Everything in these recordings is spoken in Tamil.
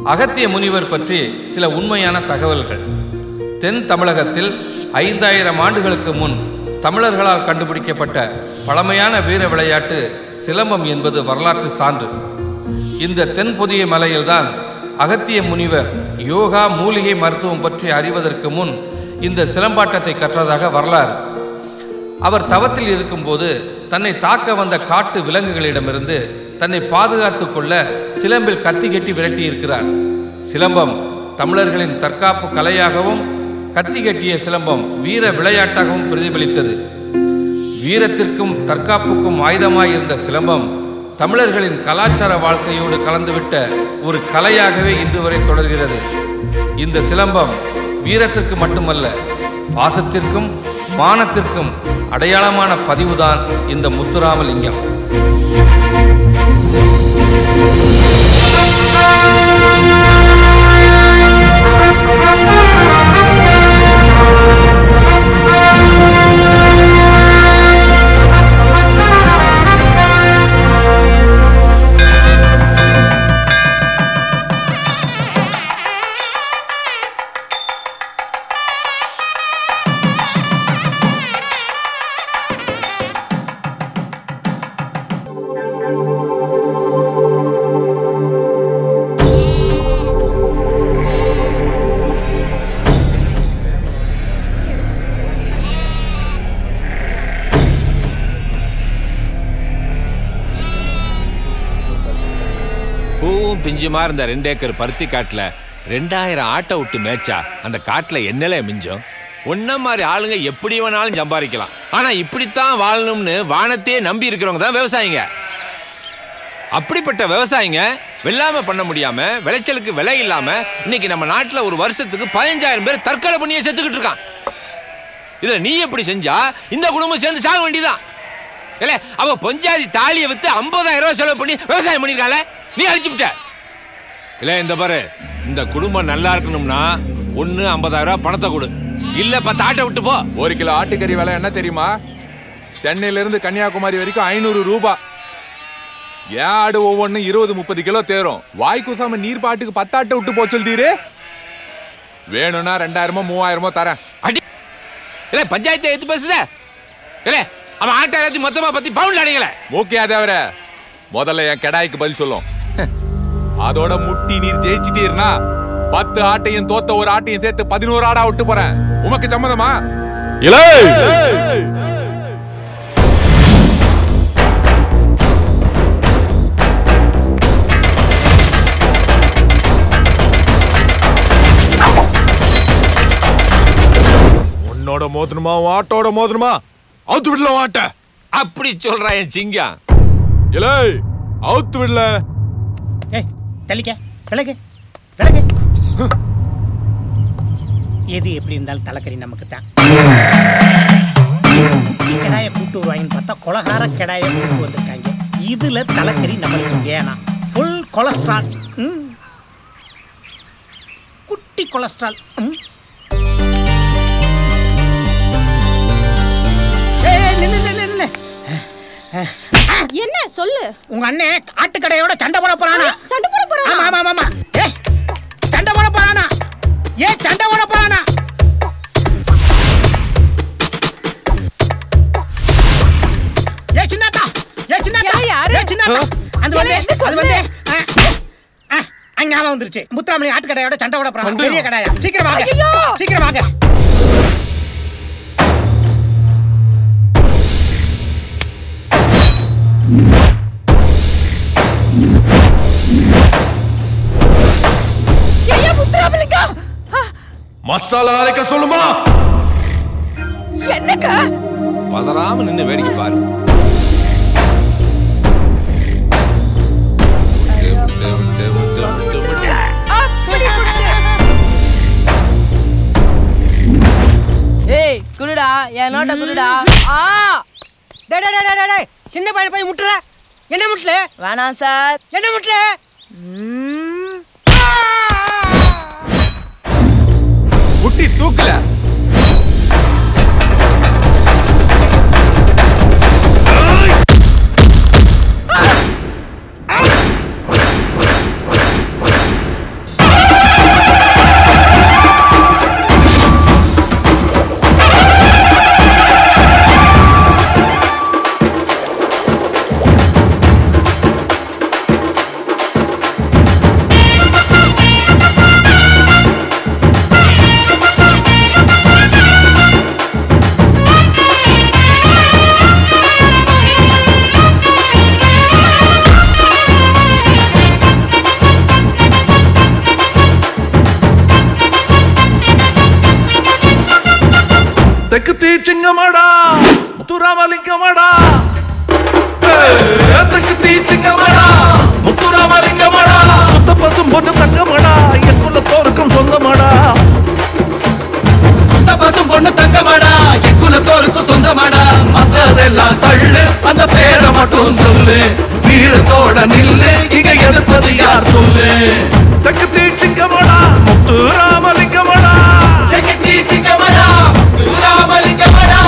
அகத்திய முனிவர் பற்றி சில உண்மையான தகவல்கள் தென் தமிழகத்தில் ஐந்தாயிரம் ஆண்டுகளுக்கு முன் தமிழர்களால் கண்டுபிடிக்கப்பட்ட பழமையான வீர விளையாட்டு சிலம்பம் என்பது வரலாற்று சான்று இந்த தென் பொதிய மலையில்தான் அகத்திய முனிவர் யோகா மூலிகை மருத்துவம் பற்றி அறிவதற்கு முன் இந்த சிலம்பாட்டத்தை கற்றதாக வரலாறு அவர் தவத்தில் இருக்கும்போது தன்னை தாக்க வந்த காட்டு விலங்குகளிடமிருந்து தன்னை பாதுகாத்துக் கொள்ள சிலம்பில் கத்தி கட்டி விரட்டி இருக்கிறார் சிலம்பம் தமிழர்களின் தற்காப்பு கலையாகவும் கத்தி கட்டிய சிலம்பம் வீர விளையாட்டாகவும் பிரதிபலித்தது வீரத்திற்கும் தற்காப்புக்கும் ஆயுதமாய் இருந்த சிலம்பம் தமிழர்களின் கலாச்சார வாழ்க்கையோடு கலந்துவிட்ட ஒரு கலையாகவே இன்று வரை தொடர்கிறது இந்த சிலம்பம் வீரத்திற்கு மட்டுமல்ல பாசத்திற்கும் மானத்திற்கும் அடையாளமான பதிவுதான் இந்த முத்துராமலிங்கம் பூவும் பிஞ்சுமா இருந்த ரெண்டு ஏக்கர் பருத்தி காட்டுல ரெண்டாயிரம் ஆட்டை விட்டு மேய்ச்சா அந்த காட்டுல என்னல மிஞ்சம் ஒன்ன மாதிரி ஆளுங்க எப்படி வேணாலும் சம்பாதிக்கலாம் ஆனா இப்படித்தான் வாழணும்னு வானத்தையே நம்பி இருக்கிறவங்க தான் விவசாயிங்க அப்படிப்பட்ட விவசாயிங்க வெள்ளாம பண்ண முடியாம விளைச்சலுக்கு விலை இல்லாம இன்னைக்கு நம்ம நாட்டுல ஒரு வருஷத்துக்கு பதினஞ்சாயிரம் பேர் தற்கொலை பண்ணியே செத்துக்கிட்டு இருக்கான் இதுல நீ எப்படி செஞ்சா இந்த குடும்பம் சேர்ந்து சாக வேண்டியதான் இல்ல அவ பொஞ்சாதி தாலியை வித்து ஐம்பதாயிரம் ரூபாய் செலவு பண்ணி விவசாயம் பண்ணிருக்கால நீ அழிச்சு விட்ட இல்ல இந்த பாரு இந்த குடும்பம் நல்லா இருக்கணும்னா ஒண்ணு ஐம்பதாயிரம் ரூபாய் பணத்தை கொடு இல்ல பத்து ஆட்டை விட்டு போ ஒரு கிலோ ஆட்டுக்கறி விலை என்ன தெரியுமா சென்னையில இருந்து கன்னியாகுமரி வரைக்கும் ஐநூறு ரூபாய் ஏன் ஆடு ஒவ்வொன்றும் இருபது முப்பது கிலோ தேரும் வாய் கூசாம நீர் பாட்டுக்கு பத்தாட்டை விட்டு போக சொல்லிட்டீரு வேணும்னா ரெண்டாயிரமோ மூவாயிரமோ தரேன் அடி இல்ல பஞ்சாயத்தை எடுத்து பேசுத இல்ல அவன் ஆட்டை எல்லாத்தையும் மொத்தமா பத்தி பவுன்ல அடிக்கல மூக்கியா தேவர முதல்ல என் கெடாய்க்கு பதில் சொல்லும் அதோட முட்டி நீர் ஜெயிச்சிட்டீர்னா பத்து ஆட்டையும் தோத்த ஒரு ஆட்டையும் சேர்த்து பதினோரு ஆடா விட்டு போறேன் உமக்கு சம்மதமா இலை உன்னோட மோதணுமா உன் ஆட்டோட மோதணுமா அவுத்து விடல உன் ஆட்ட அப்படி சொல்றா என் சிங்கம் இலை அவுத்து விடல ஏய் தள்ளிக்க விலகு விலகு எது எப்படி இருந்தாலும் தலைக்கறி நமக்கு தான் கடாயை கூட்டு வருவாங்கன்னு பார்த்தா கொலகார கடாயை கூட்டு வந்திருக்காங்க இதுல தலைக்கறி நம்மளுக்கு வேணாம் ஃபுல் கொலஸ்ட்ரால் ம். குட்டி கொலஸ்ட்ரால் ம். ஏய், ஏய், நில்லு, நில்லு, நில்லு. என்ன சொல்லு உங்க அண்ணன் ஆட்டுக்கடையோட சண்டை போட போறானா சண்டை போட போறானா? ஆமா ஆமா ஆமா ஏய் சண்டை போட போறானா ஏ சண்டை போட போறானா ஏ சின்னத்தா ஏ சின்னத்தா யா, யாரு? ஏ சின்னத்தா அந்த வந்து என்ன அது சொல்லு? வந்து ஆ, ஆ, அங்க ஞாபகம் வந்துருச்சு முத்துராமலி ஆட்டுக்கடையோட சண்டை போட போறான் பெரிய கடையா சீக்கிரம் வாங்க ஐயையோ! சீக்கிரம் வாங்க ஐயா முத்துராமலிங்கம் ஆ, மசாலா அரைக்க சொல்லுமா என்னங்க பதறாம நின்னு வேடிக்கை பாரு ஆ, குடி, குடி. ஏய் குருடா என் நோட்ட குருடா ஆ டேய் டேய் டேய், டேய் டேய் சின்ன பையன் போய் முட்டுற என்ன முட்டல வேணாம் சார் என்ன முட்டல முட்டி தூக்கல ஆ தெற்கு தீச்சிங்கமாடா முத்துராமலிங்கமாடா தெற்கு தீசிங்கமாடா முத்துராமலிங்கமாடா சுத்த பசும் பொண்ணு தங்கமாடா என் குலத்தோருக்கும் சொந்தமாடா சுத்த பசும் பொண்ணு தங்கமாடா எக்குலத்தோருக்கும் சொந்தமாடா மத்ததெல்லாம் தள்ளு அந்த பேரை மட்டும் சொல்லு வீரத்தோட நில்லு இங்க எதிர்ப்பது யார் சொல்லு தெற்கு தீச்சிங்கமாடா முத்துராமலிங்கமாடா தெற்கு தீசிங்கமாடா ராமலிங்கமாடா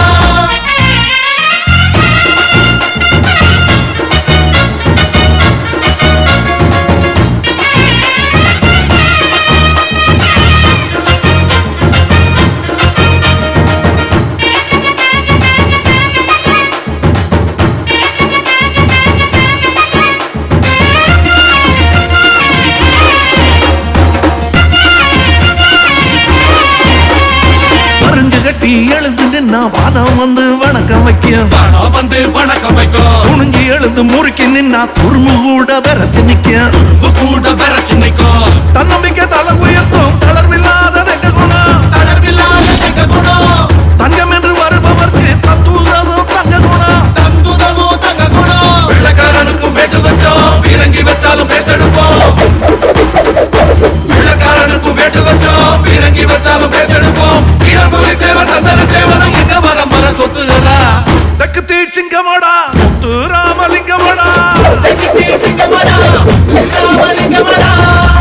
பறிஞ்சு கட்டி எழுந்து நின்னா வாதம் வந்து வணக்கம் வைக்கும் பணம் வந்து வணக்கம் வைக்கும் துணிஞ்சு எழுந்து முறுக்கி நின்னா துரும்பு கூட விரச்சு நிக்கும் துரும்பு கூட விரச்சு நிக்கும் தன்னம்பிக்கை தலை உயர்த்தும் தளர்வில்லாத தெக்க குணம் தளர்வில்லாத எங்க குணம் தங்கம் என்று வருபவர்க்கு தத்துவமும் தங்க குணம் தந்துதமோ தங்க குணம் வெள்ளக்காரனுக்கும் வேட்டு வச்சோம் பீரங்கி வச்சாலும் பேத்தெடுப்போம் வெள்ளக்காரனுக்கும் வேட்டு வச்சோம் பீரங்கி வச்சாலும் பேத்தெடுப்போம் வீரபுரி தேவ சந்தன தேவனும் எங்க மரம் மர சொத்துகளா தெற்கு தீச்சிங்கமாடா முத்து ராமலிங்கமாடா தெற்கு தீசிங்கமடா ராமலிங்கமடா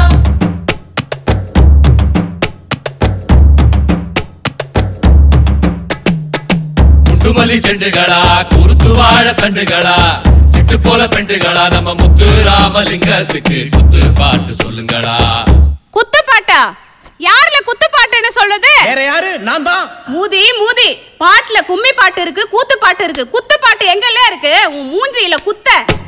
முண்டுமல்லி செண்டுகளா குருத்து வாழ தண்டுகளா சிட்டு போல பெண்டுகளா நம்ம முத்து ராமலிங்கத்துக்கு குத்து பாட்டு சொல்லுங்களா குத்து பாட்டா யாருல குத்து பாட்டுன்னு சொல்றது வேற யாரு நான் தான் மூதி மூதி பாட்டுல கும்மி பாட்டு இருக்கு கூத்து பாட்டு இருக்கு குத்து பாட்டு எங்கெல்லாம் இருக்கு உன் மூஞ்சியில குத்த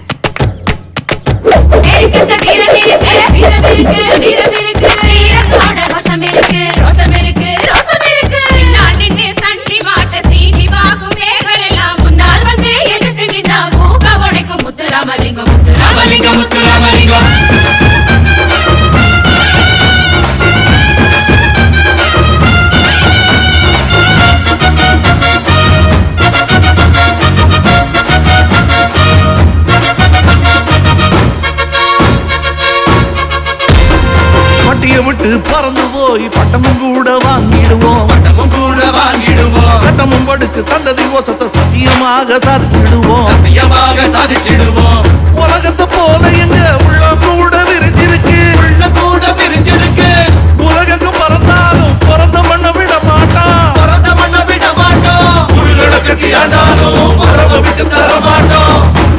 இருக்கத்த வீரம் இருக்கு வீரம் இருக்கு வீரம் இருக்கு வீரத்தோட ரோஷம் இருக்கு ரோஷம் இருக்கு ரோஷம் இருக்கு பின்னால் நின்னு சண்டி மாட்ட சீனி பாக்கும் பேர்கள் எல்லாம் முன்னால் வந்து எதிர்த்து நின்னா மூக்க உடைக்கும் முத்து ராமலிங்கம் முத்து ராமலிங்கம் முத்து ராமலிங்கம் பட்டிய விட்டு பறந்து போய் பட்டமும் கூட வாங்கிடுவோம் பட்டமும் கூட வாங்கிடுவோம் சட்டமும் படிச்சு சந்ததி ஓசத்தை சத்தியமாக சாதிச்சிடுவோம் சத்தியமாக சாதிச்சிடுவோம் உலகத்தை போல எங்க உள்ள கூட விரிஞ்சிருக்கு உள்ள கூட பிரிஞ்சிருக்கு உலகங்க பறந்தாலும் பிறந்த மண்ண விட மாட்டான் பிறந்த மண்ண விட மாட்டோம் உருகளை கட்டி ஆண்டாலும் உறவை விட்டு தர மாட்டோம்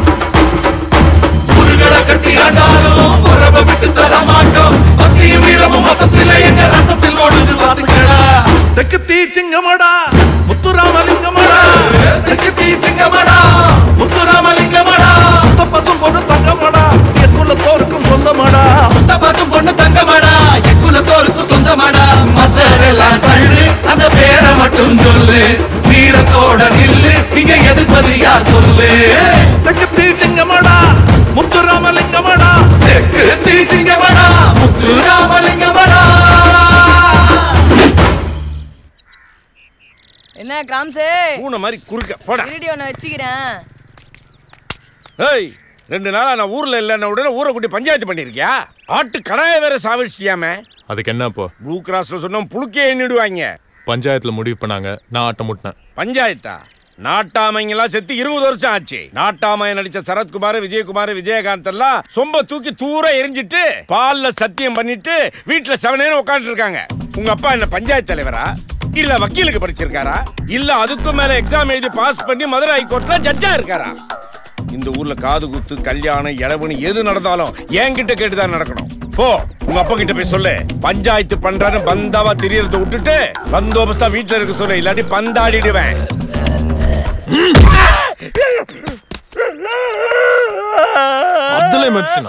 உருகளை கட்டி ஆண்டாலும் உறவை விட்டு தர மாட்டோம் பக்தியும் வீரமும் மொத்தத்தில் எங்க ரத்தத்தில் ஓடுது பார்த்துக்கடா தெற்கு தீச்சிங்கமடா முத்துராமலிங்கமடா தெற்கு தீசிங்கமடா முத்துராமலிங்கமடா சுத்த பசும் பொண்ணு தங்கமடா என் குலத்தோருக்கும் சொந்தமடா சுத்த பசும் பொண்ணு தங்கமடா எக்குலத்தோருக்கு சொந்தமடா மத்தரெல்லாம் தள்ளு அந்த பேரை மட்டும் சொல்லு வீரத்தோட நில்லு இங்க எதிர்ப்பது யார் சொல்லு தெற்கு தீச்சிங்கமடா முத்துராமலிங்கமடா தெற்கு தீசிங்கமடா முத்துராமலிங்கமடா என்ன கிராம்ஸு பூனை மாதிரி குறுக்க போடா வீடியோ ஒன்று வச்சுக்கிறேன் ஏய் ரெண்டு நாளா நான் ஊர்ல இல்லைன்ன உடனே ஊரை கூட்டி பஞ்சாயத்து பண்ணிருக்கியா ஆட்டு கடாய வேற சாவிச்சிட்டியாமே அதுக்கு என்ன இப்போ ப்ளூ கிராஸ்ல சொன்னோம் புழுக்கே எண்ணிடுவாங்க பஞ்சாயத்துல முடிவு பண்ணாங்க நான் ஆட்டம் முட்டினேன் பஞ்சாயத்தா நாட்டாமைங்கெல்லாம் செத்து இருபது வருஷம் ஆச்சு நாட்டாமைய நடிச்ச சரத்குமார் விஜயகுமார் விஜயகாந்த் எல்லாம் சொம்ப தூக்கி தூர எரிஞ்சிட்டு பால்ல சத்தியம் பண்ணிட்டு வீட்டுல செவனேன்னு உட்காந்துட்டு இருக்காங்க உங்க அப்பா என்ன பஞ்சாயத்து தலைவரா இல்ல வக்கீலுக்கு படிச்சிருக்காரா இல்ல அதுக்கும் மேல எக்ஸாம் எழுதி பாஸ் பண்ணி மதுரை ஹைகோர்ட்ல ஜட்ஜா இருக்காரா இந்த ஊர்ல காது குத்து கல்யாணம் இளவுன்னு எது நடந்தாலும் என்கிட்ட கேட்டுதான் நடக்கணும் போ உங்க அப்பா கிட்ட போய் சொல்லு பஞ்சாயத்து பண்றான்னு பந்தாவா தெரியறத விட்டுட்டு பந்தோபஸ்தா வீட்டுல இருக்க சொல்லு இல்லாட்டி பந்தாடிடுவேன் அதுல மறிச்சுனா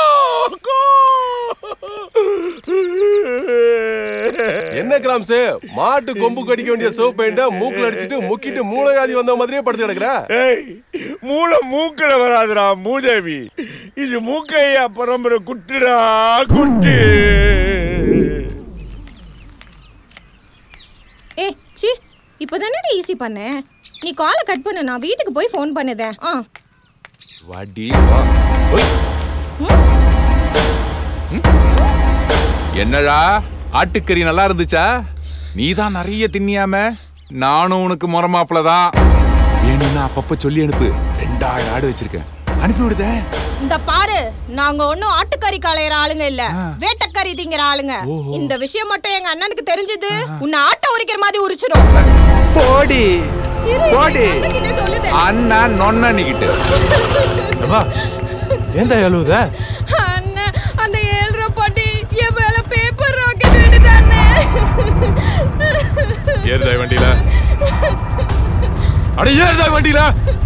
என்ன கிராம்ஸ் மாட்டு கொம்பு கடிக்க வேண்டிய சிவப்பு பெயிண்ட மூக்குல அடிச்சிட்டு முக்கிட்டு மூலகாதி வந்த மாதிரியே படுத்து கிடக்குற ஏய், மூளை மூக்குல வராதுடா மூதேவி இது மூக்கையா பரம்பரை குட்டுடா குட்டு ஏ சி இப்போதானே ஈஸி பண்ணேன் நீ காலை கட் பண்ணு நான் வீட்டுக்கு போய் ஃபோன் பண்ணுதேன் ஆ வாடி வா ஒய். ம்? என்னடா ஆட்டுக்கறி நல்லா இருந்துச்சா நீ தான் நிறைய தின்னியாம நானும் உனக்கு முறமாப்பிள தான் வேணும்னா அப்பப்ப சொல்லி அனுப்பு ரெண்டாயிரம் ஆடு வச்சிருக்கேன் அனுப்பி விடுதே இந்த பாரு நாங்க ஒண்ணும் ஆட்டுக்கறி களையிற ஆளுங்க இல்ல வேட்டக்கறி திங்கிற ஆளுங்க இந்த விஷயம் மட்டும் எங்க அண்ணனுக்கு தெரிஞ்சது உன்னை ஆட்டை உரிக்கிற மாதிரி உரிச்சிடும் போடி இரு, போடி எங்க அண்ணன்கிட்ட சொல்லுது. அண்ணா நொன்னிக்கிட்டு ஏன்டா எழுவுத அண்ணன் அந்த ஏழ்ரை பாட்டி என் மேல பேப்பர் ராக்கெட் விடுதானே ஏறுதா வண்டியில அட ஏறுதா வண்டியில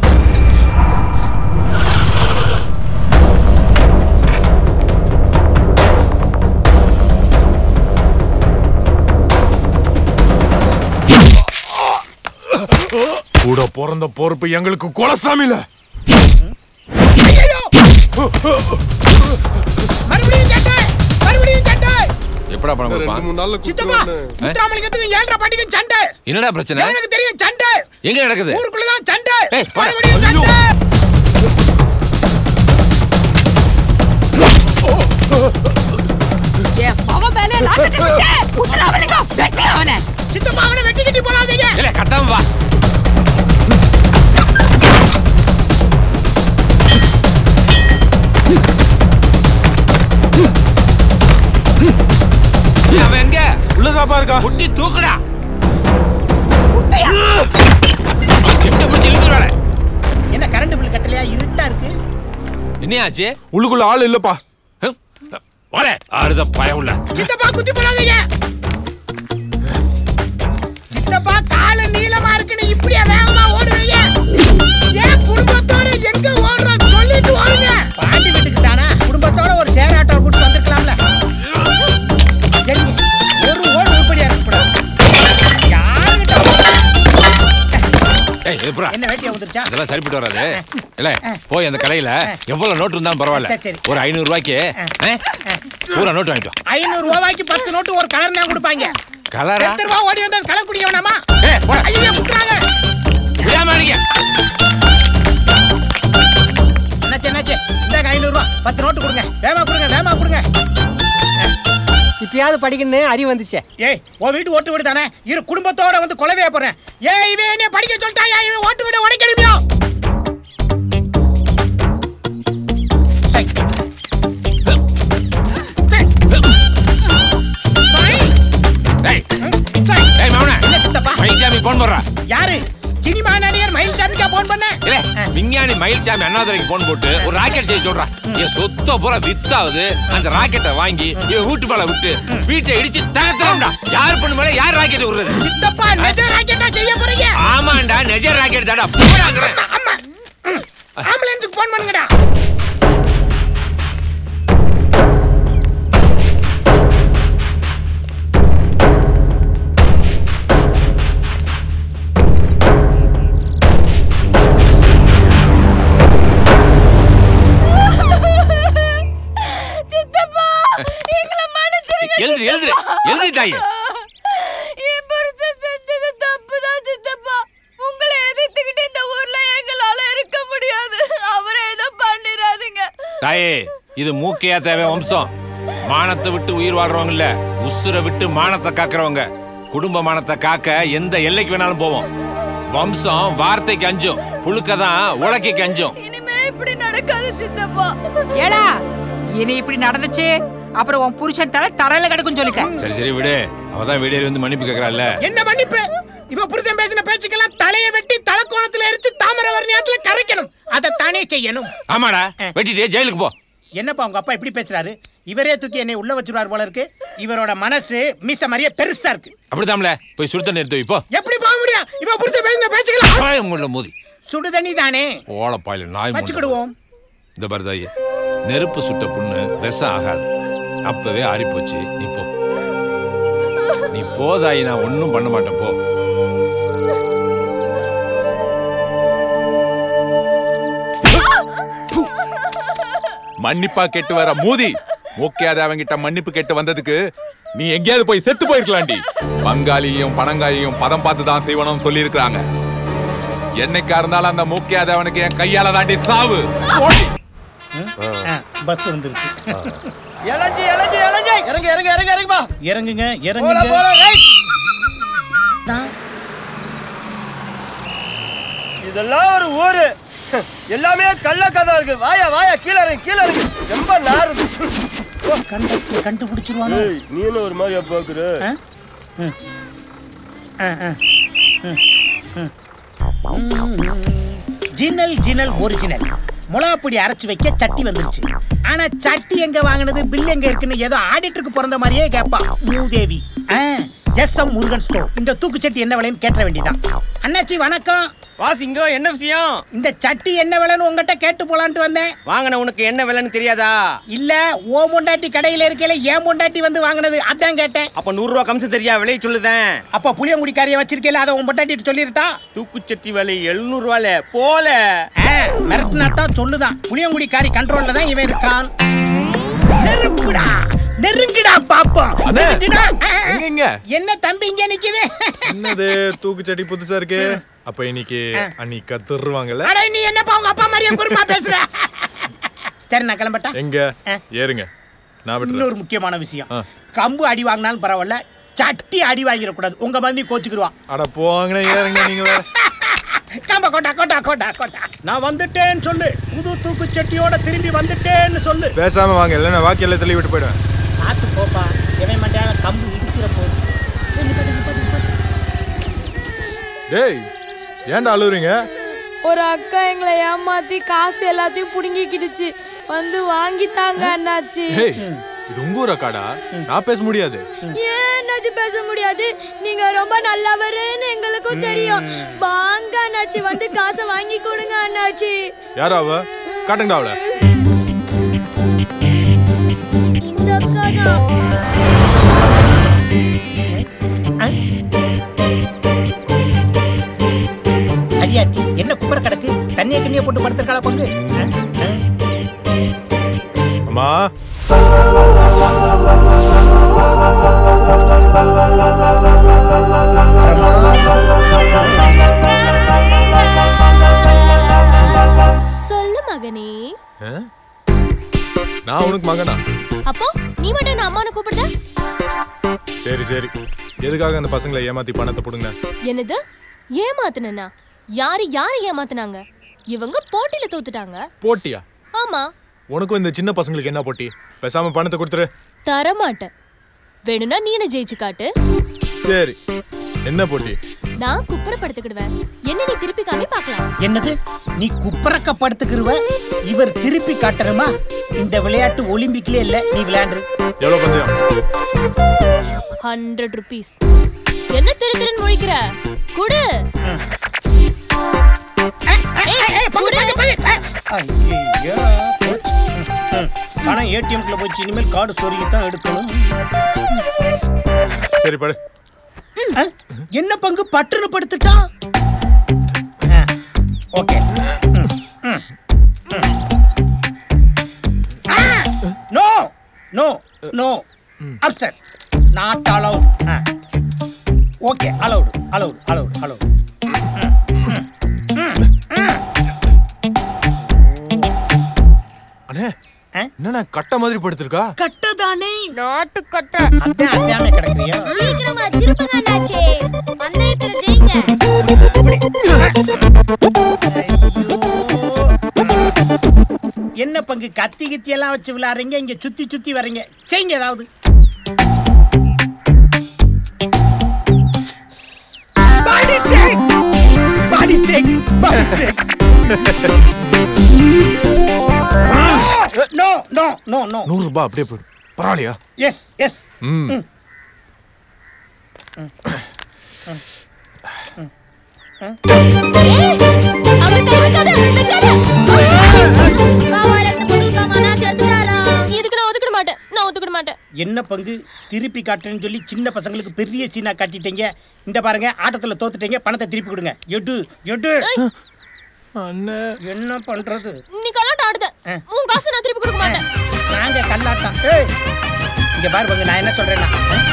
கூட பிறந்த பொறுப்பு எங்களுக்கு குலசாமில மறுபடியும் சண்டை மறுபடியும் சண்டை எப்படா பணம் கொடுப்பான் மூணு நாள்ல சித்தப்பா முத்துராமலிங்கத்துக்கு ஏழ்ரை பாட்டிக்கும் சண்டை என்னடா பிரச்சனை எனக்கு தெரியும் சண்டை எங்க நடக்குது ஊருக்குள்ளதான் சண்டை ஏய், போடா. மறுபடியும் சண்டை அவன் மேலே லாக்கெட்டை விட்டு முத்துராமலிங்கம் வெட்டி அவனை சித்தப்பா அவனை வெட்டி கட்டி போடாதீங்க இல்ல கட்டாம வா ஏய், அவன் எங்க உள்ளதாப்பா இருக்கா முட்டி தூக்குடா சிப்ட பிடிச்சி இழுத்துறாளே என்ன கரண்ட் பில் கட்டலையா இருட்டா இருக்கு என்னையாச்சு உள்ளுக்குள்ள ஆள் இல்லப்பா வரே ஆறுத பயம் உள்ள சித்தப்பா குத்தி போடாதீங்க சித்தப்பா கால நீளமா இருக்குன்னு இப்படியே வேகமா ஓடுவீங்க ஏன் குடும்பத்தோட எங்க ஓடுற சொல்லிட்டு ஓடுங்க பாண்டி வீட்டுக்கு தானே குடும்பத்தோட ஒரு சேர் ஆட்டோ கூட்டு வந்திருக்கலாம்ல எங்க ஒரு ஓடு உருப்படியா இருக்கக்கூடாது யாருகிட்ட ஏய் எப்படா என்ன வேட்டியா வந்துருச்சா அதெல்லாம் சரிப்பட்டு வராது இல்ல போய் அந்த கடையில எவ்வளவு நோட்டு இருந்தாலும் பரவாயில்ல சரி, சரி. ஒரு ஐநூறு ரூபாய்க்கு ஆ? பூரா நோட்டு வாங்கிட்டு வா. ஐநூறு ரூபாய்க்கு பத்து நோட்டு ஒரு கலர் தான் கொடுப்பாங்க கலரா எத்தனை ரூபா ஓடி வந்தது கலர் குடிக்க வேணாமா ஏய், போடா. ஐயோ குடுறாங்க விடாம அடிங்க. என்னாச்சு என்னாச்சு இந்தாங்க ஐநூறு ரூபா பத்து நோட்டு கொடுங்க வேமா கொடுங்க வேமா கொடுங்க இப்பயாவது படிக்கணும்னு அறிவு வந்துச்சே ஏய் உன் வீட்டு ஓட்டு வீடு தானே இரு குடும்பத்தோட வந்து கொலவையா போறேன் ஏய் இவன் என்ன படிக்க சொல்லிட்டாயா இவன் ஓட்டு வீடு உடைக்கணுமியோ சை. சை. ஏய், சை. ஏய், மவனே. என்ன சித்தப்பா? மயில்சாமி போன் போடுறா யாரு சினிமா நடிகர் மயில்சாமிக்கா போன் பண்ண இல்ல விஞ்ஞானி மயில்சாமி அண்ணாதுரைக்கு போன் போட்டு ஒரு ராக்கெட் செய்ய சொல்றான் என் சொத்த பூரா வித்தாவுது அந்த ராக்கெட்டை வாங்கி இவன் வீட்டு மேல விட்டு வீட்டை இடிச்சு தகர்த்துறோம்டா யார் பண்ணு மேல யார் ராக்கெட் விடுறது சித்தப்பா நெஜ ராக்கெட்டா செய்ய போறீங்க ஆமாண்டா நெஜ ராக்கெட் தாடா போடாங்கிறேன் அம்மா ம். ஆம்புலன்ஸுக்கு போன் பண்ணுங்கடா சித்தப்பா எங்களை மன்னிச்சிருங்க எழுது எழுது எழுது தாயே என் புருஷன் செஞ்சது தப்புதான் சித்தப்பா உங்களை எதிர்த்துக்கிட்டு இந்த ஊர்ல எங்களால இருக்க முடியாது அவரை ஏதோ பண்ணிடாதீங்க தாயே இது மூக்கையா தேவை வம்சம் மானத்தை விட்டு உயிர் வாழ்றவங்க இல்ல உசுரை விட்டு மானத்தை காக்குறவங்க குடும்ப மானத்தை காக்க எந்த எல்லைக்கு வேணாலும் போவோம் வம்சம் வார்த்தைக்கு அஞ்சும் புழுக்க தான் உலக்கைக்கு அஞ்சும் இனிமே இப்படி நடக்காது சித்தப்பா ஏடா இனி இப்படி நடந்துச்சு அப்புறம் உன் புருஷன் தலை தரையில கிடக்கும் சொல்லிட்டேன் சரி சரி விடு அவதான் வீடியோ வந்து மன்னிப்பு கேக்குறாள்ல என்ன மன்னிப்பு இவன் புருஷன் பேசின பேச்சுக்கெல்லாம் தலையை வெட்டி தலைக்கோணத்துல எரிச்சு தாமிரவர்ணியத்துல கரைக்கணும் அதை தானே செய்யணும் ஆமாடா வெட்டிட்டு ஜெயிலுக்கு போ என்னப்பா உங்க அப்பா இப்படி பேசுறாரு இவரே தூக்கி என்னை உள்ள வச்சுருவார் போல இருக்கு இவரோட மனசு மீச மாதிரியே பெருசா இருக்கு அப்படிதாம்ல போய் சுடு தண்ணி எடுத்து வை, போ எப்படி போக முடியும் இவன் புருஷன் பேசின பேச்சுக்கலாம் வாய மூடல மோதி சுடு தண்ணி தானே ஓலப்பாயில நாய் மூண்டை. வச்சுக்கிடுவோம் இந்த பரதாயி நெருப்பு சுட்ட புண்ணு விஷம் ஆகாது அப்பவே ஆறி போச்சு நீ போ நீ போதாயி நான் ஒன்றும் பண்ண மாட்டேன் போ மன்னிப்பா கெட்டு வர மூதி மூக்கியாதவங்கிட்ட மன்னிப்பு கேட்டு வந்ததுக்கு நீ எங்கேயாவது போய் செத்து போயிருக்கலாம்டி பங்காளியையும் பணங்காயையும் பதம் பார்த்து தான் செய்வனும் சொல்லியிருக்கிறாங்க என்னைக்கா இருந்தாலும் அந்த மூக்கியாதவனுக்கு என் கையால தாண்டி சாவு ஓடி. பஸ் வந்துருச்சு இளஞ்சி இளஞ்சி இளஞ்சி இறங்கு இறங்கு இறங்கு இறங்குப்பா இறங்குங்க போல இறங்குங்க போல ரைட் இதெல்லாம் ஒரு ஊரு எல்லாமே கள்ள கதை இருக்கு வாயா வாயா கீழே இறங்கு கீழே இறங்கு ரொம்ப நாருது கண்டக்டர் கண்டுபிடிச்சிருவானோ ஏய், நீ என்ன ஒரு மாதிரியா பாக்குற ஆ? ம். ஆ, ஆ. ம், ம். ம். ஜினல் ஜினல் ஒரிஜினல் முளகாப்பொடி அரைச்சு வைக்க சட்டி வந்துருச்சு ஆனா சட்டி எங்க வாங்கினது பில் எங்க இருக்குன்னு ஏதோ ஆடிட்டருக்கு பிறந்த மாதிரியே கேட்பா மூதேவி எஸ் எம் முருகன் ஸ்டோர் இந்த தூக்குச்சட்டி என்ன விலைன்னு கேட்ட வேண்டியதான் அண்ணாச்சி வணக்கம் வாசிங்கோ என்ன விஷயம் இந்த சட்டி என்ன விலைன்னு உங்ககிட்ட கேட்டு போலான்ட்டு வந்தேன் வாங்கின உனக்கு என்ன விலைன்னு தெரியாதா இல்ல ஓ பொண்டாட்டி கடையில இருக்கையில ஏன் பொண்டாட்டி வந்து வாங்கினது அதான் கேட்டேன் அப்ப நூறு ரூபா கம்சம் தெரியா விலை சொல்லுதேன் அப்ப புளியங்குடிக்காரிய வச்சிருக்கேல அதை உன் பொண்டாட்டி சொல்லிருட்டா தூக்குச்சட்டி விலை எழுநூறு ரூபால போல மிரட்டினா தான் சொல்லுதான் புளியங்குடிக்காரி கண்ட்ரோல்ல தான் இவன் இருக்கான் நெருப்புடா நெருங்குடா பாப்போம் நெருங்குடா. ஆ, ஆ. எங்க என்ன தம்பி இங்க நிக்குது என்னது தூக்குச்சட்டி புதுசா இருக்கு அப்ப இன்னைக்கு அன்னைக்கு கத்துருவாங்கல்ல அட நீ என்னப்பா உங்க அப்பா மாதிரியே குருமா பேசுற சரி நான் கிளம்பட்டா எங்க ஏறுங்க நான் விட்டுறேன் இன்னொரு முக்கியமான விஷயம் ஆ. கம்பு அடி வாங்கினாலும் பரவாயில்ல சட்டி அடி வாங்கிடக்கூடாது உங்க மாதிரி கோச்சுக்குருவான் அட போங்கண்ணே ஏறுங்க நீங்க வேற கம்ப கோட்டா கோட்டா கோட்டா கோட்டா நான் வந்துட்டேன்னு சொல்லு புது தூக்கு சட்டியோட திரும்பி வந்துட்டேன்னு சொல்லு பேசாம வாங்க இல்லைன்னா வாக்கி எல்லாம் தள்ளி விட்டு போயிடுவேன் பார்த்து போப்பா எவன் மண்டையால கம்பு இடிச்சிட போகுது டேய் ஏன்டா அழுவுறீங்க ஒரு அக்கா எங்களை ஏமாத்தி காசு எல்லாத்தையும் புடுங்கிக்கிடுச்சு வந்து வாங்கித்தாங்க அண்ணாச்சி டேய் இது உங்க ஊர் அக்காடா நான் பேச முடியாது ஏன் அண்ணாச்சி பேச முடியாது நீங்க ரொம்ப நல்லவருன்னு எங்களுக்கும் தெரியும் வாங்க அண்ணாச்சி வந்து காசை வாங்கி கொடுங்க அண்ணாச்சி யாரா அவ காட்டுங்கடா அவளை இந்த அக்கா தான் அடியாட்டி என்ன குப்பரை கிடக்கு தண்ணியை கிண்ணியை போட்டு படுத்திருக்காளா பங்கு அம்மா சொல்லு மகனே ஆ? நான் உனக்கு மகனா அப்போ நீ மட்டும் என்ன அம்மானு கூப்பிடுத சரி சரி எதுக்காக அந்த பசங்களை ஏமாத்தி பணத்தை போடுங்க என்னது ஏமாத்துனா யாரு யாரு ஏமாத்துனாங்க இவங்க போட்டியில தோத்துட்டாங்க போட்டியா ஆமா உனக்கும் இந்த சின்ன பசங்களுக்கு என்ன போட்டி பேசாம பணத்தை கொடுத்துரு தர மாட்டேன் வேணும்னா நீனு ஜெயிச்சு காட்டு சரி என்ன போட்டி நான் குப்புறப்படுத்திக்கிடுவேன் என்ன நீ திருப்பி காமி பார்க்கலாம் என்னது நீ குப்பரக்க படுத்துக்கிருவ இவர் திருப்பி காட்டணுமா இந்த விளையாட்டு ஒலிம்பிக்லயே இல்ல நீ விளையாண்டு எவ்வளவு பந்தயம் ஹண்ட்ரட் ருபீஸ் என்ன திரு திருன்னு முழிக்கிற குடு ஏய், குடு. ஐயையோ. ம், பணம் ஏடிஎம்குள்ள போச்சு இனிமேல் கார்டு சொருகி தான் எடுக்கணும் சரி படு ஆ, என்ன பங்கு பட்டுன்னு படுத்துட்டா ஓகே நோ நோ நோ அப்சர் not allowed okay allowed allowed allowed allowed அண்ணே என்னண்ணா கட்ட மாதிரி படுத்திருக்கா கட்டதானே நாட்டு கட்ட அதான் அசையாம கிடக்குறியா சீக்கிரமா திருப்புங்க அண்ணாச்சி பந்தயத்துல ஜெயிங்க என்ன பங்கு கத்தி கித்தி எல்லாம் வச்சு விளையாடுறீங்க இங்க சுத்தி சுத்தி வர்றீங்க செய்யுங்க ஏதாவது Body check! Body check! Body check! No, no, no, no. நூறு ரூபாய் அப்படியே போயிடும் பரவாயில்லையா Yes, yes. ம் இதுக்கு நான் ஒதுக்கிட மாட்டேன் நான் ஒதுக்கிட மாட்டேன் என்ன பங்கு திருப்பி காட்டுறேன்னு சொல்லி சின்ன பசங்களுக்கு பெரிய சீனா காட்டிட்டீங்க இந்த பாருங்க ஆட்டத்துல தோத்துட்டீங்க பணத்தை திருப்பி கொடுங்க எடு எடு அண்ணே என்ன பண்றது நீ கலாட்ட கல்லாட்டம் ஆடுத உன் காசு நான் திருப்பி கொடுக்க மாட்டேன் நாங்க கல்லாட்டம் ஏய் இங்க பாரு பங்கு நான் என்ன சொல்றேன்னா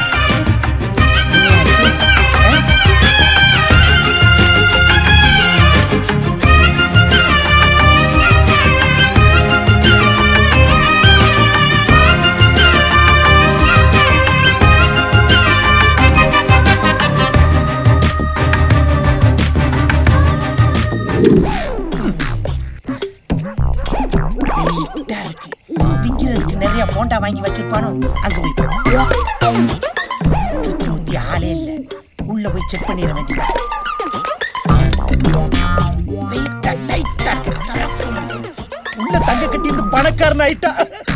வெயிட்டா இருக்கு திங்கிறதுக்கு நிறைய போண்டா வாங்கி வச்சிருப்பானோ அங்க போய் பாரு. சுத்தி முத்தி ஆளே இல்ல உள்ள போய் செக் பண்ணிட வேண்டியது வெயிட்டா டைட்டா இருக்கு திறக்க முடியல. உள்ள தங்க கட்டிட்டு பணக்காரன் ஆயிட்டா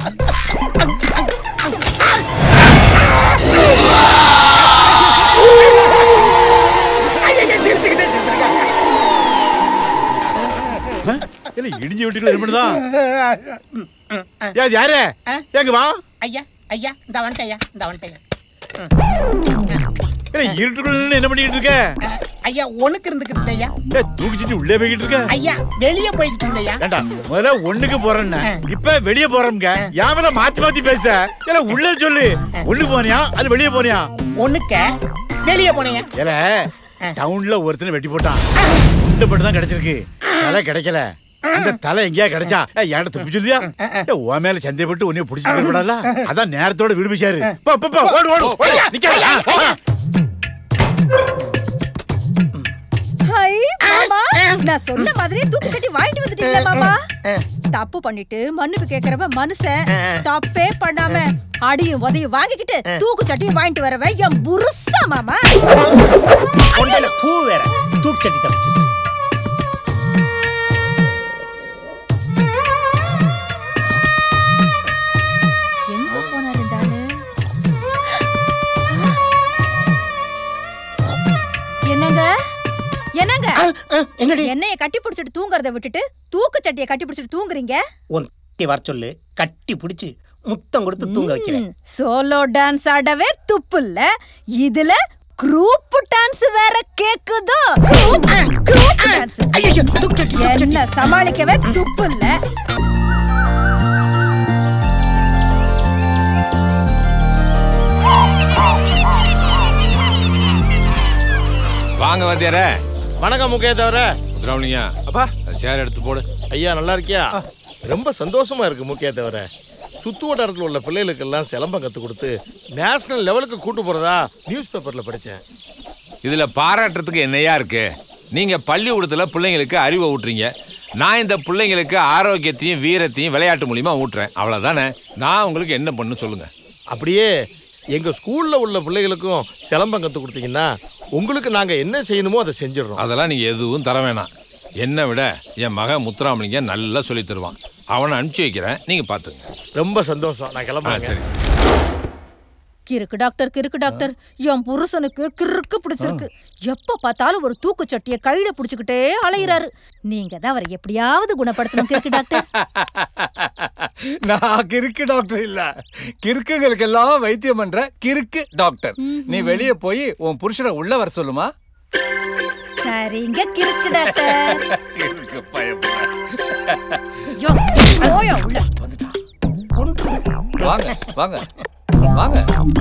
இல்ல இடிஞ்சு விட்டுல இருமுதான் யார் யாரு எங்க வா ஐயா ஐயா இந்த வந்துட்டேன் ஐயா இந்த வந்துட்டேன் இல்ல இருட்டுக்குள்ள என்ன பண்ணிட்டு இருக்க ஐயா உனக்கு இருந்துக்கிட்டு ஐயா ஏய், தூக்கிச்சிட்டு உள்ளே போய்கிட்டு இருக்க ஐயா வெளியே போய்கிட்டு இருந்தேன் ஐயா ஏண்டா முதல்ல ஒண்ணுக்கு போறேன்னு இப்ப வெளிய போறோம்ங்க என் மேல மாத்தி மாத்தி பேச இல்ல உள்ள சொல்லு ஒண்ணுக்கு போனியா அது வெளிய போனியா ஒண்ணுக்க வெளியே போனேன் ஏல டவுன்ல ஒருத்தனை வெட்டி போட்டான் இந்த மட்டும் தான் கிடைச்சிருக்கு தலை கிடைக்கல அந்த தலை எங்கேயா கிடைச்சா ஏய், என்கிட்ட துப்பி சொல்லியா ஏய், உன் மேல சந்தேகப்பட்டு உன்னைய பிடிச்சிட்டு கூடாதுல அதான் நேரத்தோட வீடு போயிச்சாரு போ போ, போ ஓடு ஓடு ஓடு நிக்காத ஆ, ஆ. ஹை மாமா நான் சொன்ன மாதிரி தூக்கு கட்டி வாங்கிட்டு வந்துட்டீங்களா மாமா தப்பு பண்ணிட்டு மன்னிப்பு கேக்குறவ மனுஷன் தப்பே பண்ணாம அடியும் உதையும் வாங்கிக்கிட்டு தூக்கு சட்டியும் வாங்கிட்டு வரவ என் புருஷா மாமா கொண்டையில பூ வேற தூக்கு சட்டி தப்பிச்சிருச்சு எங்க போனாரு இந்த ஆளு என்னங்க என்னங்க என்னைய கட்டி பிடிச்சிட்டு தூங்குறத விட்டுட்டு தூக்கு சட்டியை கட்டி பிடிச்சிட்டு தூங்குறீங்க உன் வர சொல்லு கட்டி பிடிச்சு முத்தம் கொடுத்து தூங்க வைக்கிறேன் சோலோ டான்ஸ் ஆடவே துப்பு இல்ல இதுல குரூப் டான்ஸ் வேற கேக்குதோ குரூப் குரூப் டான்ஸ் என்ன சமாளிக்கவே துப்பு இல்ல வாங்க வாத்தியார வணக்கம் முக்கிய தவிர முத்துராமலிங்க அப்பா சேர் எடுத்து போடு ஐயா நல்லா இருக்கியா ரொம்ப சந்தோஷமா இருக்கு முக்கிய தவிர சுத்து வட்டாரத்தில் உள்ள பிள்ளைகளுக்கெல்லாம் சிலம்பம் கற்றுக் கொடுத்து நேஷனல் லெவலுக்கு கூட்டு போறதா நியூஸ் பேப்பர்ல படிச்சேன் இதுல பாராட்டுறதுக்கு என்னையா இருக்கு நீங்க பள்ளிக்கூடத்துல பிள்ளைங்களுக்கு அறிவை ஊட்டுறீங்க நான் இந்த பிள்ளைங்களுக்கு ஆரோக்கியத்தையும் வீரத்தையும் விளையாட்டு மூலியமா ஊட்டுறேன் அவ்வளவுதானே நான் உங்களுக்கு என்ன பண்ணு சொல்லுங்க அப்படியே எங்க ஸ்கூல்ல உள்ள பிள்ளைகளுக்கும் சிலம்பம் கற்றுக் கொடுத்தீங்கன்னா உங்களுக்கு நாங்க என்ன செய்யணுமோ அதை செஞ்சிடறோம் அதெல்லாம் நீங்க எதுவும் தர வேணாம் என்னை விட என் மகன் முத்துராமலிங்க நல்லா சொல்லி தருவான் அவனை அனுப்பிச்சி வைக்கிறேன் நீங்க பாத்துங்க ரொம்ப சந்தோஷம் நான் கிளம்புறேன் சரி கிறுக்கு டாக்டர் கிறுக்கு டாக்டர் என் புருஷனுக்கு கிறுக்கு பிடிச்சிருக்கு எப்ப பார்த்தாலும் ஒரு தூக்கு சட்டியை கையில பிடிச்சுக்கிட்டே அலையிறாரு நீங்க தான் அவரை எப்படியாவது குணப்படுத்தணும் கிறுக்கு டாக்டர் நான் கிறுக்கு டாக்டர் இல்ல கிறுக்குங்களுக்கெல்லாம் வைத்தியம் பண்ற கிறுக்கு டாக்டர் நீ வெளிய போய் உன் புருஷனை உள்ள வர சொல்லுமா சரிங்க கிறுக்கு டாக்டர் கிறுக்கு பயப்பட யோ போயா உள்ள வாங்க வாங்க வாங்க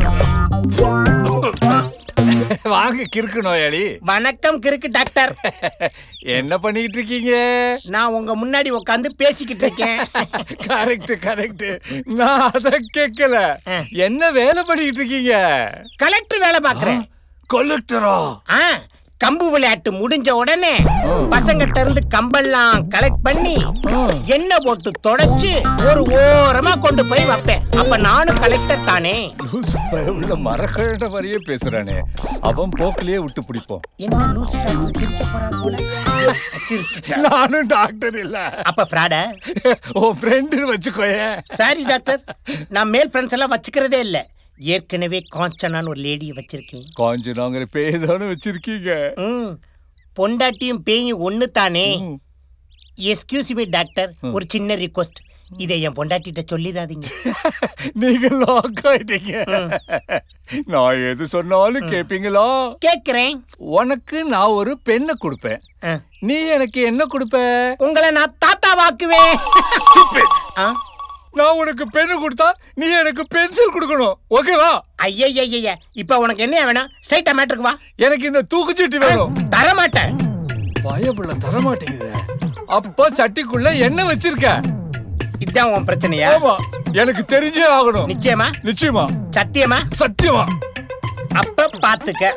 வாங்க கிறுக்கு நோயாளி வணக்கம் கிறுக்கு டாக்டர் என்ன பண்ணிட்டு இருக்கீங்க நான் உங்க முன்னாடி உட்காந்து பேசிக்கிட்டு இருக்கேன் கரெக்ட் கரெக்ட் நான் அத கேட்கல என்ன வேலை பண்ணிட்டு இருக்கீங்க கலெக்டர் வேலை பாக்குறேன் கொலெக்டரா ஆ கம்பு விளையாட்டு முடிஞ்ச உடனே பசங்கிட்ட இருந்து கம்பெல்லாம் கலெக்ட் பண்ணி எண்ணெய் போட்டு தொடச்சு ஒரு ஓரமா கொண்டு போய் வைப்பேன் அப்ப நானும் கலெக்டர் தானே உள்ள மரக்கழண்ட மாதிரியே பேசுறானே அவன் போக்கிலேயே விட்டு பிடிப்போம் என்ன லூசு டாக்டர் சிரிக்க போறாரு போல சிரிச்சுட்டா நானும் டாக்டர் இல்ல அப்ப ஃப்ராட உன் ஃப்ரெண்டு வச்சுக்கோயே சாரி டாக்டர் நான் மேல் ஃப்ரெண்ட்ஸ் எல்லாம் வச்சுக்கிறதே இல்ல ஏற்கனவே காஞ்சனான்னு ஒரு லேடியை வச்சிருக்கேன் காஞ்சனாங்கிற பேய் தானே வச்சிருக்கீங்க ம் பொண்டாட்டியும் பேயும் ஒன்று தானே எஸ்கியூஸ் மீ டாக்டர் ஒரு சின்ன ரிக்வஸ்ட் இதை என் பொண்டாட்டிட்ட சொல்லிடாதீங்க நீங்க லாக் ஆயிட்டீங்க நான் எது சொன்னாலும் கேப்பீங்களா கேக்குறேன் உனக்கு நான் ஒரு பெண்ணை கொடுப்பேன் நீ எனக்கு என்ன கொடுப்ப உங்களை நான் தாத்தா வாக்குவேன் நான் உனக்கு பெண்ணு கொடுத்தா நீ எனக்கு பென்சில் கொடுக்கணும் ஓகேவா ஐயய்யய்ய இப்ப உனக்கு என்ன வேணும் ஸ்ட்ரைட்டா மேட்டருக்கு வா எனக்கு இந்த தூக்குச்சீட்டு வேணும் தர மாட்டேன் பயப்புள்ள தர மாட்டேங்குது அப்போ சட்டிக்குள்ள என்ன வச்சிருக்க இதான் உன் பிரச்சனையா ஆமா எனக்கு தெரிஞ்சே ஆகணும் நிச்சயமா நிச்சயமா சத்தியமா சத்தியமா அப்ப பாத்துக்க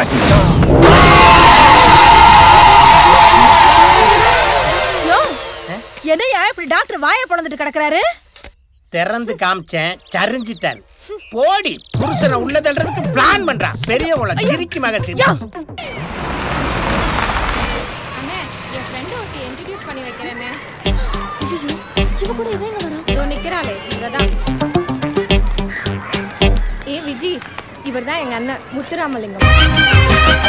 யோ, என்னய்யா இப்படி டாக்டர் வாயை பொழந்துட்டு கிடக்குறாரு திறந்து காமிச்சேன் சரிஞ்சிட்டாரு போடி புருஷனை உள்ள தள்ளுறதுக்கு பிளான் பண்றான் பெரியவங்கள சிரிக்கு மகச்சி அண்ணே என் ஃப்ரெண்ட் ஒருத்தி இன்ட்ரடியூஸ் பண்ணி வைக்கிறேனே இவ கூட இவ எங்க வரா இதோ நிக்கிறாளே இவதான் ஏ விஜி இவர் தான் எங்க அண்ணன் முத்துராமலிங்கம்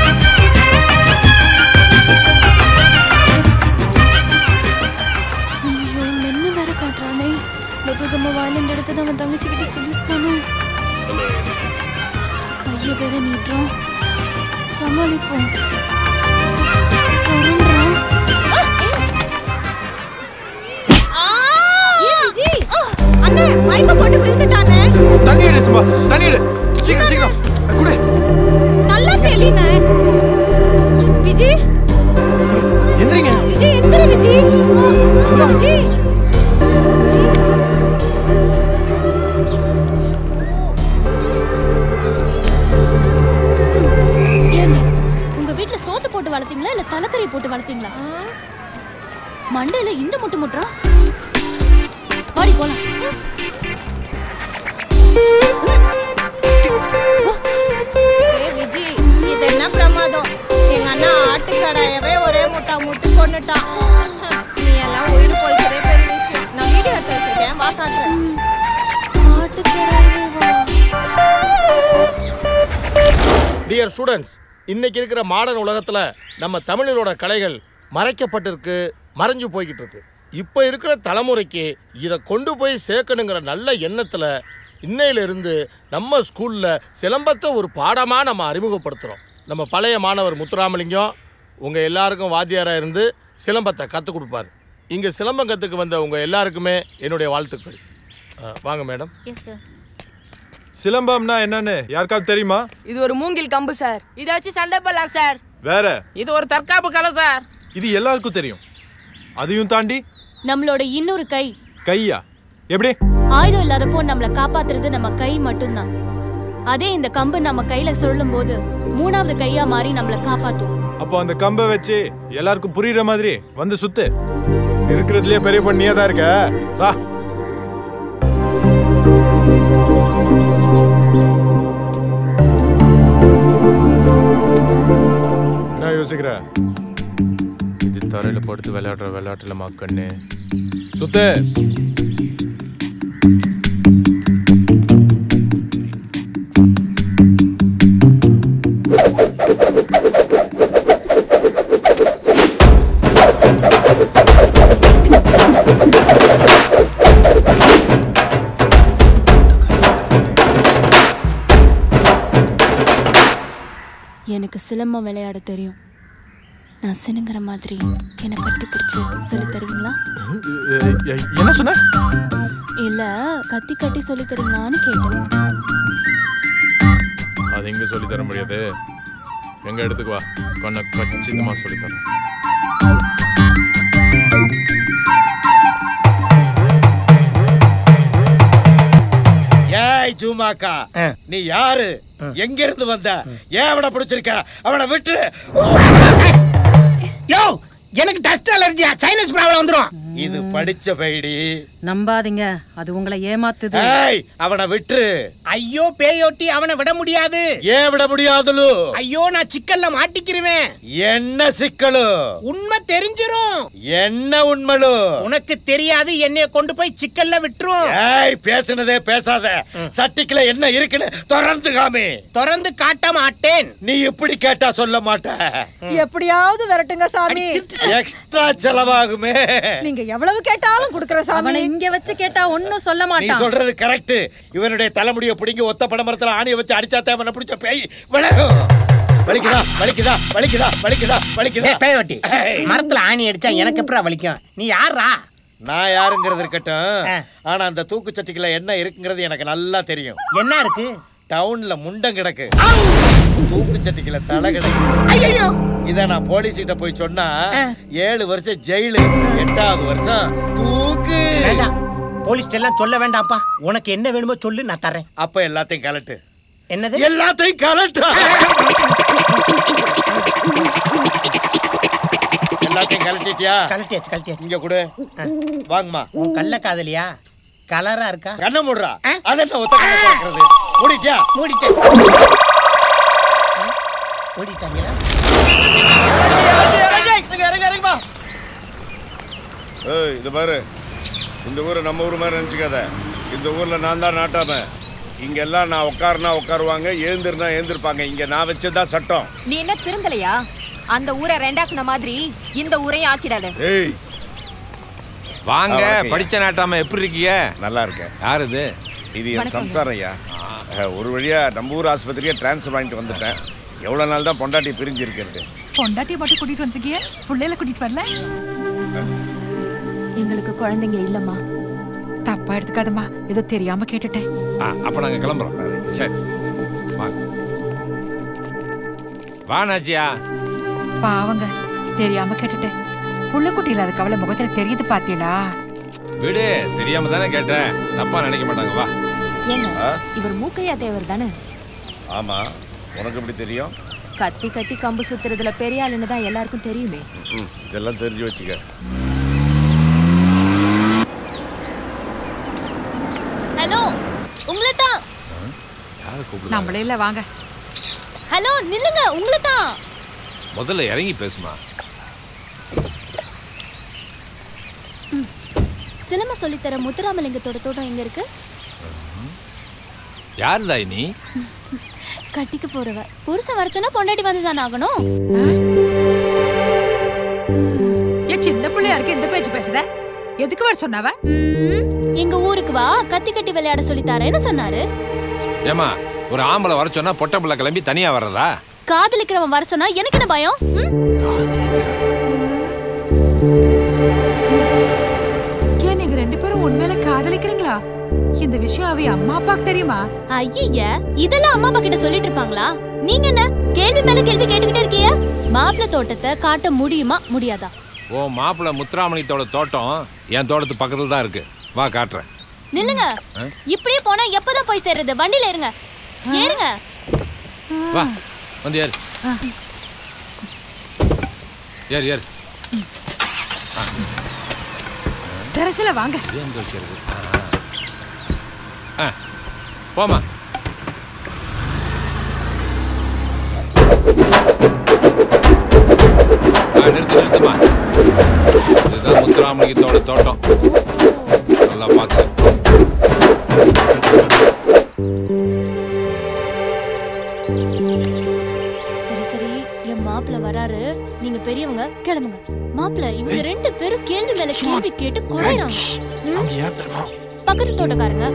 ஐயோ மென்னு வேற காட்டுறானே பகுகம வாயிலிருந்து எடுத்தது அவன் தங்கச்சிக்கிட்ட சொல்லிருப்பானோ கையை வேற நீட்டுறான் சமாளிப்போம் சரண்றான் அண்ணே மயக்க போட்டு விழுந்துட்டானே தண்ணி எடு சும்மா தண்ணி எடு சீக்கிரம் சீக்கிரம் குடு நல்லா தெளினே விஜி எந்திரிங்க விஜி எந்திரி விஜி விஜி ஏண்டி உங்க வீட்ல சோத்து போட்டு வளர்த்தீங்களா இல்ல தலைக்கறி போட்டு வளர்த்தீங்களா மண்டையில இந்த முட்டு முட்டுறா வாடி போலாம் ஏ விஜி இது என்ன பிரமாதம் எங்க அண்ணா ஆட்டுக்கடாயவே ஒரே முட்டா முட்டு கொண்டுட்டான் நீ எல்லாம் உயிர் போல்றதே பெரிய விஷயம் நான் வீடியோ எடுத்து வச்சிருக்கேன் வா காட்டுறேன் டியர் ஸ்டூடெண்ட்ஸ் இன்னைக்கு இருக்கிற மாடர்ன் உலகத்துல நம்ம தமிழரோட கலைகள் மறைக்கப்பட்டிருக்கு மறைஞ்சு போய்கிட்டு இருக்கு இப்போ இருக்கிற தலைமுறைக்கு இதை கொண்டு போய் சேர்க்கணுங்கிற நல்ல எண்ணத்துல இன்னையில இருந்து நம்ம ஸ்கூல்ல சிலம்பத்தை ஒரு பாடமா நம்ம அறிமுகப்படுத்துறோம் நம்ம பழைய மாணவர் முத்துராமலிங்கம் உங்க எல்லாருக்கும் வாத்தியாரா இருந்து சிலம்பத்தை கற்றுக் கொடுப்பாரு இங்க சிலம்பம் கத்துக்கு வந்த உங்க எல்லாருக்குமே என்னுடைய வாழ்த்துக்கள் அஹ், வாங்க மேடம் எஸ் சார் சிலம்பம்னா என்னன்னு யாருக்காவது தெரியுமா இது ஒரு மூங்கில் கம்பு சார் இதை வச்சு சண்டை போடலாம் சார் வேற இது ஒரு தற்காப்பு கலை சார் இது எல்லாருக்கும் தெரியும் அதையும் தாண்டி நம்மளோட இன்னொரு கை கையா எப்படி ஆயுதம் இல்லாதப்போ நம்மள காப்பாத்துறது நம்ம கை மட்டும்தான் அதே இந்த கம்பு நம்ம கையில சுழலும் போது மூணாவது கையா மாறி நம்மள காப்பாத்தும் அப்போ அந்த கம்பை வச்சு எல்லாருக்கும் புரியுற மாதிரி வந்து சுத்து இருக்கிறதுலயே பெரிய பண்ணியே தான் இருக்க வா என்ன யோசிக்கிற இது தரையில படுத்து விளையாடுற விளையாட்டுல மாக்கண்ணு சுத்து எனக்கு சிலம்பம் விளையாட தெரியும் நான் சினுங்கிற மாதிரி என்னை கட்டி பிடிச்சு சொல்லி தருவீங்களா என்ன சொன்ன இல்ல கத்தி கட்டி சொல்லி தருவீங்களான்னு கேட்டேன் அது எங்க சொல்லி தர முடியாது எங்க இடத்துக்கு வா கண்ணை கச்சிதமா சொல்லி தரேன் ஏய் ஜூமாக்கா நீ யாரு எங்க இருந்து வந்த ஏன் அவனை பிடிச்சிருக்க அவனை விட்டு யோ எனக்கு டஸ்ட் அலர்ஜியா சைனஸ் ப்ராப்ளம் வந்துரும் இது படிச்ச பைடி நம்பாதீங்க அது உங்களை ஏமாத்துது ஏய் அவனை விட்டு ஐயோ பேயோட்டி அவனை விட முடியாது ஏன் விட முடியாதுலு ஐயோ நான் சிக்கல்ல மாட்டிக்கிருவேன் என்ன சிக்கலு உண்மை தெரிஞ்சிரும் என்ன உண்மலு உனக்கு தெரியாது என்னைய கொண்டு போய் சிக்கல்ல விட்டுரும் ஏய் பேசுனதே பேசாத சட்டிக்குள்ள என்ன இருக்குன்னு தொடர்ந்து காமி திறந்து காட்ட மாட்டேன் நீ இப்படி கேட்டா சொல்ல மாட்ட எப்படியாவது விரட்டுங்க சாமி எக்ஸ்ட்ரா செலவாகுமே நீங்க நீங்க எவ்வளவு கேட்டாலும் கொடுக்கற சாமி அவனை இங்க வச்சு கேட்டா ஒன்னும் சொல்ல நீ மாட்டான் சொல்றது கரெக்ட் இவனுடைய தலைமுடியை பிடிங்கி ஒத்த படமரத்துல ஆணியை வச்சு அடிச்சா தேவனை பிடிச்ச பேய் விலகும் வலிக்குதா வலிக்குதா வலிக்குதா வலிக்குதா வலிக்குதா ஏய், பேயோட்டி மரத்துல ஆணி அடிச்சா எனக்கு எப்பறம் வலிக்கும் நீ யாரா நான் யாருங்கிறது இருக்கட்டும் ஆனா அந்த தூக்குச்சட்டிக்குள்ள என்ன இருக்குங்கிறது எனக்கு நல்லா தெரியும் என்ன இருக்கு டவுன்ல முண்டம் கிடக்கு தூக்குச்சட்டிக்குள்ள தலை கிடக்கு ஐயோ இத நான் போலீஸ் கிட்ட போய் சொன்னா ஏழு வருஷம் ஜெயிலு எட்டாவது வருஷம் தூக்கு வேண்டாம் போலீஸ் எல்லாம் சொல்ல வேண்டாம்ப்பா உனக்கு என்ன வேணுமோ சொல்லு நான் தரேன் அப்ப எல்லாத்தையும் கலட்டு என்னது எல்லாத்தையும் கலட்டு எல்லாத்தையும் கலட்டிட்டியா கலட்டியாச்சு கலட்டியாச்சு இங்க கொடு வாங்கம்மா உன் கள்ள காதலியா கலரா இருக்கா கண்ண மூடுறா அத என்ன ஒத்த கண்ண திறக்கிறது மூடிட்டியா மூடிட்டேன் மூடிட்டாங்களா ஏய் இது பாரு இந்த ஊரை நம்ம ஊர் மாதிரி நினச்சிக்காத இந்த ஊரில் நான் தான் நாட்டாம இங்க எல்லாம் நான் உட்காருனா உட்காருவாங்க ஏந்திருனா ஏந்திருப்பாங்க இங்க நான் வச்சதுதான் சட்டம் நீ என்ன திருந்தலையா அந்த ஊரை ரெண்டாக்குன மாதிரி இந்த ஊரையும் ஆக்கிடாத ஏய் வாங்க ஆ, வணக்கம். படிச்ச நாட்டாம எப்படி இருக்கீங்க நல்லா இருக்கேன் யார் இது இது என் வணக்கங்க. சம்சாரம் ஐயா அஹ், ஒரு வழியா நம்ம ஊர் ஆஸ்பத்திரியே டிரான்ஸ்ஃபர் வாங்கிட்டு வந்துட்டேன் எவ்வளோ நாள் தான் பொண்டாட்டி பிரிஞ்சு இருக்கிறது பொண்டாட்டியை மட்டும் கூட்டிட்டு வந்திருக்கிய பிள்ளையில கூட்டிட்டு வரல எங்களுக்கு குழந்தைங்க இல்லம்மா தப்பா எடுத்துக்காதம்மா ஏதோ தெரியாம கேட்டுட்டேன் ஆ, அப்ப நாங்க கிளம்புறோம் சரி வாங்க வா நாச்சியா பாவங்க தெரியாம கேட்டுட்டேன் புள்ள குட்டி இல்லாத கவலை முகத்துல தெரியுது பாத்தீங்களா விடு தெரியாம தானே கேட்டேன் தப்பா நினைக்க மாட்டாங்க வா ஏங்க ஆ? இவர் மூக்கையா தேவர் தானே ஆமா உனக்கு எப்படி தெரியும் கத்தி கட்டி கம்பு சுத்துறதுல பெரிய ஆளுன்னு தான் எல்லாருக்கும் தெரியுமே ம் இதெல்லாம் தெரிஞ்சு வச்சுக்க ஹலோ உங்களை தான் யாரை கூப்பிடுறாங்க நம்மளே இல்ல வாங்க ஹலோ நில்லுங்க உங்களை தான் முதல்ல இறங்கி பேசுமா சிலம்ப சொல்லித்தர முத்துராமலிங்கத்தோட தோட்டம் எங்க இருக்கு யார் தாய் நீ கட்டிக்கு போறவ புருஷன் வரச்சோன்னா பொண்டாட்டி வந்து தானே ஆகணும் ஏன் சின்ன பிள்ளையா இருக்கு இந்த பேச்சு பேசுத எதுக்கு வர சொன்னாவ எங்க ஊருக்கு வா கத்தி கட்டி விளையாட சொல்லி தரேன்னு சொன்னாரு ஏமா ஒரு ஆம்பளை வர சொன்னா பொட்டை பிள்ளை கிளம்பி தனியா வர்றதா காதலிக்கிறவன் வர சொன்னா எனக்கு என்ன பயம் ம்? ஏன் நீங்க ரெண்டு பேரும் உண்மையில காதலிக்கிறீங்களா இந்த விஷயம் அவ அம்மா அப்பாக்கு தெரியுமா ஐய இதெல்லாம் அம்மா அப்பா கிட்ட சொல்லிட்டு இருப்பாங்களா நீங்க என்ன கேள்வி மேல கேள்வி கேட்டுக்கிட்டே இருக்கீங்க மாப்பிள்ளை தோட்டத்தை காட்ட முடியுமா முடியாதா ஓ மாப்பிள்ளை முத்துராமலிங்கத்தோட தோட்டம் என் தோட்டத்து பக்கத்துல தான் இருக்கு வா காட்டுறேன் நில்லுங்க ஆ? இப்படியே போனா எப்பதான் போய் சேர்றது வண்டியில இருங்க ஏறுங்க வா வந்து ஏறு ஏறு ஏறு தெரசில வாங்க ஏன் வச்சிருக்கு ஆ போமா ஆ, நிறுத்து நிறுத்துமா இதுதான் முத்துராமலிங்கத்தோட தோட்டம் நல்லா பார்த்து சரி சரி என் மாப்பிள்ள வராரு நீங்க பெரியவங்க கிளம்புங்க மாப்பிள்ள இவங்க ரெண்டு பேரும் கேள்வி மேல கேள்வி கேட்டு குறையறாங்க ம்? அவங்க யார் தெரியுமா பக்கத்து தோட்டக்காரங்க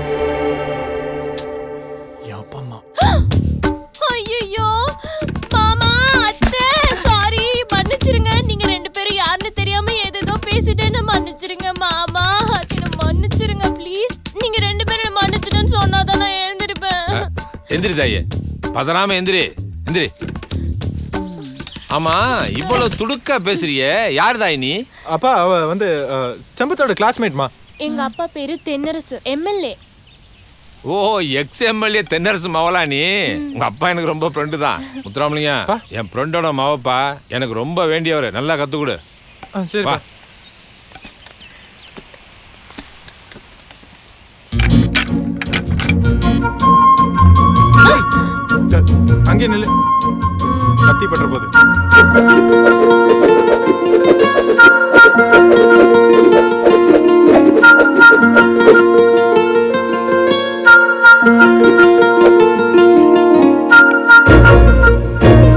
என் அப்பா அம்மா ஐயோ மாமா அத்தை சாரி மன்னிச்சிருங்க நீங்க ரெண்டு பேரும் யாருன்னு தெரியாம ஏதேதோ பேசிட்டேன்னு மன்னிச்சிருங்க மாமா என்ன மன்னிச்சிருங்க ப்ளீஸ் நீங்க ரெண்டு பேரும் என்ன மன்னிச்சிட்டேன்னு சொன்னாதான் நான் எழுந்திருப்பேன் எந்திரி தாயே பதறாம எந்திரி எந்திரி ஆமா இவ்வளவு துடுக்கா பேசுறியே யார் தாய் நீ அப்பா அவ வந்து அஹ், செம்பத்தோட கிளாஸ்மேட்மா எங்க அப்பா பேரு தென்னரசு எம்எல்ஏ ஓ எக்ஸ் எம்எல்ஏ தென்னரசு மவளா நீ உங்க அப்பா எனக்கு ரொம்ப ஃப்ரெண்டு தான் முத்துராமலிங்கம் என் ஃப்ரெண்டோட மவப்பா எனக்கு ரொம்ப வேண்டியவர் நல்லா கத்து கொடு சரி வா அங்கே நில்லு கத்தி பற்ற போது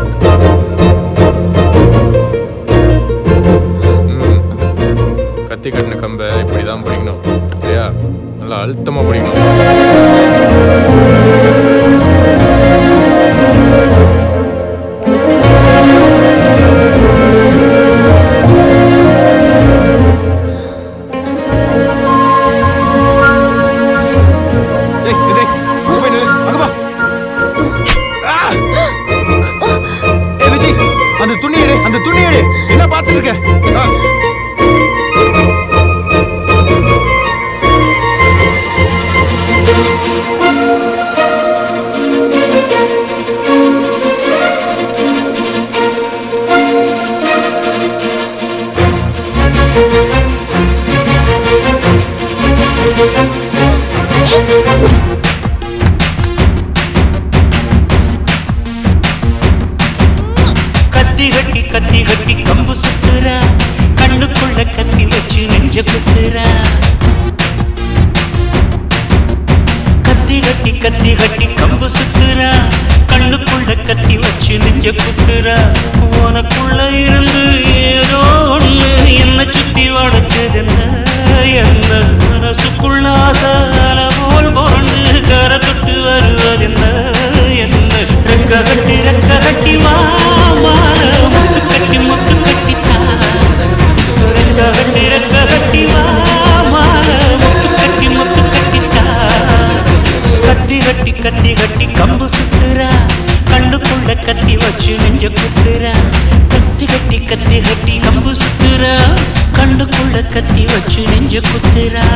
கத்தி மொத்தமா பிடிக்கணும் ஏய் எதிரி அங்க போய் நில்லு அங்க போ ஆ! ஏய் விஜி அந்த துணி எடு அந்த துணி எடு என்ன பார்த்துட்டு இருக்க ஆ. கத்தி கட்டி கத்தி கட்டி கம்பு சுத்துறா கண்ணுக்குள்ள கத்தி வச்சு நெஞ்ச குத்துறா கத்தி கட்டி கத்தி கட்டி கம்பு சுத்துறா கண்ணுக்குள்ள கத்தி வச்சு நெஞ்ச குத்துறா உனக்குள்ள இருந்து ஏதோ ஒண்ணு என்ன சுத்தி வளர்க்குது என்ன மனசுக்குள்ள ஆசால போல் போண்டு கரை தொட்டு வருவதென்ன என்ன ரெக்க கட்டி ரெக்க கட்டி மாமா முத்து கட்டி முத்து கட்டி ரெக்க கட்டி ரெக்க கட்டி மாமா முத்து கட்டி முத்து கட்டி கத்தி கட்டி கத்தி கட்டி கம்பு சுத்துறா கண்ணுக்குள்ள கத்தி வச்சு நெஞ்ச குத்துறா கத்தி கட்டி கத்தி கட்டி கம்பு சுத்துறா கண்ணுக்குள்ள கத்தி வச்சு நெஞ்ச குத்துறா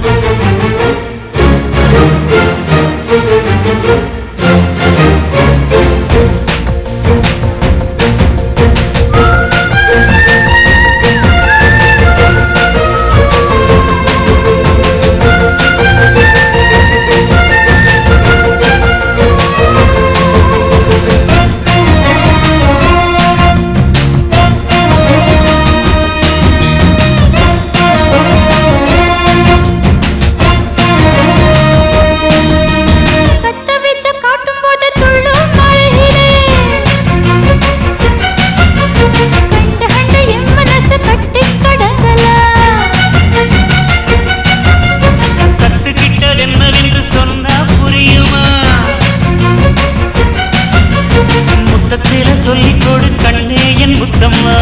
கத்த வித்த காட்டும் போது துள்ளும் மழையிலே கண்ட கண்ட என் மனசு கட்டி கடங்கல கத்துக்கிட்டது என்னவென்று சொன்னா புரியுமா முத்தத்தில சொல்லிக் கொடு கண்ணே என் முத்தம்மா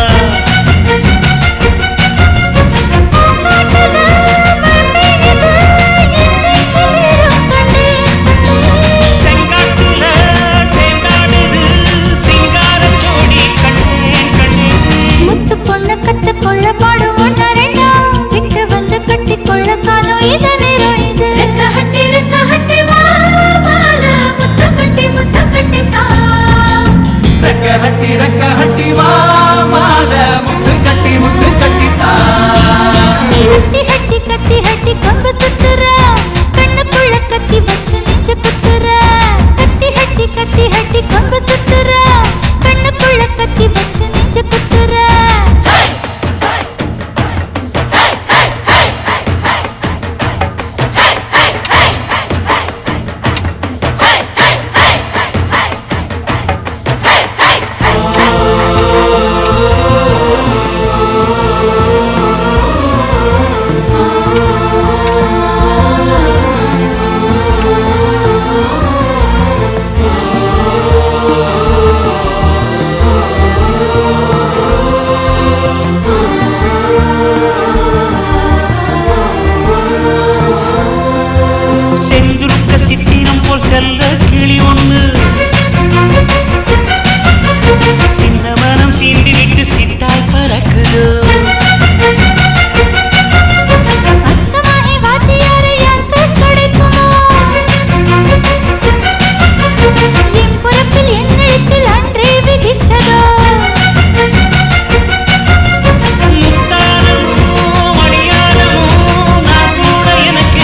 செங்காட்டுல சேர்ந்தாடுது சிங்கார ஜோடி கண்ணே கண்ணே முத்து பொண்ணு கத்து கொள்ள பாடும் ஒன்னா ரெண்டா கிட்ட வந்து கட்டி கொள்ள காலம் இத நேரம் இது ரெக்க ஹட்டி ரெக்க ஹட்டி வா மால முத்த கட்டி முத்த கட்டி தா ரெக்க ஹட்டி ரெக்க ஹட்டி வா மால முத்து கட்டி முத்து கட்டி தா கத்தி ஹட்டி கத்தி ஹட்டி கம்பு சுத்துற கண்ணுக்குள்ள கத்தி வச்சு நெஞ்சு குத்துற கத்தி ஹட்டி கத்தி ஹட்டி கம்பு சுத்துற கண்ணுக்குள்ள கத்தி வச்சு நெஞ்சு குத்துற செந்துருக்க சித்திரம் போல் செல்ல கிளி ஒண்ணு சின்ன மனம் சீண்டி விட்டு சித்தாய் பறக்குதோ அத்தமாகி வாத்தியாரை யாருக்கு கிடைக்குமோ என் பிறப்பில் என் எழுத்தில் அன்றே விதிச்சதோ மணியாரமோ நான் சூட எனக்கு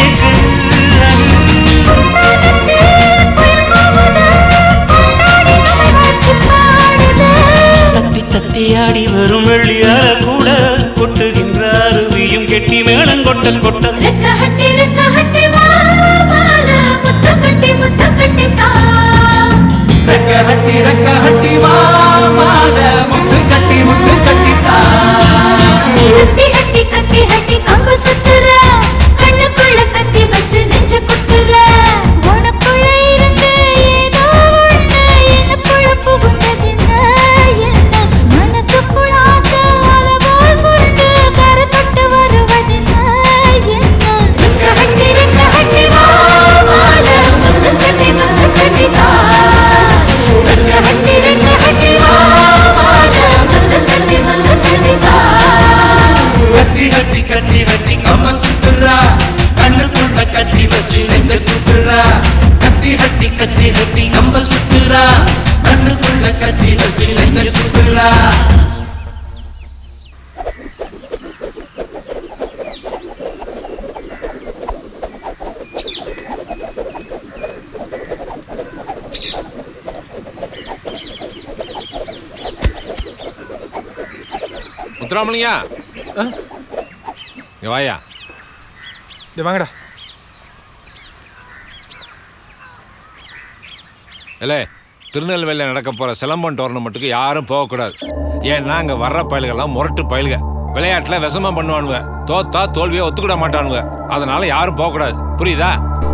தத்தி தத்தி ஆடி வரும் வெள்ளியார கூட முத்துராமலிங்கா இங்க வாயா வாங்கடா இல்லை திருநெல்வேலியில் நடக்க போகிற சிலம்பம் டோர்னமெண்ட்டுக்கு யாரும் போகக்கூடாது ஏன்னா அங்கே வர்ற பயல்கள்லாம் முரட்டு பயலுக விளையாட்டில் விஷமா பண்ணுவானுங்க தோத்தா தோல்வியை ஒத்துக்கிட மாட்டானுங்க அதனால யாரும் போகக்கூடாது புரியுதா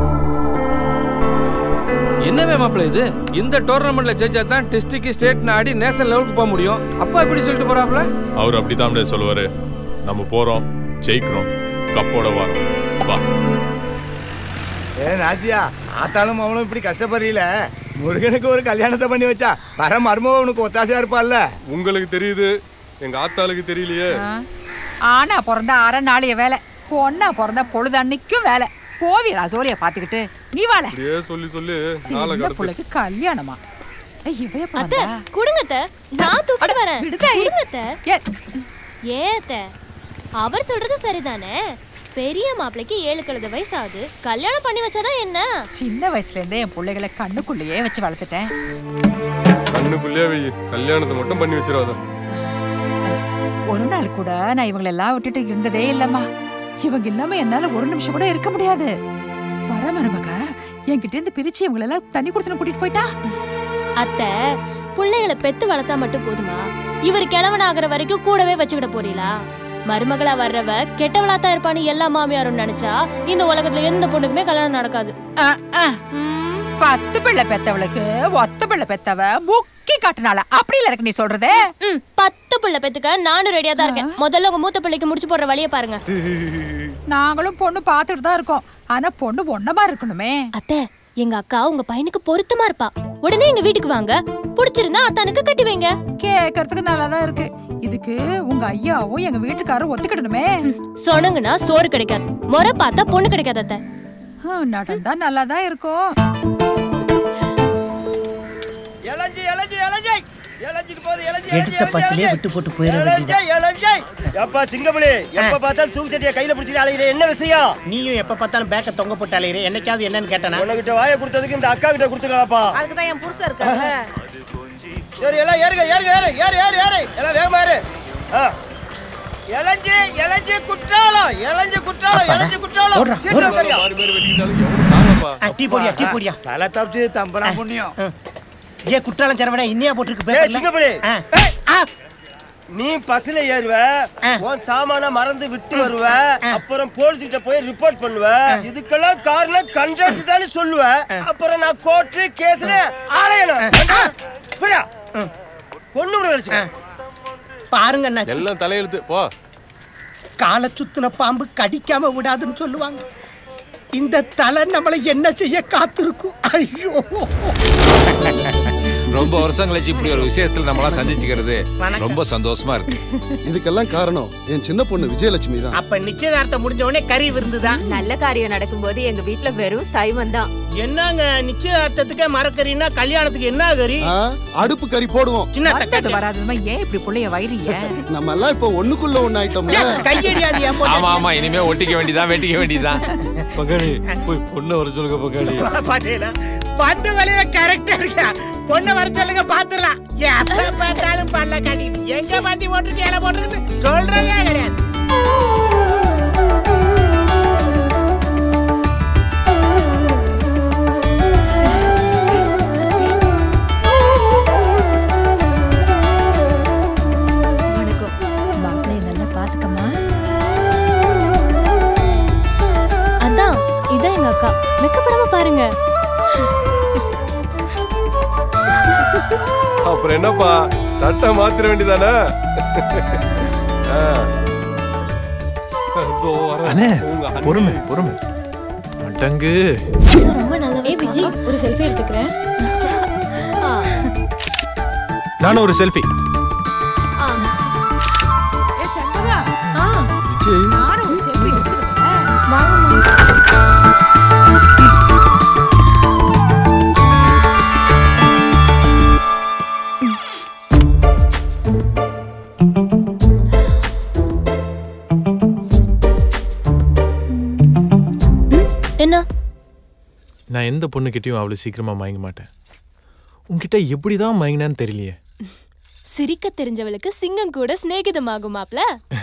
என்னவே மாப்பிள்ள இது இந்த டோர்னமெண்ட்ல ஜெயிச்சா தான் டிஸ்ட்ரிக்ட் ஸ்டேட் ஆடி நேஷனல் லெவலுக்கு போக முடியும் அப்பா இப்படி சொல்லிட்டு போறாப்ல அவர் அப்படிதான் சொல்லுவாரு நம்ம போறோம் ஜெயிக்கிறோம் கப்போட வரோம் வா ஏ நாசியா ஆத்தாலும் அவனும் இப்படி கஷ்டப்படுறீல முருகனுக்கு ஒரு கல்யாணத்தை பண்ணி வச்சா வர மருமக உனக்கு ஒத்தாசையா இருப்பால்ல உங்களுக்கு தெரியுது எங்க ஆத்தாளுக்கு தெரியலையே ஆனா பிறந்தா அரை நாளைய வேலை பொண்ணா பிறந்தா பொழுது அன்னைக்கும் வேலை போவியலா சோழிய பாத்துக்கிட்டு நீ வாழ அப்படியே சொல்லி சொல்லி நாளை சின்ன கடத்து பிள்ளைக்கு கல்யாணமா ஏய், இவ எப்ப அத்தை வந்தா? கொடுங்க அத்தை நான் தூக்கிட்டு வரேன் விடுதே. கொடுங்க அத்தை ஏன் அத்தை அவர் சொல்றது சரிதானே பெரிய மாப்பிளைக்கு ஏழு கழுத வயசு ஆகுது கல்யாணம் பண்ணி வச்சாதான் என்ன சின்ன வயசுல இருந்தே என் பிள்ளைகளை கண்ணுக்குள்ளேயே வச்சு வளர்த்துட்டேன் கண்ணுக்குள்ளே வை கல்யாணத்தை மட்டும் பண்ணி வச்சிடாத ஒரு நாள் கூட நான் இவங்களை எல்லாம் விட்டுட்டு இருந்ததே இல்லம்மா இவங்க இல்லாம என்னால ஒரு நிமிஷம் கூட இருக்க முடியாது வர மருமக என்கிட்ட இருந்து பிரிச்சு இவங்களை எல்லாம் தண்ணி கொடுத்து கூட்டிட்டு போயிட்டா அத்தை பிள்ளைகளை பெத்து வளர்த்தா மட்டும் போதுமா இவர் கிழவன் ஆகுற வரைக்கும் கூடவே வச்சுக்கிட போறீங்களா மருமகளா வர்றவ கெட்டவளா தான் இருப்பான்னு எல்லா மாமியாரும் நினைச்சா இந்த உலகத்துல எந்த பொண்ணுக்குமே கல்யாணம் நடக்காது பத்து பிள்ளை பெத்தவளுக்கு ஒத்த பிள்ளை பெத்தவ முக்கி காட்டுனால அப்படி இல்ல இருக்கு நீ சொல்றதே ம், பத்து பிள்ளை பெத்துக்க நானும் ரெடியா தான் இருக்கேன் முதல்ல உங்க மூத்த பிள்ளைக்கு முடிச்சு போடுற வழியை பாருங்க நாங்களும் பொண்ணு பார்த்துட்டு தான் இருக்கோம் ஆனா பொண்ணு ஒன்ன மாதிரி இருக்கணுமே அத்தை எங்க அக்கா உங்க பையனுக்கு பொருத்தமா இருப்பா உடனே எங்க வீட்டுக்கு வாங்க பிடிச்சிருந்தா அத்தானுக்கு கட்டி வைங்க கேட்கறதுக்கு நல்லா தான் இருக்கு இதுக்கு உங்க ஐயாவும் எங்க வீட்டுக்காரும் ஒத்துக்கிடணுமே சொன்னங்கன்னா சோறு கிடைக்காது முறை பார்த்தா பொண்ணு கிடைக்காது அத்தை ஹம், நடந்தா நல்லா தான் இருக்கும் இளஞ்சி இளஞ்சி இளஞ்சி இளஞ்சிக்கு போது இளஞ்சி எடுத்த பஸ்லயே விட்டு போட்டு போயிட இளஞ்சி இளஞ்சி எப்பா சிங்கமணி எப்ப பார்த்தாலும் தூக்கு சட்டியை கையில பிடிச்சிட்டு அலையிற என்ன விஷயம் நீயும் எப்ப பார்த்தாலும் பேக்க தொங்க போட்டு அலையிற என்னைக்காவது என்னன்னு கேட்டானா உனக்கிட்ட வாயை கொடுத்ததுக்கு இந்த அக்கா கிட்ட கொடுத்துக்கலாம்ப்பா அதுக்கு தான் என் புருஷன் இருக்காங்க சரி எல்லாம் ஏறுங்க ஏறுங்க ஏறு ஏறு ஏறு ஏறு எல்லாம் வேகமா ஏறு ஆ. இளஞ்சி இளஞ்சி குற்றாலம் இளஞ்சி குற்றாலம் இளஞ்சி குற்றாலம் ஓடுறா, சீக்கிரம் ஓடுறா. உட்காருங்க. ஆறு பேர் வெட்டிட்டாலும் எவ்வளவு சாங்கப்பா ஆ, டீ போடியா டீ போடியா தலை தப்பிச்சு தம்பனா புண்ணியம் ஏ குற்றாலம் சரவணா இன்னியா போட்டிருக்கு ஏய் பேப்பர்ல சிங்கப்படி ஆ. ஏய், ஆ. நீ பஸ்ல ஏறுவ உன் சாமான மறந்து விட்டு வருவ அப்புறம் போலீஸ் கிட்ட போய் ரிப்போர்ட் பண்ணுவ இதுக்கெல்லாம் காரணம் கண்ட்ராக்ட் தானே சொல்லுவ அப்புறம் நான் கோர்ட்டு கேஸ்ல ஆலையணும் புரியா கொண்டு விட பாருங்க அண்ணாச்சி. எல்லாம் தலையெழுத்து போ காலை சுத்தின பாம்பு கடிக்காம விடாதுன்னு சொல்லுவாங்க இந்த தலை நம்மளை என்ன செய்ய காத்திருக்கும் ஐயோ ரொம்ப வருஷம் கழிச்சு இப்படி ஒரு விஷயத்துல நம்மளாம் சந்திச்சுக்கிறது ரொம்ப சந்தோஷமா இருக்கு இதுக்கெல்லாம் காரணம் என் சின்ன பொண்ணு விஜயலட்சுமி தான் அப்ப நிச்சயதார்த்தம் முடிஞ்ச உடனே கறி விருந்துதான் நல்ல காரியம் நடக்கும்போது எங்க வீட்ல வெறும் சைவம் தான் என்னங்க நிச்சயதார்த்தத்துக்கே மரக்கறின்னா கல்யாணத்துக்கு என்ன கறி ஆ, அடுப்பு கறி போடுவோம் சின்ன வந்தது வராததுமா ஏன் இப்படி புள்ளைய வயிறீங்க நம்ம எல்லாம் இப்ப ஒண்ணுக்குள்ள ஒண்ணு ஆயிட்டோம்ல கையடியாது ஆமா ஆமா இனிமே ஒட்டிக்க வேண்டியதான் வெட்டிக்க வேண்டியதான் பங்காளி போய் பொண்ணு வர சொல்லுங்க பங்காளி பாத்தீங்களா பத்து வழியில கரெக்டா இருக்கா பொண்ணு வர சொல்லுங்க பாத்துடலாம் எப்ப பார்த்தாலும் பல்ல கட்டிட்டு எங்க பாத்தி போட்டுட்டு இலை போட்டுட்டு சொல்றதே கிடையாது மாப்பிள்ளைய நல்லா பாத்துக்கம்மா அதான் இதான் எங்க அக்கா வெக்கப்படாம பாருங்க அப்புறம் என்னப்பா தட்டை மாத்திர வேண்டியதானே ஆ. இதோ வரேன். அண்ணே உங்க அண்ணன். பொறுமை பொறுமை அடங்கு ரொம்ப நல்லா ஏ விஜி ஒரு செல்ஃபி எடுத்துக்கிறேன் நானும் ஒரு செல்ஃபி ஏ சங்கரா ஆ நானும் ஒரு செல்ஃபி எடுத்துக்கிறேன் வாங்கம்மா என்ன நான் எந்த பொண்ணுக்கிட்டையும் அவ்வளோ சீக்கிரமா மயங்க மாட்டேன் உன்கிட்ட எப்படி தான் மயங்கினான்னு தெரியலையே சிரிக்க தெரிஞ்சவளுக்கு சிங்கம் கூட சிநேகிதமாகுமாப்ல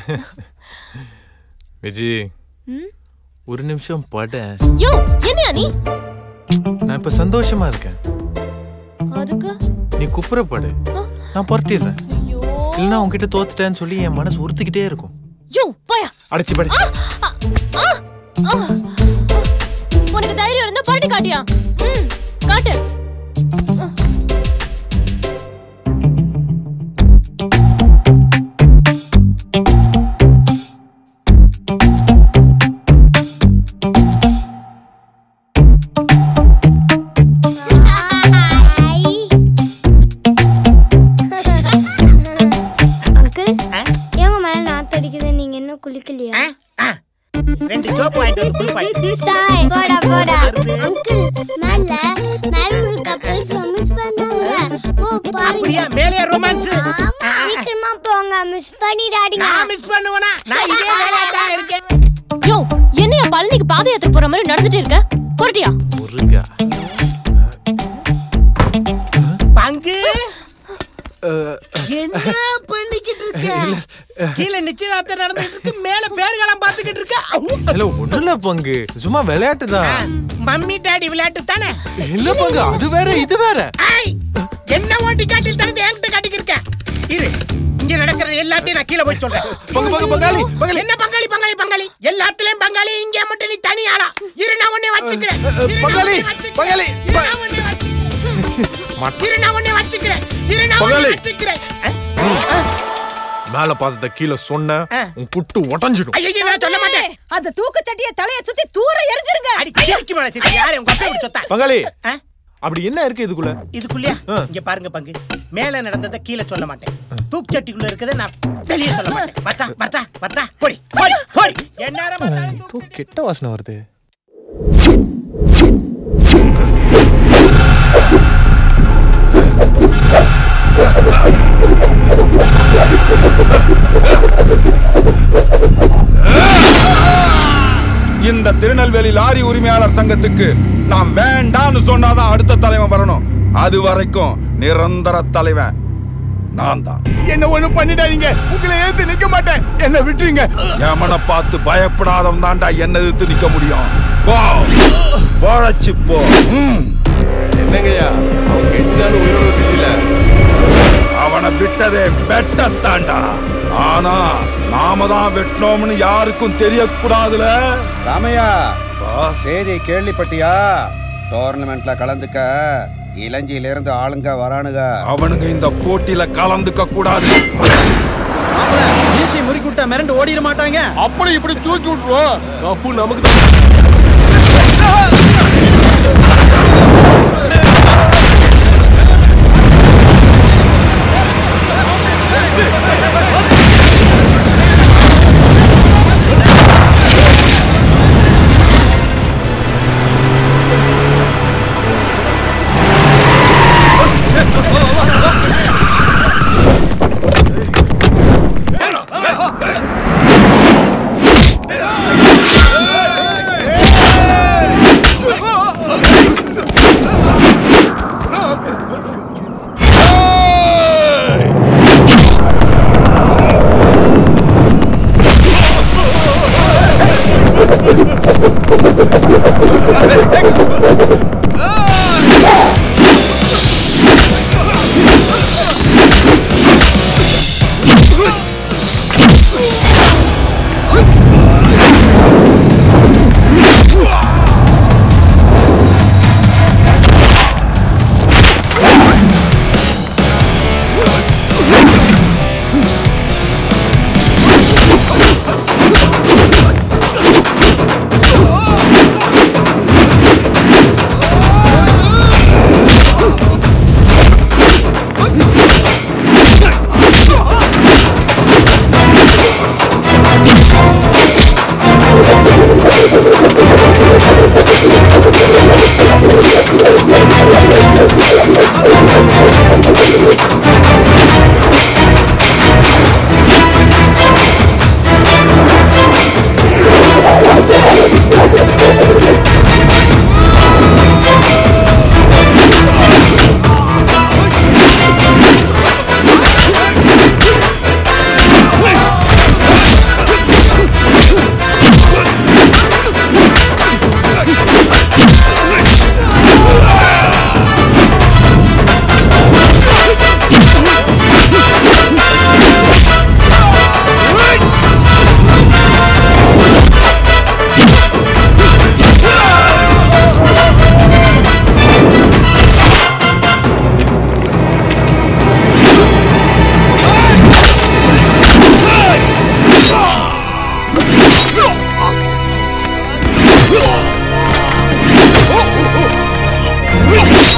விஜி ம்? ஒரு நிமிஷம் பட யோ என்னையா நீ நான் இப்ப சந்தோஷமா இருக்கேன் அதுக்கு நீ குப்புறப்படு நான் புரட்டிடுறேன் இல்லைன்னா உன்கிட்ட தோத்துட்டேன்னு சொல்லி என் மனசு உறுத்திக்கிட்டே இருக்கும் யோ போயா அடிச்சு படி ஆ! ஆ! உனக்கு தைரியம் இருந்தா பாட்டி காட்டியா ம் காட்டு அங்கிள் ஏங்க மேல நாத்து அடிக்குது நீங்க இன்னும் குளிக்கலையா ரெண்டு சோப்பு வாங்கிட்டு வந்து குளிப்பாட்டி தாய் போடா போடா அங்கிள் மேல மேல ஒரு கப்பல் மிஸ் பண்ணாங்க போ பாருங்க அப்படியா மேலே ரொமான்ஸ் சீக்கிரமா போங்க மிஸ் பண்ணிடாதீங்க நான் மிஸ் பண்ணுவேனா நான் இதே வேலையா தான் இருக்கேன் யோ என்னையா பழனிக்கு பாத யாத்திரை போற மாதிரி நடந்துட்டு இருக்க புரட்டியா முருகா பங்கு என்ன பண்ணிக்கிட்டு இருக்க கீழே நிச்சயதார்த்தம் நடந்துட்டு இருக்கு மேல பேர்களாம் பாத்துக்கிட்டு இருக்க அவு. இல்ல ஒண்ணும் இல்ல பங்கு சும்மா விளையாட்டு தான் மம்மி டாடி விளையாட்டு தானே இல்ல பங்கு அது வேற இது வேற ஐய், என்ன ஓட்டி காட்டில் தரது என்கிட்ட காட்டிக்கிட்டு இருக்க இரு இங்க நடக்கிறது எல்லாத்தையும் நான் கீழே போய் சொல்றேன் பங்கு, பங்கு, பங்காளி, பங்காளி. என்ன பங்காளி பங்காளி பங்காளி எல்லாத்துலயும் பங்காளி இங்க மட்டும் நீ தனி ஆளா இரு நான் உன்னை வச்சுக்கிறேன் இரு, நான் பங்காளி, உன்னை வச்சுக்கிறேன். பங்காளி, இரு, நான் உன்னை வச்சுக்கிறேன். இரு நான் உன்னை வச்சுக்கிறேன் இரு நான் உன்னை பங்காளி. வச்சுக்கிறேன் மேல பார்த்தத கீழே சொன்ன உன் புட்டு உடஞ்சிடும் ஐயோ நான் சொல்ல மாட்டேன் அந்த தூக்கு சட்டியை தலைய சுத்தி தூர எரிஞ்சிருங்க அடி சிரிக்கு மேல சிரிக்கு யாரு உங்க அப்பா இப்படி சொத்தா பங்காளி அப்படி என்ன இருக்கு இதுக்குள்ள இதுக்குள்ளயா இங்க பாருங்க பங்கு மேல நடந்ததை கீழே சொல்ல மாட்டேன் தூக்குச்சட்டிக்குள்ள இருக்கதை நான் வெளியே சொல்ல மாட்டேன் பத்தா பத்தா பத்தா போடி போடி போடி என்ன ஏதோ கெட்ட வாசனை வருது இந்த திருநெல்வேலி லாரி உரிமையாளர் சங்கத்துக்கு நான் வேண்டான்னு சொன்னாதான் அடுத்த தலைவன் வரணும் அது வரைக்கும் நிரந்தர தலைவன் நான் தான் என்ன ஒண்ணு பண்ணிடாதீங்க உங்களை ஏத்து நிக்க மாட்டேன் என்ன விட்டுருங்க எமனை பார்த்து பயப்படாதவன் தான்டா என்ன எதிர்த்து நிக்க முடியும் போ போழச்சு போ ம். என்னங்கய்யா அவங்க கெஞ்சினாலும் உயிரோட விடல அவனை விட்டதே வெட்டத்தாண்டா ஆனா நாம தான் வெட்டினோம்னு யாருக்கும் தெரியக்கூடாதுல ராமையா செய்தியை கேள்விப்பட்டியா டோர்னமெண்ட்ல கலந்துக்க இளஞ்சியில இருந்து ஆளுங்க வரானுங்க அவனுங்க இந்த போட்டியில கலந்துக்க கூடாது மீசை முறுக்கி விட்டா மிரண்டு ஓடிட மாட்டாங்க அப்படி இப்படி தூக்கி விட்டுருவோம் கப்பு நமக்கு தான் ஏய்!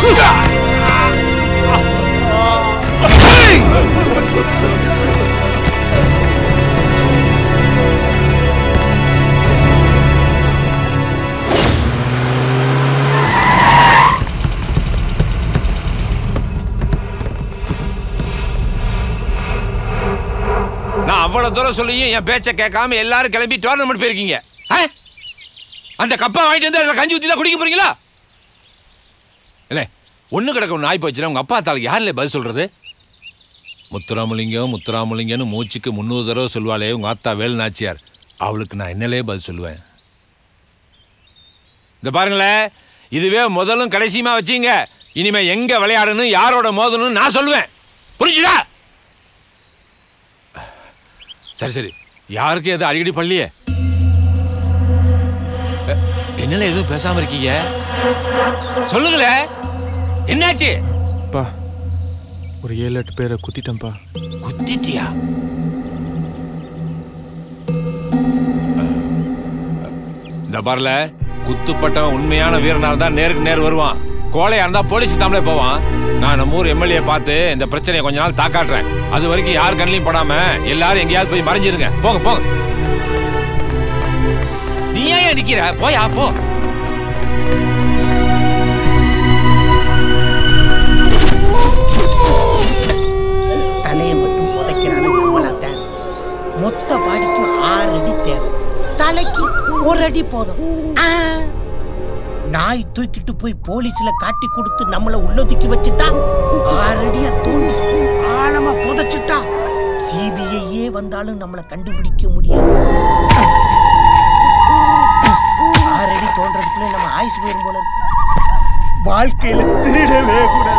நான் அவ்வளவு தூரம் சொல்லியும் என் பேச்சை கேட்காம எல்லாரும் கிளம்பி டோர்னமெண்ட் போயிருக்கீங்க ஆ? அந்த கப்பை வாங்கிட்டு வந்து அதில் கஞ்சி ஊற்றி தான் குடிக்க போறீங்களா இல்லை ஒன்று கிடக்க ஒன்று ஆகி போச்சுன்னா உங்கள் அப்பா தாளுக்கு யாரில் பதில் சொல்கிறது முத்துராமலிங்கம் முத்துராமலிங்கம்னு மூச்சுக்கு முந்நூறு தடவை சொல்வாளே உங்கள் ஆத்தா வேலு நாச்சியார் அவளுக்கு நான் என்னலே பதில் சொல்லுவேன் இந்த பாருங்களேன் இதுவே முதலும் கடைசியுமா வச்சீங்க இனிமே எங்க விளையாடணும் யாரோட மோதணும் நான் சொல்லுவேன் புரிஞ்சுடா சரி சரி யாருக்கு எது அடிக்கடி பள்ளியே என்னல எதுவும் பேசாம இருக்கீங்க சொல்லுங்களே என்னாச்சு பா ஒரு ஏழு எட்டு பேரை குத்திட்டேன்ப்பா குத்திட்டியா இந்த பாருல குத்துப்பட்டவன் உண்மையான வீரனா இருந்தா நேருக்கு நேர் வருவான் கோழையா இருந்தா போலீஸ் தாமலே போவான் நான் நம்ம ஊர் எம்எல்ஏ பார்த்து இந்த பிரச்சனையை கொஞ்ச நாள் தாக்காட்டுறேன் அது வரைக்கும் யார் கண்ணிலையும் படாம எல்லாரும் எங்கேயாவது போய் மறைஞ்சிருங்க போங்க போங்க நீ ஏன் நிக்கிற போயா போ தலையை மட்டும் புதைக்கிறான்னு நம்மளா தான் மொத்த பாடிக்கும் ஆறு அடி தேவை தலைக்கு ஒரு அடி போதும் ஆ. நாய் தூக்கிட்டு போய் போலீஸ்ல காட்டி கொடுத்து நம்மள உள்ளொதுக்கி வச்சுட்டா ஆறு அடிய தோண்டி ஆழமா புதைச்சிட்டா சிபிஐயே வந்தாலும் நம்மளை கண்டுபிடிக்க முடியாது ஆறு அடி தோன்றதுக்குள்ள நம்ம ஆயுசு போயிரும் போல இருக்கு வாழ்க்கையில திருடவே கூடாது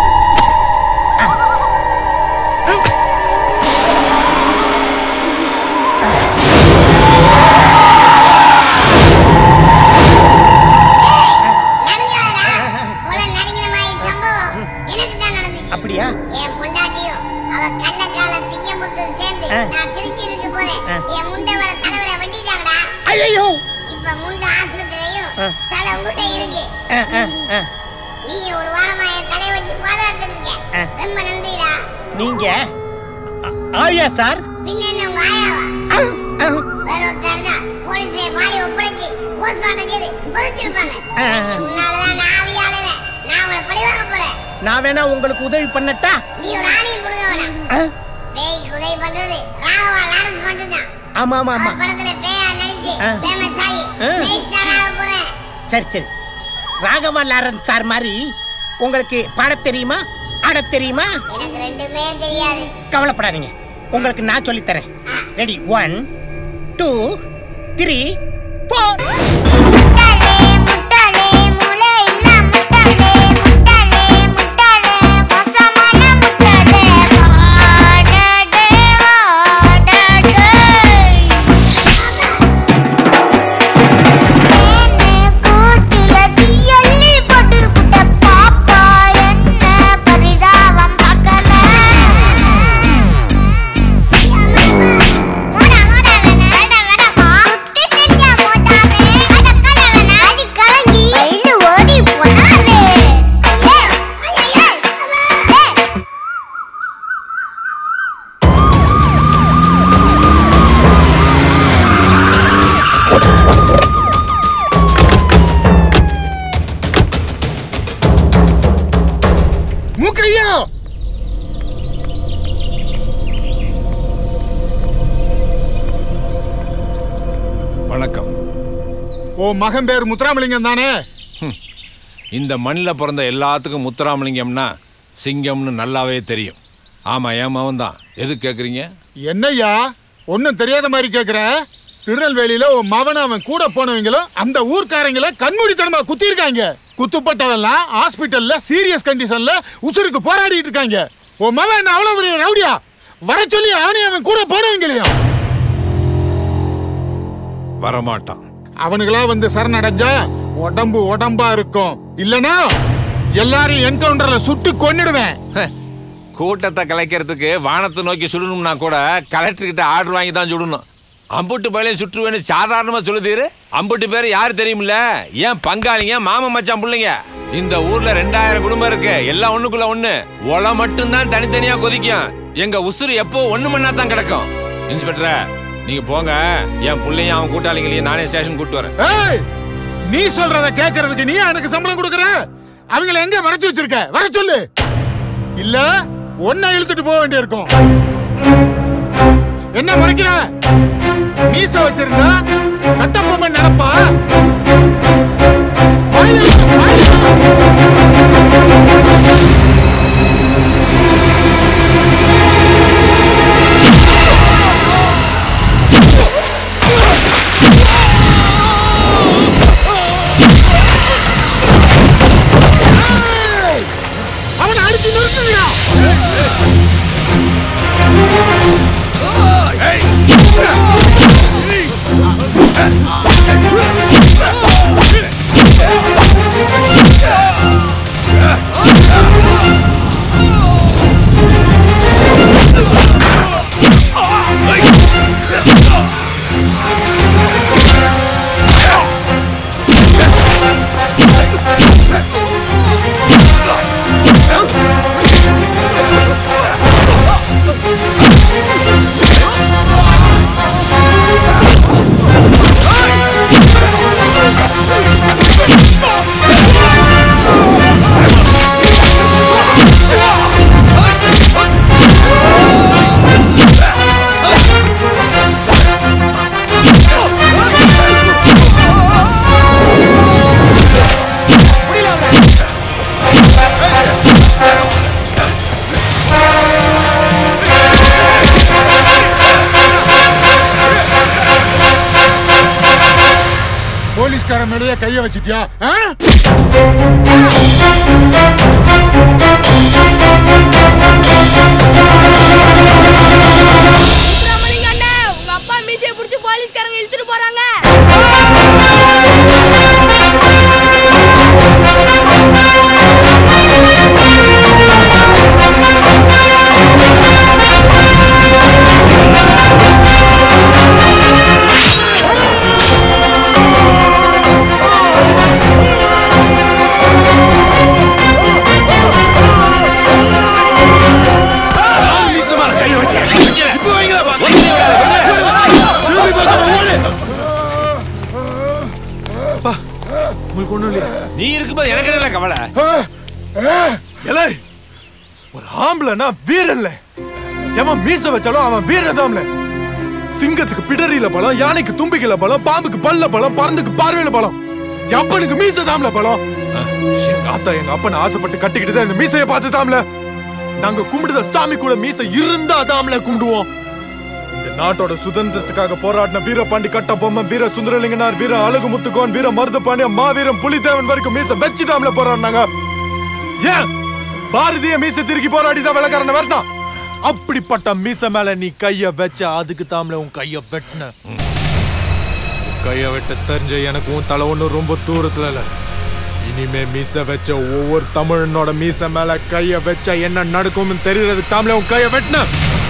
அப்படியா என் பொண்டாட்டியும் அவ கள்ளக்கால சிங்கமுத்து சேர்ந்து ஆ. நான் சிரிச்சிருக்கு போறேன் ஆ. என் முண்டை வர தலைவரை வெட்டிட்டாங்கடா ஐயோ இப்ப முண்டை ஆஸ்பத்திரியும் ஆ. தலை உங்ககிட்ட இருக்கு நீ ஒரு வாரமா என் தலையை வச்சு பாதுகாத்துட்டு இருக்க ஆ. ரொம்ப நன்றிடா நீங்க ஆ- ஆயா சார் பின்ன என்ன உங்க ஆயாவா வேற ஒருத்தர் தான் போலீஸ்ல பாடி ஒப்படைச்சு போஸ்ட்மார்ட்டம் செய்து புதைச்சிருப்பாங்க ஆ. உன்னாலதான் நான் ஆவியாளன நான் உங்களை பழிவாங்க போறேன் நான் வேணா உங்களுக்கு உதவி பண்ணட்டா நீ ஒரு ஆணையம் கொடுங்க வேணாம் பேய்க்கு உதவி பண்றது ராகவா லாரன்ஸ் மட்டும்தான் ஆமா ஆமா ஆமா அவர் படத்துல பேயா நடிச்சு ஆ. ஃபேமஸ் ஆகி ஆ. பேய் ஸ்டார் ஆக போறேன் சரி சரி ராகவா லாரன்ஸ் சார் மாதிரி உங்களுக்கு பாடத் தெரியுமா ஆடத் தெரியுமா எனக்கு ரெண்டுமே தெரியாது கவலைப்படாதீங்க உங்களுக்கு நான் சொல்லித் தரேன் ready one two three four Mookkaiya வணக்கம் ஓ மகன் பேர் முத்துராமலிங்கம் தானே இந்த மண்ணில் பிறந்த எல்லாத்துக்கும் முத்துராமலிங்கம்னா சிங்கம்னு நல்லாவே தெரியும் ஆமா என் மகன் தான் எது கேட்குறீங்க என்னய்யா ஒன்றும் தெரியாத மாதிரி கேட்குற திருநெல்வேலியில உன் மவன் அவன் கூட போனவங்களும் அந்த ஊர்க்காரங்கள கண்மூடித்தனமா குத்திருக்காங்க குத்துப்பட்டவெல்லாம் ஹாஸ்பிட்டல்ல சீரியஸ் கண்டிஷன்ல உசுருக்கு போராடிட்டு இருக்காங்க உன் மவன் என்ன அவ்வளவு பெரிய ரவுடியா வர சொல்லி அவனையும் அவன் கூட போனவங்களையும் வரமாட்டான் அவனுங்களா வந்து சரணடைஞ்சா உடம்பு உடம்பா இருக்கும் இல்லனா எல்லாரையும் என்கவுண்டர்ல சுட்டு கொன்னிடுவேன் கூட்டத்தை கலைக்கிறதுக்கு வானத்தை நோக்கி சுடணும்னா கூட கலெக்டர் கிட்ட ஆர்டர் வாங்கி தான் சுடணும் அம்புட்டு பயிலையும் சுற்றுவேன்னு சாதாரணமா சொல்லுதீரு அம்புட்டு பேர் யாரு தெரியுமில்ல ஏன் பங்காளிங்க மாமன் மச்சான் பிள்ளைங்க இந்த ஊர்ல ரெண்டாயிரம் குடும்பம் இருக்கு எல்லாம் ஒண்ணுக்குள்ள ஒண்ணு ஒலை மட்டும்தான் தனித்தனியா கொதிக்கும் எங்க உசுறு எப்போ ஒண்ணு மண்ணா தான் கிடக்கும் இன்ஸ்பெக்டர் நீங்க போங்க என் பிள்ளையும் அவன் கூட்டாளிங்களையும் நானே ஸ்டேஷன் கூட்டு வரேன் ஏய் நீ சொல்றத கேக்குறதுக்கு நீ எனக்கு சம்பளம் கொடுக்கற அவங்கள எங்க மறைச்சு வச்சிருக்க வர சொல்லு இல்ல ஒன்ன இழுத்துட்டு போக வேண்டியிருக்கும் என்ன மறைக்கிற மீச வச்சிருந்தா கட்டப்பொம்மை நினைப்பா அவனை அடிச்சு நிறுத்துறியா போலீஸ்காரன் மேலேயே கைய வச்சிட்டியா ஆ? சுப்பிரமணியங்க அண்ணா உங்க அப்பா மீசையை புடிச்சு போலீஸ்காரங்க இழுத்துட்டு போறாங்க உங்களுக்கு ஒண்ணும் இல்லையா நீ இருக்கும்போது எனக்கு என்ன கவலை எலை ஒரு ஆம்பளைனா வீரன்ல எவன் மீச வச்சாலும் அவன் வீரதாம்ல சிங்கத்துக்கு பிடரியில பலம் யானைக்கு தும்பிக்கையில பலம் பாம்புக்கு பல்ல பலம் பறந்துக்கு பார்வையில பலம் அப்பனுக்கு மீச தாம்ல பலம் எங்க ஆத்தா எங்க அப்பனை ஆசைப்பட்டு கட்டிக்கிட்டு தான் இந்த மீசைய பார்த்து தாம்ல நாங்க கும்பிடுத சாமி கூட மீசை இருந்தா தாம்ல கும்பிடுவோம் இந்த நாட்டோட சுதந்திரத்துக்காக போராடின வீரபாண்டி கட்ட பொம்மை வீர சுந்தரலிங்கனார் வீர அழகு முத்துக்கோன் வீர மருதபாண்டிய மாவீரம் புலிதேவன் வரைக்கும் மீச வச்சு தாம்ல போராடினாங்க ஏன் பாரதிய மீச திருக்கி போராடி தான் வெள்ளக்காரனை வரட்டான் அப்படிப்பட்ட மீச மேல நீ கைய வச்ச அதுக்கு தாம்ல உன் கைய வெட்டின உன் கைய வெட்ட தெரிஞ்ச எனக்கு உன் தலை ஒண்ணு ரொம்ப தூரத்துல இல்ல இனிமே மீச வச்ச ஒவ்வொரு தமிழனோட மீச மேல கைய வச்ச என்ன நடக்கும்னு தெரியறதுக்கு தாம்ல உன் கைய வெட்டின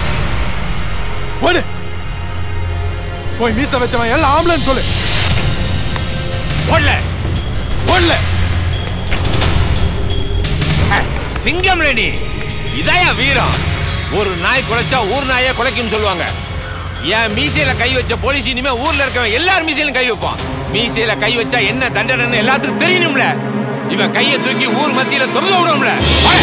ஓடு போய் மீச வச்சவன் எல்லாம் ஆம்பளன்னு சொல்லு ஓடல ஓடல சிங்கம் நீ இதாயா வீரம் ஒரு நாய் குலைச்சா ஊர் நாயே குலைக்கும் சொல்லுவாங்க என் மீசையில கை வச்ச போலீஸ் இனிமே ஊர்ல இருக்கவன் எல்லார் மீசையிலும் கை வைப்பான் மீசையில கை வச்சா என்ன தண்டனைன்னு எல்லாத்துக்கும் தெரியணும்ல இவன் கையை தூக்கி ஊர் மத்தியில தொங்க விடுவோம்ல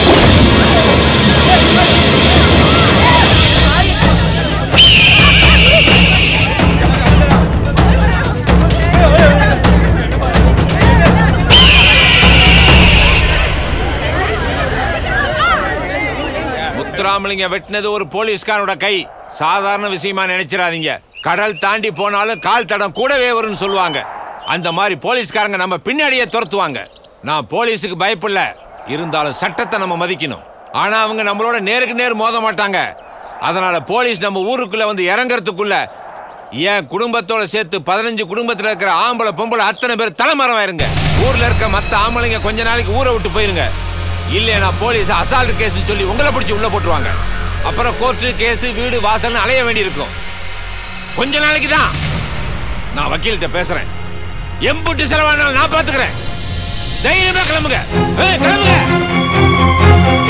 முத்துராமலிங்க வெட்டினது ஒரு போலீஸ்காரனோட கை சாதாரண விஷயமா நினைச்சிடாதீங்க கடல் தாண்டி போனாலும் கால் தடம் கூடவே வரும்னு சொல்லுவாங்க அந்த மாதிரி போலீஸ்காரங்க நம்ம பின்னாடியே துரத்துவாங்க நான் போலீஸுக்கு பயப்படல இருந்தாலும் சட்டத்தை நம்ம மதிக்கணும் ஆனா அவங்க நம்மளோட நேருக்கு நேர் மோத மாட்டாங்க அதனால போலீஸ் நம்ம ஊருக்குள்ள வந்து இறங்கறதுக்குள்ள என் குடும்பத்தோட சேர்த்து பதினஞ்சு குடும்பத்துல இருக்கிற ஆம்பளை பொம்பளை அத்தனை பேர் தலைமறைவா இருங்க ஊர்ல இருக்க மத்த ஆம்பளைங்க கொஞ்ச நாளைக்கு ஊரை விட்டு போயிருங்க இல்லையா போலீஸ் அசால்ட் கேஸ் சொல்லி உங்களை பிடிச்சி உள்ள போட்டுருவாங்க அப்புறம் கோர்ட்டு கேஸ் வீடு வாசல்னு அலைய வேண்டியிருக்கும் கொஞ்ச நாளைக்கு தான் நான் வக்கீல்கிட்ட பேசுறேன் எம்புட்டு செலவானாலும் நான் பாத்துக்கிறேன் தைரியமா கிளம்புங்க ஏய், கிளம்புங்க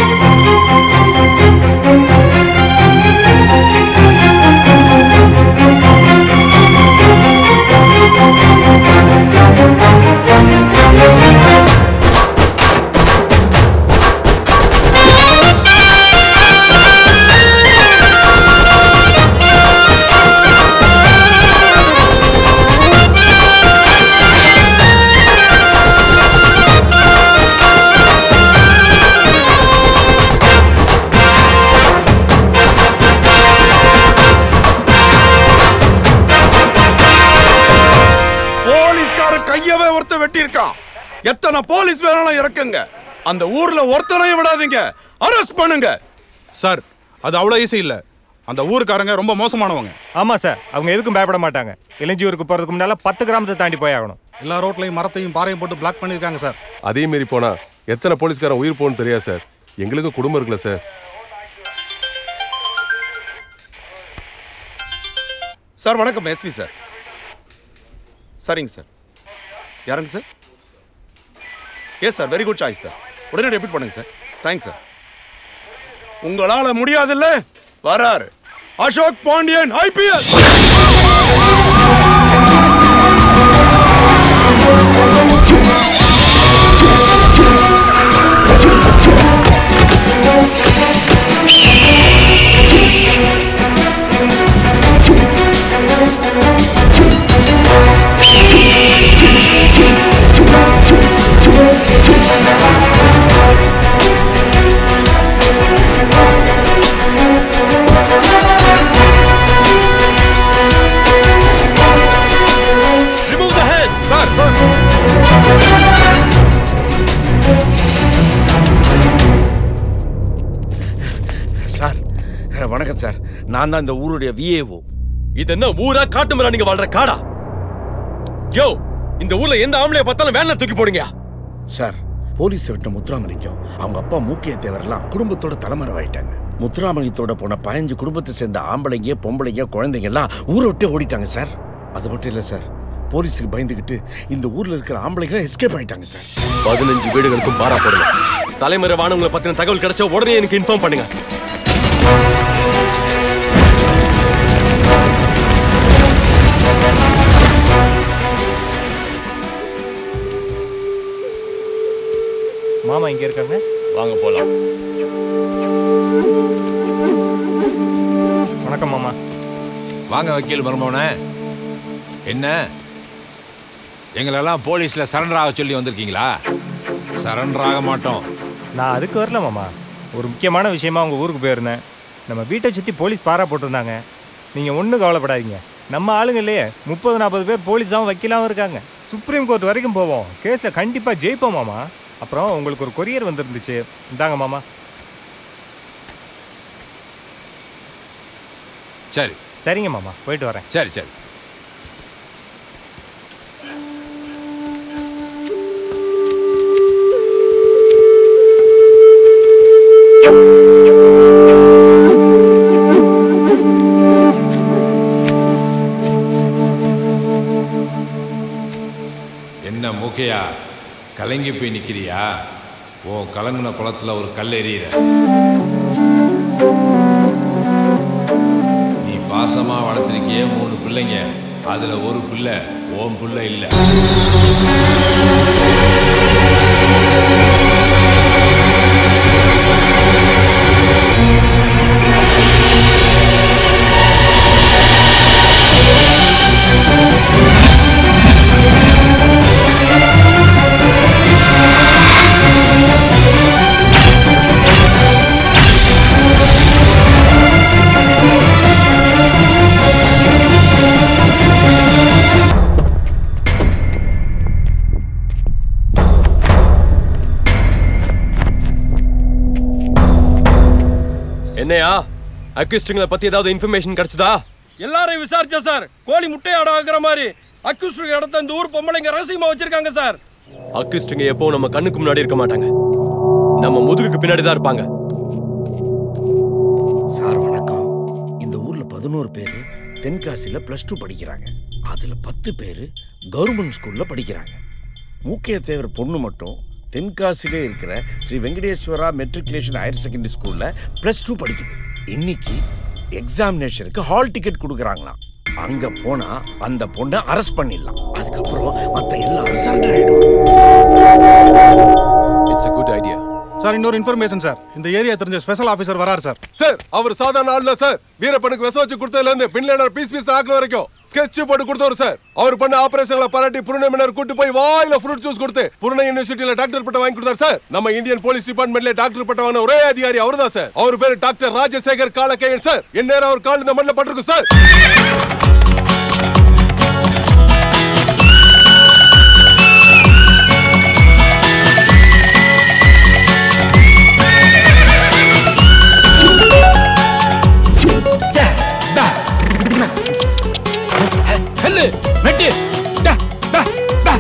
போலீஸ்கார கையவே ஒருத்த வெட்டி இருக்கான் எத்தனை போலீஸ் வேணாலும் இறக்குங்க அந்த ஊர்ல ஒருத்தனையும் விடாதீங்க அரெஸ்ட் பண்ணுங்க சார் அது அவ்வளோ ஈஸி இல்லை அந்த ஊருக்காரங்க ரொம்ப மோசமானவங்க ஆமா சார் அவங்க எதுக்கும் பயப்பட மாட்டாங்க இளஞ்சியூருக்கு போறதுக்கு முன்னால பத்து கிராமத்தை தாண்டி போய் ஆகணும் எல்லா ரோட்லையும் மரத்தையும் பாறையும் போட்டு பிளாக் பண்ணியிருக்காங்க சார் அதே மீறி போனா எத்தனை போலீஸ்காரன் உயிர் போகணும்னு தெரியாது சார் எங்களுக்கும் குடும்பம் இருக்குல்ல சார் சார் வணக்கம் எஸ்பி சார் சரிங்க சார் யாருங்க sir yes sir very good choice sir உடனே ரிப்பீட் பண்ணுங்க சார் தேங்க்ஸ் சார் உங்களால முடியாதுல்ல வராரு Ashok Pandian IPS Remove the head! Sir வணக்கம் சார் நான் தான் இந்த ஊருடைய விஏஓ இது என்ன ஊரா காட்டு மரம் நீங்க வாழ்ற காடா யோ இந்த ஊர்ல எந்த ஆம்பளைய பார்த்தாலும் வேன்ல தூக்கி போடுங்க சார் போலீஸ் விட்ட முத்துராமலிங்கம் அவங்க அப்பா மூக்கிய தேவரெல்லாம் குடும்பத்தோட தலைமறைவாயிட்டாங்க முத்துராமலிங்கத்தோட போன பதினஞ்சு குடும்பத்தை சேர்ந்த ஆம்பளைங்க பொம்பளைங்க குழந்தைங்க எல்லாம் ஊரை விட்டே ஓடிட்டாங்க சார் அது மட்டும் இல்லை சார் போலீஸுக்கு பயந்துக்கிட்டு இந்த ஊர்ல இருக்கிற ஆம்பளைங்க எஸ்கேப் ஆயிட்டாங்க சார் பதினஞ்சு வீடுகளுக்கும் பாரா போடுங்க தலைமுறை வானவங்களை பத்தின தகவல் கிடைச்சா உடனே எனக்கு இன்ஃபார்ம் பண்ணுங்க மாமா இங்க இருக்காங்க வாங்க போலாம் வணக்கம் மாமா வாங்க வக்கீல் மருமவனே என்ன எங்களெல்லாம் போலீஸ்ல சரண்டர் ஆக சொல்லி வந்திருக்கீங்களா சரண்டர் ஆக மாட்டோம் நான் அதுக்கு வரல மாமா ஒரு முக்கியமான விஷயமா உங்க ஊருக்கு போயிருந்தேன் நம்ம வீட்டை சுத்தி போலீஸ் பாரா போட்டிருந்தாங்க நீங்க ஒன்றும் கவலைப்படாதீங்க நம்ம ஆளுங்க இல்லையே முப்பது நாற்பது பேர் போலீஸாவும் வக்கீலாவும் இருக்காங்க சுப்ரீம் கோர்ட் வரைக்கும் போவோம் கேஸ்ல கண்டிப்பா ஜெயிப்போம் மாமா அப்புறம் உங்களுக்கு ஒரு கொரியர் வந்திருந்துச்சு இந்தாங்க மாமா சரி சரிங்க மாமா போயிட்டு வரேன் சரி சரி என்ன மூக்கையா கலங்கி போய் நிக்கிறியா உன் கலங்குன குளத்துல ஒரு கல் எறிகிற நீ பாசமா வளர்த்துருக்கியே மூணு பிள்ளைங்க அதுல ஒரு பிள்ளை ஓம் பிள்ளை இல்ல என்னையா அக்யூஸ்டுங்களை பத்தி ஏதாவது இன்ஃபர்மேஷன் கிடைச்சதா எல்லாரையும் விசாரிச்சா சார் கோழி முட்டையாட ஆகுற மாதிரி அக்யூஸ்ட் இடத்த இந்த ஊர் பொம்பளைங்க ரகசியமா வச்சிருக்காங்க சார் அக்யூஸ்டுங்க எப்போ நம்ம கண்ணுக்கு முன்னாடி இருக்க மாட்டாங்க நம்ம முதுகுக்கு பின்னாடி தான் இருப்பாங்க சார் வணக்கம் இந்த ஊர்ல பதினோரு பேர் தென்காசியில் ப்ளஸ் டூ படிக்கிறாங்க அதில் பத்து பேர் கவர்மெண்ட் ஸ்கூலில் படிக்கிறாங்க மூக்கைய தேவர் பொண்ணு மட்டும் தென்காசியிலே இருக்கிற Shri Venkateswara matriculation higher secondary ஸ்கூலில் ப்ளஸ் டூ படிக்குது இன்னைக்கு எக்ஸாமினேஷனுக்கு ஹால் டிக்கெட் கொடுக்குறாங்களாம் அங்க போனா அந்த பொண்ணை அரெஸ்ட் பண்ணிடலாம் அதுக்கப்புறம் மத்த எல்லாரும் surrender it's a good idea sir இன்னொரு இன்ஃபர்மேஷன் சார் இந்த ஏரியா தெரிஞ்ச ஸ்பெஷல் ஆஃபீஸர் வரார் சார் சார் அவர் சாதாரண ஆள் இல்ல சார் வீரப்பனுக்கு விச வச்சு கொடுத்ததுல இருந்து பின்லேனர் பீஸ் பீஸ் ஆக்குற வரைக்கும் ஸ்கெட்ச் போட்டு கொடுத்தவர் சார் அவர் பண்ண ஆபரேஷன்ல பாராட்டி புருணை மன்னர் கூட்டு போய் வாயில ஃப்ரூட் ஜூஸ் கொடுத்து புருணை யூனிவர்சிட்டியில டாக்டர் பட்டம் வாங்கி கொடுத்தார் சார் நம்ம இந்தியன் போலீஸ் டிபார்ட்மெண்ட்ல டாக்டர் பட்டம் வாங்கின ஒரே அதிகாரி அவர்தான் சார் அவர் பேரு டாக்டர் ராஜசேகர் காலக்கையன் சார் எந்நேரம் அவர் கால் இந்த மண்ணில் பட்டிருக்கும் சார் ஹெல்லு மெட்டு டா, டா, டா.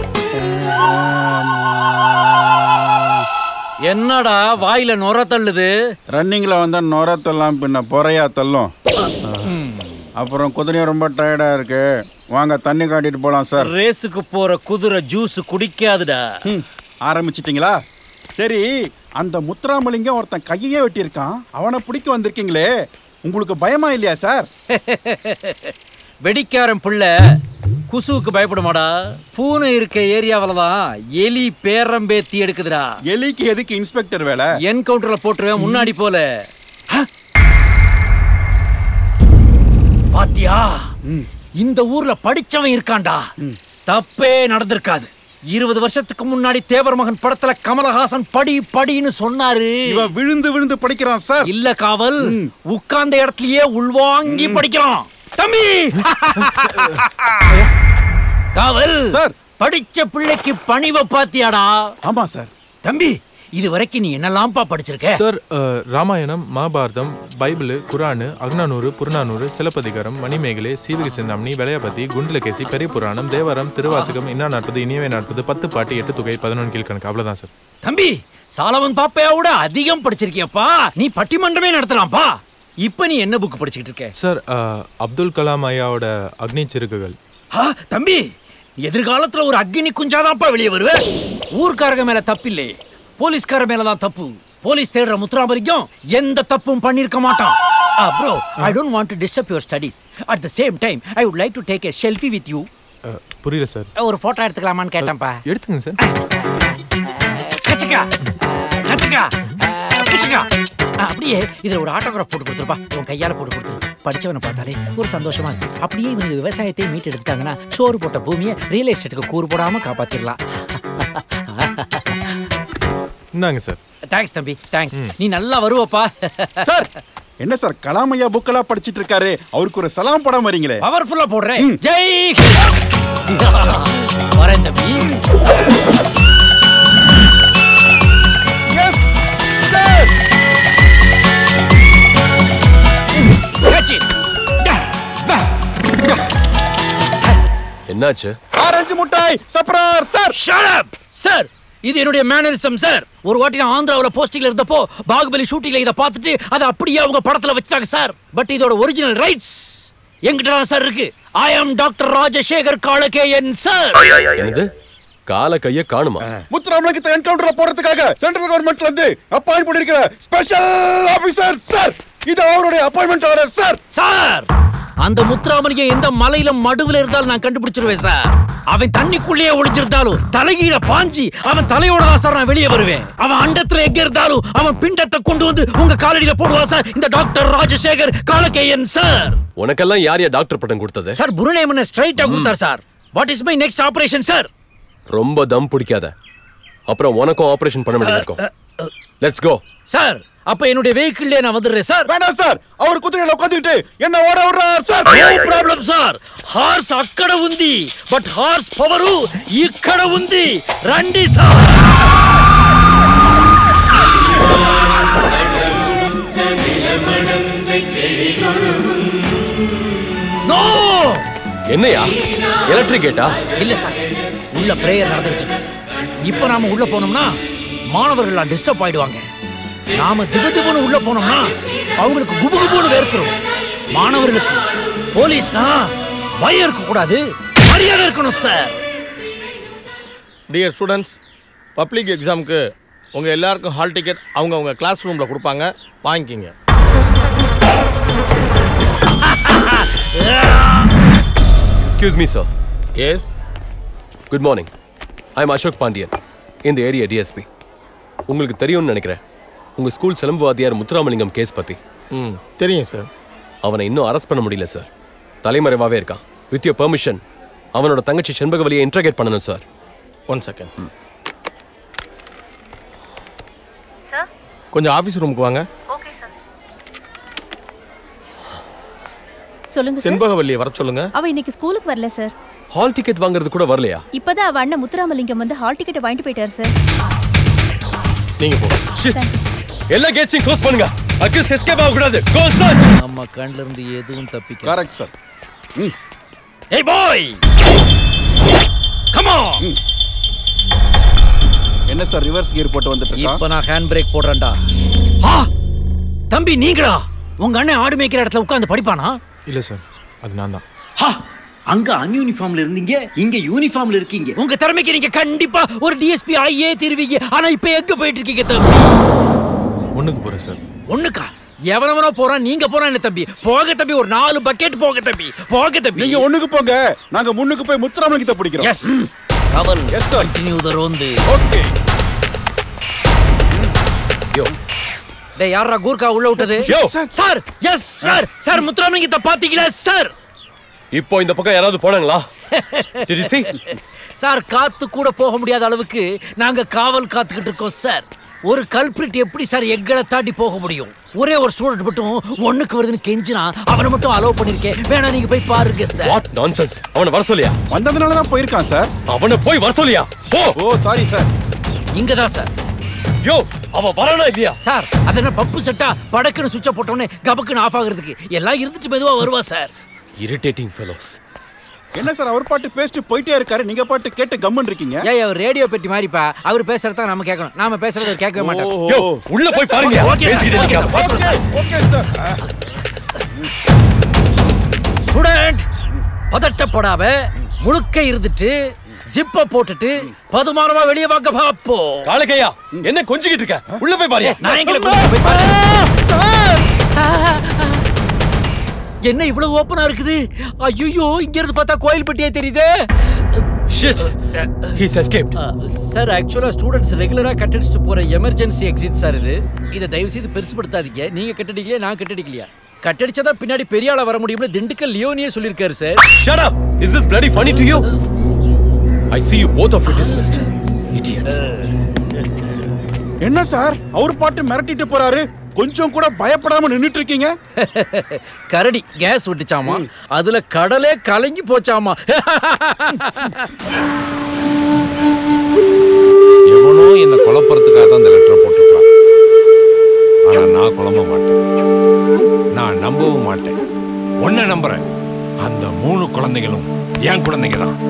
என்னடா வாயில நுர தள்ளுது ரன்னிங்ல வந்தா நுர தள்ளாம் பின்ன பொறையா தள்ளும் அப்புறம் குதிரையும் ரொம்ப டயர்டா இருக்கு வாங்க தண்ணி காட்டிட்டு போலாம் சார் ரேஸுக்கு போற குதிரை ஜூஸ் குடிக்காதுடா ஆரம்பிச்சிட்டீங்களா சரி அந்த முத்துராமலிங்கம் ஒருத்தன் கையே வெட்டியிருக்கான் அவனை பிடிக்க வந்திருக்கீங்களே உங்களுக்கு பயமா இல்லையா சார் வெடிக்காரன் புள்ள குசுவுக்கு பயப்படுமாடா பூனை இருக்க ஏரியாவில தான் எலி பேரம்பேத்தி எடுக்குதுடா எலிக்கு எதுக்கு இன்ஸ்பெக்டர் வேலை என்கவுண்டர்ல போட்டுருவேன் முன்னாடி போல பாத்தியா இந்த ஊர்ல படிச்சவன் இருக்கான்டா தப்பே நடந்திருக்காது இருபது வருஷத்துக்கு முன்னாடி தேவர் மகன் படத்துல கமலஹாசன் படி படின்னு சொன்னாரு இவன் விழுந்து விழுந்து படிக்கிறான் சார் இல்ல காவல் உட்கார்ந்த இடத்துலயே உள்வாங்கி படிக்கிறான் தம்பி காவல் சார் படிச்ச பிள்ளைக்கு பணிவை பாத்தியாடா ஆமா சார் தம்பி இது வரைக்கும் நீ என்னெல்லாம்ப்பா படிச்சிருக்க சார் அஹ், ராமாயணம் மகாபாரதம் பைபிள் குரானு அக்னானூறு புறநானூறு சிலப்பதிகாரம் மணிமேகலை சீவகி சிந்தாமணி விளையாபதி குண்டலகேசி பெரிய புராணம் தேவரம் திருவாசகம் இன்னா நாற்பது இனியவை நாற்பது பத்து பாட்டு எட்டு தொகை பதினொன்று கீழ்கணக்கு அவ்வளவுதான் சார் தம்பி சாலவன் பாப்பையாவோட அதிகம் படிச்சிருக்கியப்பா நீ பட்டிமன்றமே நடத்தலாம்ப்பா இப்ப நீ என்ன புக் படிச்சுக்கிட்டு இருக்க சார் அஹ், அப்துல் கலாம் ஐயாவோட அக்னி சிறுகுகள் ஆ, தம்பி எதிர்காலத்துல ஒரு அக்னி குஞ்சாதான்ப்பா வெளியே வருவ ஊர்க்காரங்க மேல தப்பில்லை போலீஸ்கார மேல தான் தப்பு போலீஸ் தேடுற முத்துராமலிங்கம் எந்த தப்பும் பண்ணிருக்க மாட்டான் bro I don't want to disturb your studies at the same time I would like to take a selfie with you அஹ், புரியல சார் ஒரு போட்டோ எடுத்துக்கலாமான்னு கேட்டேன்ப்பா எடுத்துங்க சார் கச்சிக்கா கச்சிக்கா பிச்சுக்கா அப்படியே இதுல ஒரு ஆட்டோகிராஃப் போட்டு கொடுத்துருப்பா உன் கையால போட்டு கொடுத்துரு படிச்சவனை பார்த்தாலே ஒரு சந்தோஷமா இருக்கு அப்படியே இவங்க விவசாயத்தை மீட்டு எடுத்துட்டாங்கன்னா சோறு போட்ட பூமியை ரியல் எஸ்டேட்டுக்கு கூறு போடாம காப்பாத்திடலாம் இந்தாங்க சார் தேங்க்ஸ் தம்பி தேங்க்ஸ் நீ நல்லா வருவப்பா சார் என்ன சார் கலாமையா புக்கெல்லாம் படிச்சிட்டு இருக்காரு அவருக்கு ஒரு சலாம் படம் வரீங்களே பவர்ஃபுல்லா போடுறேன் ஜெய் வரேன் தம்பி Catch it. என்னாச்சு ஆரஞ்சு முட்டாய் சப்ரார் சார் ஷட் அப் சார் இது என்னுடைய மேனரிசம் சார் ஒரு வாட்டி நான் ஆந்திராவில் போஸ்டிங்ல இருந்தப்போ பாகுபலி ஷூட்டிங்ல இதை பார்த்துட்டு அதை அப்படியே அவங்க படத்துல வச்சாங்க சார் பட் இதோட ஒரிஜினல் ரைட்ஸ் எங்கிட்ட தான் சார் இருக்கு I am doctor Rajasekhar Kalakeyan sir என்னது கால கைய காணுமா முத்துராமலிங்கத்தை என்கவுண்டர்ல போடுறதுக்காக சென்ட்ரல் கவர்மெண்ட்ல இருந்து அப்பாயிண்ட் பண்ணிருக்கிற ஸ்பெஷல் ஆபீசர் சார் இது அவருடைய அப்பாயின்மெண்ட் ஆர்டர் சார் சார் அந்த முத்துராமலிங்கம் எந்த மலையில மடுவுல இருந்தாலும் நான் கண்டுபிடிச்சிருவேன் சார் அவன் தண்ணிக்குள்ளேயே ஒளிஞ்சிருந்தாலும் தலைகீழ பாஞ்சி அவன் தலையோட தான் சார் நான் வெளியே வருவேன் அவன் அண்டத்துல எங்க இருந்தாலும் அவன் பிண்டத்தை கொண்டு வந்து உங்க காலடியில போடுவான் சார் இந்த டாக்டர் ராஜசேகர் காலகேயன் சார் உனக்கெல்லாம் யார் யார் டாக்டர் பட்டம் கொடுத்தது சார் புருணேமன ஸ்ட்ரைட்டா கொடுத்தார் sir what is my next operation sir ரொம்ப தம் பிடிக்காத அப்புறம் உனக்கும் ஆபரேஷன் பண்ண வேண்டியது இருக்கும் லெட்ஸ் கோ சார் அப்ப என்னுடைய வெஹிக்கிள்லயே நான் வந்துடுறேன் சார் வேணாம் சார் அவர் குதிரையில உட்காந்துட்டு என்ன ஓட விடுறார் sir no problem sir horse అక్కడ ఉంది బట్ హార్స్ పవరు ఇక్కడ ఉంది రండి సార్ நோ என்னையா எலக்ட்ரிக் கேட்டா இல்ல சார் உள்ள பிரேயர் நடந்துட்டு இருக்கு இப்போ நாம உள்ள போனோம்னா மாணவர்கள் டிஸ்டர்ப் ஆயிடுவாங்க நாம திபு திபுன்னு உள்ள போனோம்னா அவங்களுக்கு குபு குபுன்னு வேர்க்கிறோம் மாணவர்களுக்கு போலீஸ்னா பயம் இருக்க கூடாது மரியாதை இருக்கணும் சார் டியர் ஸ்டூடெண்ட்ஸ் பப்ளிக் எக்ஸாமுக்கு உங்கள் எல்லாருக்கும் ஹால் டிக்கெட் அவங்க அவங்க கிளாஸ் ரூமில் கொடுப்பாங்க வாங்கிக்கிங்க excuse me sir yes good morning I am Ashok Pandian இந்த ஏரியா டிஎஸ்பி உங்களுக்கு தெரியும்னு நினைக்கிறேன் உங்கள் ஸ்கூல் சிலம்பு வாத்தியார் முத்துராமலிங்கம் கேஸ் பற்றி ம் தெரியும் சார் அவனை இன்னும் அரெஸ்ட் பண்ண முடியல சார் தலைமறைவாகவே இருக்கான் வித் யோர் பெர்மிஷன் அவனோட தங்கச்சி செண்பகவலியை இன்ட்ரகேட் பண்ணணும் சார் ஒன் செகண்ட் கொஞ்சம் ஆஃபீஸ் ரூமுக்கு வாங்க சொல்லுங்க சார் செண்பகவல்லியை வர சொல்லுங்க அவ இன்னைக்கு ஸ்கூலுக்கு வரல சார் ஹால் டிக்கெட் வாங்குறது கூட வரலையா இப்பதான் அவ அண்ணன் முத்துராமலிங்கம் வந்து ஹால் டிக்கெட் வாங்கிட்டு போயிட்டார் சார் நீங்க போங்க ஷிட் எல்லா கேட்ஸையும் க்ளோஸ் பண்ணுங்க அக்யூஸ் எஸ்கேப் ஆக கூடாது கோ சர்ச் நம்ம கண்ணுல இருந்து எதுவும் தப்பிக்க கரெக்ட் சார் ஏய் பாய் கம் ஆன் என்ன சார் ரிவர்ஸ் கியர் போட்டு வந்துட்டு இப்ப நான் ஹேண்ட் பிரேக் போடுறேன்டா ஆ தம்பி நீங்களா உங்க அண்ணன் ஆடு மேய்க்கிற இடத்துல உட்கார்ந்து படிப்பானா இல்ல சார் அது நான் தான் அங்க அன்யூனிஃபார்ம்ல இருந்தீங்க இங்க யூனிஃபார்ம்ல இருக்கீங்க உங்க திறமைக்கு நீங்க கண்டிப்பா ஒரு டிஎஸ்பி ஆகியே தருவீங்க ஆனா இப்ப எங்க போயிட்டு இருக்கீங்க தம்பி ஒண்ணுக்கு போறேன் சார் ஒண்ணுக்கா எவனவனோ போறான் நீங்க போறான் என்ன தம்பி போக தம்பி ஒரு நாலு பக்கெட் போக தம்பி போக தம்பி நீங்க ஒண்ணுக்கு போங்க நாங்க முன்னுக்கு போய் முத்துராமலிங்கத்தை பிடிக்கிறோம் எஸ் கவல் எஸ் சார் கண்டினியூ த ரோந்து ஓகே யோ டேய் யாரா கூர்க்கா உள்ள விட்டது yo. Sir yes sir sir முத்துராமலிங்கத்தை பாத்தீங்களா சார் இப்போ இந்த பக்கம் யாராவது போனாங்களா Did you see? சார் காத்து கூட போக முடியாத அளவுக்கு நாங்க காவல் காத்துக்கிட்டு இருக்கோம் சார் ஒரு கல்பிரிட் எப்படி சார் எங்களை தாண்டி போக முடியும் ஒரே ஒரு ஸ்டூடெண்ட் மட்டும் ஒண்ணுக்கு வருதுன்னு கெஞ்சினா அவனை மட்டும் அலோவ் பண்ணிருக்கேன் வேணா நீங்க போய் பாருங்க சார் வாட் நான்சென்ஸ் அவனை வர சொல்லியா வந்ததுனால தான் போயிருக்கான் சார் அவனை போய் வர சொல்லியா போ ஓ சாரி சார் இங்க தான் சார் யோ அவன் வரானா இல்லையா சார் அது என்ன பப்பு செட்டா படக்குன்னு சுவிட்ச போட்டோன்னே கபக்குன்னு ஆஃப் ஆகுறதுக்கு எல்லாம் இருந்துட்டு மெதுவா வருவா சார் இரிட்டேட்டிங் ஃபெலோஸ் என்ன சார் அவர் பாட்டு பேசிட்டு போயிட்டே இருக்காரு நீங்க பாட்டு கேட்டு கம்மன் இருக்கீங்க ஏய் அவர் ரேடியோ பெட்டி மாதிரிப்பா அவர் பேசுறத நம்ம கேட்கணும் நாம பேசுறத அவர் கேட்கவே மாட்டார் ஓஹோ. யோ உள்ள போய் பாருங்க ஓகே சார், பேசிக்கிட்டே ஓகே இருக்காங்க. சார். ஓகே சார் ஸ்டூடெண்ட் பதட்டப்படாம முழுக்க இருந்துட்டு ஜிப்ப போட்டுட்டு பதுமானமா வெளியே வாங்க பாப்போம் காலக்கையா என்ன கொஞ்சிக்கிட்டு இருக்க உள்ள போய் பாரு நான் எங்களை போய் பாரு. என்ன இவ்வளவு ஓப்பனா இருக்குது ஐயோ இங்க இருந்து பார்த்தா கோயில்பட்டியே தெரியுதே ஷிட் ஹீஸ் எஸ்கேப்ட் சார் ஆக்சுவலா ஸ்டூடெண்ட்ஸ் ரெகுலரா கட்டடிச்சுட்டு போற எமர்ஜென்சி எக்ஸிட் சார் இது இதை தயவு செய்து பெருசுபடுத்தாதீங்க நீங்க கட்டடிக்கலையா நான் கட்டடிக்கலையா கட்டடிச்சதா பின்னாடி பெரிய ஆளா வர முடியும்னு திண்டுக்கல் லியோனியே சொல்லியிருக்காரு sir Shut up! Is this bloody funny to you? I see you both of you dismissed. Idiots. என்ன சார் அவர் பாட்டு மிரட்டிட்டு போறாரு கொஞ்சம் கூட பயப்படாம நின்னுட்டு இருக்கீங்க கரடி கேஸ் விட்டுச்சாமா அதுல கடலே கலங்கி போச்சாமா எவனோ என்னை குழப்பறதுக்காக தான் இந்த லெட்டரை போட்டிருக்கான் ஆனா நான் குழம்ப மாட்டேன் நான் நம்பவும் மாட்டேன் ஒன்ன நம்புறேன் அந்த மூணு குழந்தைகளும் என் குழந்தைங்க தான்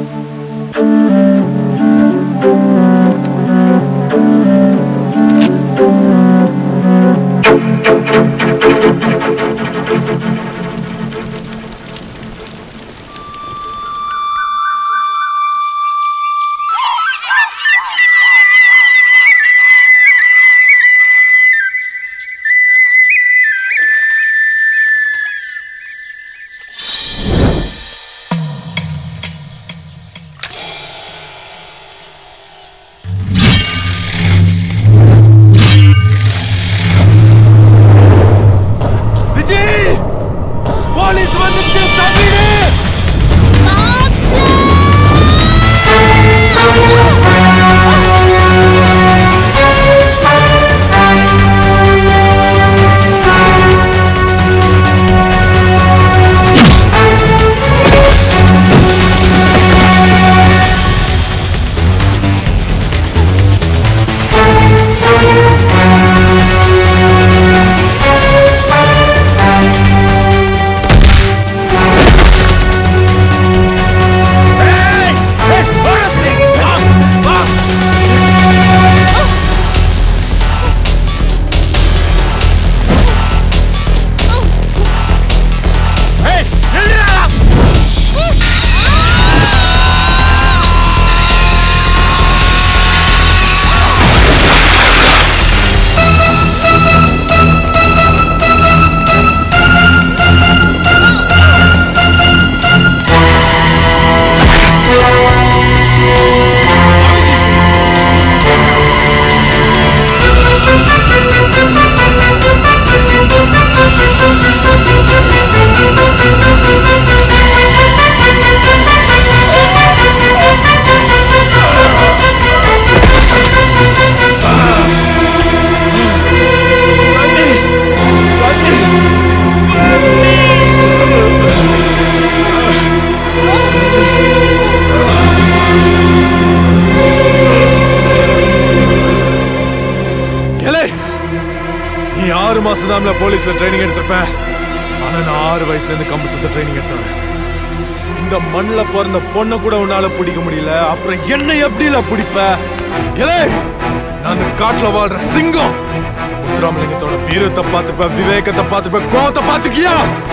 ஆறு மாசம் தான் போலீஸ்ல ட்ரைனிங் எடுத்திருப்பேன் ஆனா நான் ஆறு வயசுல இருந்து கம்பு சுத்த ட்ரைனிங் எடுத்தவன் இந்த மண்ணுல பிறந்த பொண்ணை கூட உன்னால பிடிக்க முடியல அப்புறம் என்ன எப்படில பிடிப்ப ஏலே நான் இந்த காட்டுல வாழ்ற சிங்கம் முத்துராமலிங்கத்தோட வீரத்தை பார்த்துப்ப விவேகத்தை பார்த்துப்ப கோவத்தை பார்த்துக்கியா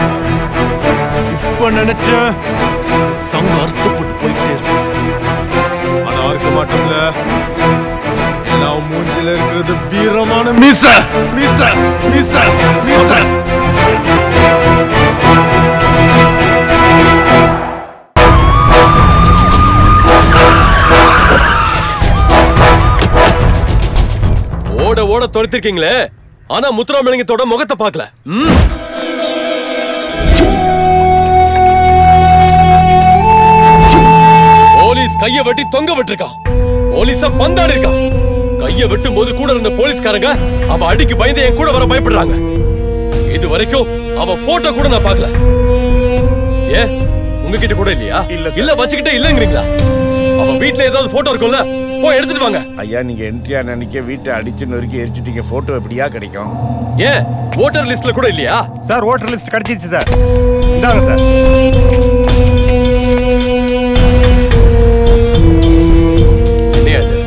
இப்ப நினைச்ச சங்கம் அர்த்தப்பட்டு போயிட்டே இருக்கு ஆனா இருக்க மாட்டோம்ல எல்லாம் மூஞ்சில இருக்கிறது வீரமான மீச மீச மீச மீச ஓட ஓட துரத்திருக்கீங்களே ஆனா முத்துராமலிங்கத்தோட முகத்தை பார்க்கல ம் போலீஸ் கைய வெட்டி தொங்க விட்டுருக்கான் போலீஸ பந்தாடி இருக்கான் கைய வெட்டும் போது கூட இருந்த போலீஸ்காரங்க அவ அடிக்கு பயந்து என் கூட வர பயப்படுறாங்க இது வரைக்கும் அவ போட்டோ கூட நான் பார்க்கல ஏ உங்ககிட்ட கூட இல்லையா இல்ல இல்ல வச்சுக்கிட்டே இல்லங்கிறீங்களா அவ வீட்ல ஏதாவது போட்டோ இருக்கும்ல போய் எடுத்துட்டு வாங்க ஐயா நீங்க என்ட்ரியா நினைக்க வீட்டை அடிச்சு நொறுக்கி எரிச்சிட்டீங்க போட்டோ எப்படியா கிடைக்கும் ஏன் ஓட்டர் லிஸ்ட்ல கூட இல்லையா சார் ஓட்டர் லிஸ்ட் கிடைச்சிச்சு சார் இந்தாங்க சார் என்னையா இது?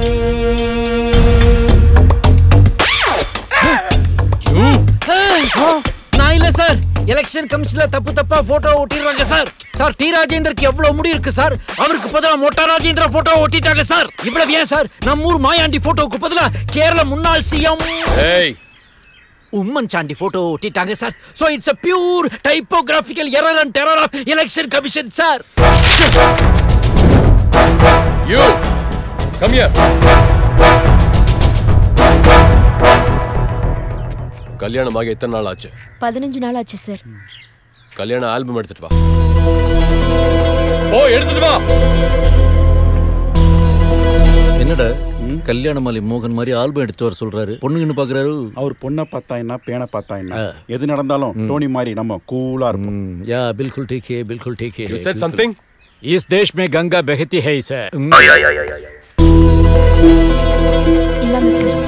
நான் இல்ல சார் எலெக்ஷன் கமிஷன்ல தப்பு தப்பா போட்டோ ஒட்டிடுவாங்க சார் சார் டி ராஜேந்தருக்கு எவ்வளவு முடி இருக்கு சார் அவருக்கு பதிலா மொட்டா ராஜேந்திர போட்டோ ஒட்டிட்டாங்க சார் இவ்வளவு ஏன் சார் நம்ம ஊர் மாயாண்டி போட்டோவுக்கு பதிலா கேரள முன்னாள் சிஎம் ஏய் உம்மன் சாண்டி போட்டோ ஒட்டிட்டாங்க sir so it's a pure typographical error and terror of election commission sir you come here கல்யாணம் ஆகி எத்தனை நாள் ஆச்சு பதினஞ்சு நாள் ஆச்சு சார் கல்யாண ஆல்பம் எடுத்துட்டு வா ஓ எடுத்துட்டு வா என்னடா கல்யாண மாலை மோகன் மாதிரி ஆல்பம் எடுத்து வர சொல்றாரு பொண்ணுங்கன்னு பாக்குறாரு அவர் பொண்ணை பார்த்தா என்ன பேனை பார்த்தா என்ன எது நடந்தாலும் டோனி மாதிரி நம்ம கூலா இருப்போம் या बिल्कुल ठीक है बिल्कुल ठीक है You said something? इस देश में गंगा बहती है इसे இல்லாம சார்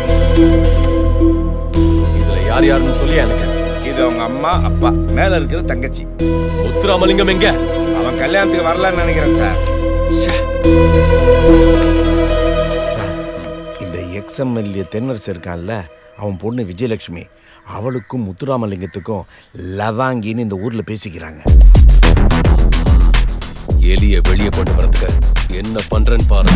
இதுல யார் யாருன்னு சொல்லி எனக்கு இது அவங்க அம்மா அப்பா மேல இருக்கிற தங்கச்சி முத்துராமலிங்கம் எங்க அவன் கல்யாணத்துக்கு வரலன்னு நினைக்கிறேன் சார் சார் இந்த எக்ஸ்எம்எல்ஏ தென்னரசு இருக்கான்ல அவன் பொண்ணு விஜயலட்சுமி அவளுக்கும் முத்துராமலிங்கத்துக்கும் லவாங்கின்னு இந்த ஊர்ல பேசிக்கிறாங்க எலிய வெளியே கொண்டு வரதுக்கு என்ன பண்றேன்னு பாரு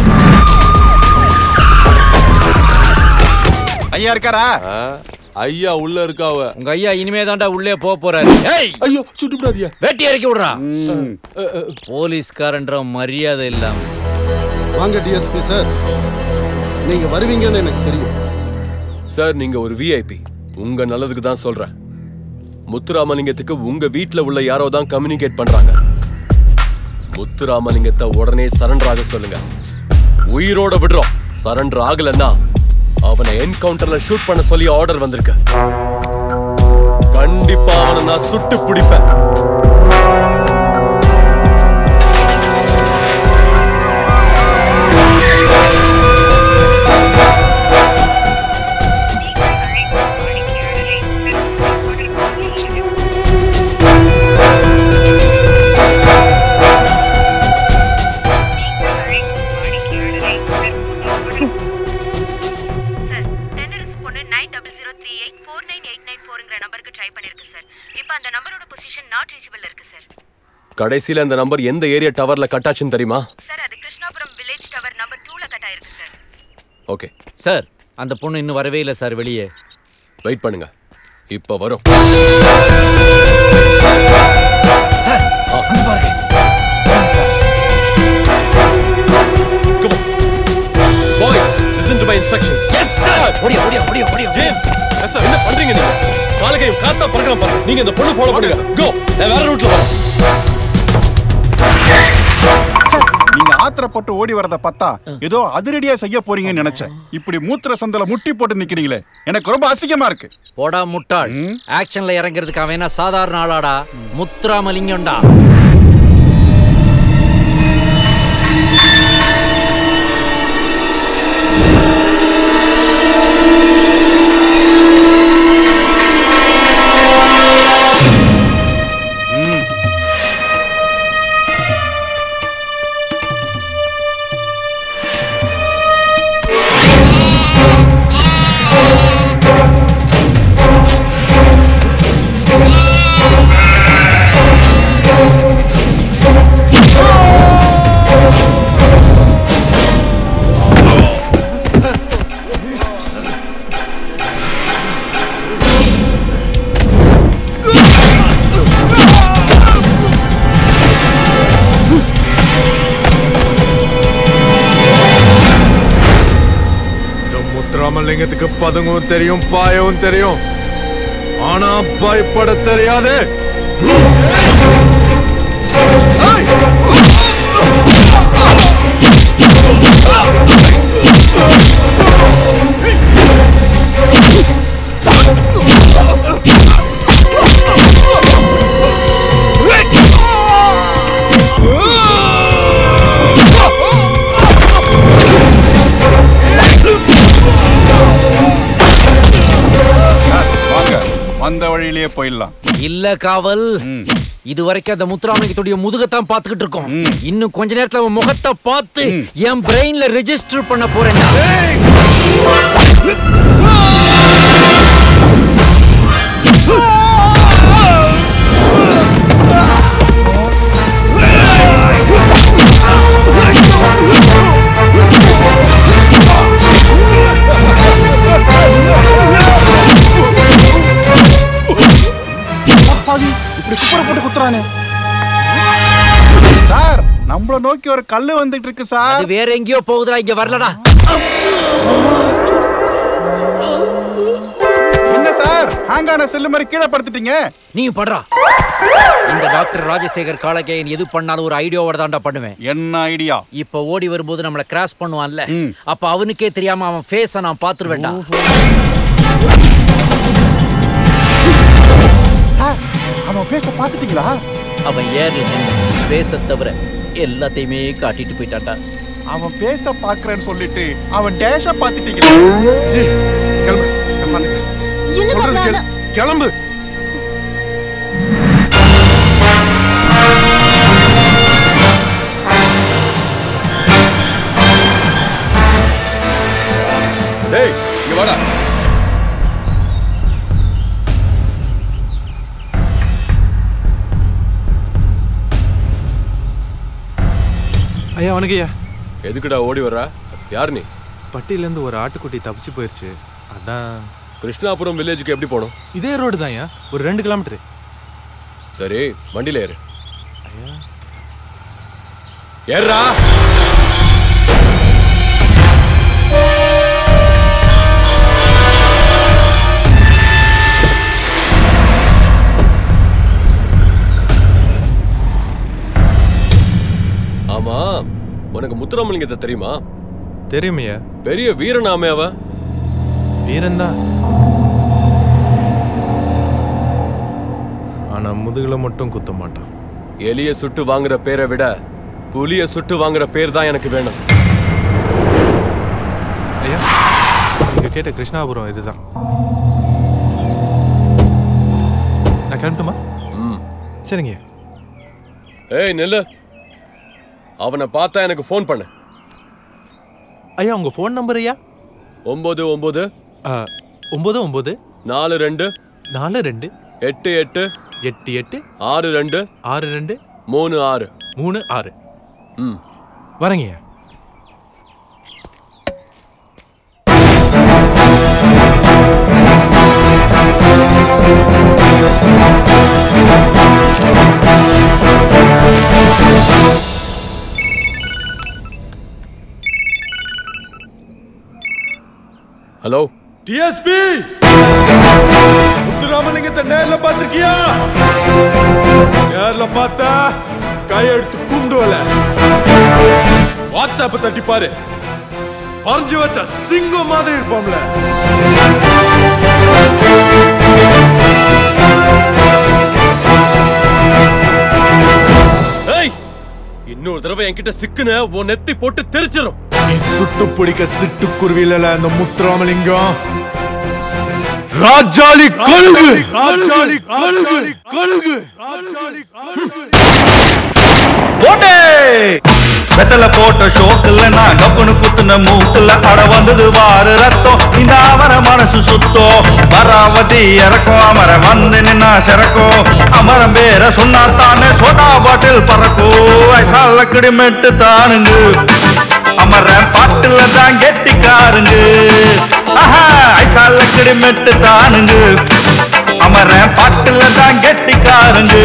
ஐயா இருக்காரா ஐயா உள்ள இருக்காவ உங்க ஐயா இனிமே தான்டா உள்ளே போக போறாரு ஏய் ஐயோ சுட்டு விடாதியா வெட்டி இறக்கி விடுறா போலீஸ்காரன்ற மரியாதை இல்லாம வாங்க டிஎஸ்பி சார் நீங்க வருவீங்கன்னு எனக்கு தெரியும் சார் நீங்க ஒரு விஐபி உங்க நல்லதுக்கு தான் சொல்றேன் முத்துராமலிங்கத்துக்கு உங்க வீட்ல உள்ள யாரோ தான் கம்யூனிகேட் பண்றாங்க முத்துராமலிங்கத்தை உடனே சரண்டர் ஆக சொல்லுங்க உயிரோட விடுறோம் சரண்டர் ஆகலன்னா அவனை என்கவுண்டர்ல ஷூட் பண்ண சொல்லி ஆர்டர் வந்திருக்கு கண்டிப்பா அவனை நான் சுட்டு பிடிப்பேன் டென்னரசு பொண்ணு nine double zero three eight four nine eight nine ஃபோருங்கிற நம்பருக்கு ட்ரை பண்ணிருக்கு சார் இப்போ அந்த நம்பரோட பொசிஷன் நாட் ரீச்சபிள் இருக்கு சார் கடைசியில அந்த நம்பர் எந்த ஏரியா டவர்ல கட்டாச்சுன்னு தெரியுமா சார் அது கிருஷ்ணாபுரம் வில்லேஜ் டவர் நம்பர் டூல கட் ஆயிருக்கு சார் ஓகே சார் அந்த பொண்ணு இன்னும் வரவே இல்லை சார் வெளியே வெயிட் பண்ணுங்க இப்ப வரும் சார் அங்க பாருங்க boys listen to my instructions yes sir ஓடியா ஓடியா ஓடியா ஓடியா ஜேம்ஸ் எஸ் சார் என்ன பண்றீங்க நீங்க காலகையும் காத்தா பறக்கலாம் பாருங்க நீங்க இந்த பொண்ணு ஃபாலோ பண்ணுங்க கோ நான் வேற ரூட்ல வரேன் நீங்க ஆத்திரப்பட்டு ஓடி வரத பார்த்தா ஏதோ அதிரடியா செய்ய போறீங்கன்னு நினைச்சேன் இப்படி மூத்திர சந்தல முட்டி போட்டு நிக்கிறீங்களே எனக்கு ரொம்ப அசிங்கமா இருக்கு போடா முட்டாள் ஆக்ஷன்ல இறங்குறதுக்கு அவன் என்ன சாதாரண ஆளாடா முத்துராமலிங்கம்டா முத்துராமலிங்கத்துக்கு பதுங்கவும் தெரியும் பாயவும் தெரியும் ஆனா பயப்பட தெரியாது வாங்க வந்த வழியிலேயே போயிடலாம் இல்ல காவல் இது வரைக்கும் அந்த முத்துராமலிங்கத்துடைய முதுகத்தான் பார்த்துக்கிட்டு இருக்கோம் இன்னும் கொஞ்ச நேரத்துல அவன் முகத்தை பார்த்து என் பிரெயின்ல ரெஜிஸ்டர் பண்ண போறேன் அப்பாவி, இப்படி குப்புற போட்டு குத்துறானே சார் நம்மள நோக்கி ஒரு கல்லு வந்துட்டு இருக்கு சார் அது வேற எங்கேயோ போகுதுடா இங்க வரலடா என்ன சார் ஹேங்கான செல்லு மாதிரி கீழே படுத்துட்டீங்க நீ படுறா இந்த டாக்டர் ராஜசேகர் காலகேயன் எது பண்ணாலும் ஒரு ஐடியாவோட தான்டா பண்ணுவேன் என்ன ஐடியா இப்ப ஓடி வரும்போது நம்மள கிராஸ் பண்ணுவான்ல அப்ப அவனுக்கே தெரியாம அவன் ஃபேஸ நான் பாத்துருவேன்டா சார் அவன் பேச பாத்துட்டீங்களா அவன் ஏறி ஃபேஸ தவிர எல்லாத்தையுமே காட்டிட்டு போயிட்டான்டா அவன் பேச பாக்குறேன்னு சொல்லிட்டு அவன் டேஷ பாத்துட்டீங்களா கிளம்பு நான் பாத்துக்கிறேன். சொல்றது கேளு. கிளம்பு டேய் இங்க வாடா ஐயா வணக்கம் ஐயா எதுக்குடா ஓடி வர்ற யார் நீ பட்டியிலேருந்து ஒரு ஆட்டுக்குட்டி தப்பிச்சு போயிருச்சு அதான் கிருஷ்ணாபுரம் வில்லேஜுக்கு எப்படி போகணும் இதே ரோடு தான் ஐயா ஒரு ரெண்டு கிலோமீட்டர் சரி வண்டியில ஏறு ஏறா ஆமா உனக்கு முத்துராமலிங்கத்தை தெரியுமா தெரியுமையா பெரிய வீரனாமே அவன் வீரன் தான் ஆனா முதுகுல மட்டும் குத்த மாட்டான் எலிய சுட்டு வாங்குற பேரை விட புலிய சுட்டு வாங்குற பேர் தான் எனக்கு வேணும் ஐயா நீங்க கேட்ட கிருஷ்ணாபுரம் இதுதான் நான் கிளம்பட்டுமா ம் சரிங்க ஏய் நெல்லு அவனை பார்த்தா எனக்கு ஃபோன் பண்ணு ஐயா உங்க ஃபோன் நம்பர் ஐயா ஒன்பது ஒன்பது ஒன்பது ஒன்பது நாலு ரெண்டு நாலு ரெண்டு எட்டு எட்டு எட்டு எட்டு ஆறு ரெண்டு ஆறு ரெண்டு மூணு ஆறு மூணு ஆறு ம் வரேங்க ஐயா ஹலோ டிஎஸ்பி முத்துராமலிங்கத்தை நேர்ல பார்த்திருக்கியா நேர்ல பார்த்தா கையெடுத்து கும்பிடுவல வாட்ஸ்அப் தட்டி பாரு பறிஞ்சு வச்ச சிங்கம் மாதிரி இருப்போம்ல ஏய் இன்னொரு தடவை என்கிட்ட சிக்குன உன் நெத்தி போட்டு தெரிச்சிடும் நீ சுட்டு பிடிக்க சிட்டுக்குருவில அந்த முத்துராமலிங்கம் ராஜாளி கழுகு ராஜாளி கழுகு கழுகு போட்டே வெத்தல போட்ட ஷோக்குல நான் கப்புனு குத்துன மூக்குல அட வந்தது வாரு ரத்தம் இந்த அவர மனசு சுத்தோ வராவதி இறக்கும் அமர வந்து நின்னா சிறக்கும் அமரம் பேர சொன்னா தானே சோடா பாட்டில் பறக்கும் வயசால கிடிமெட்டு தானுங்க அமர பாட்டுல தான் கெட்டிக்காருங்க ஆஹா ஐசால கிடிமெட்டு தானுங்க அமர பாட்டுல தான் கெட்டிக்காருங்க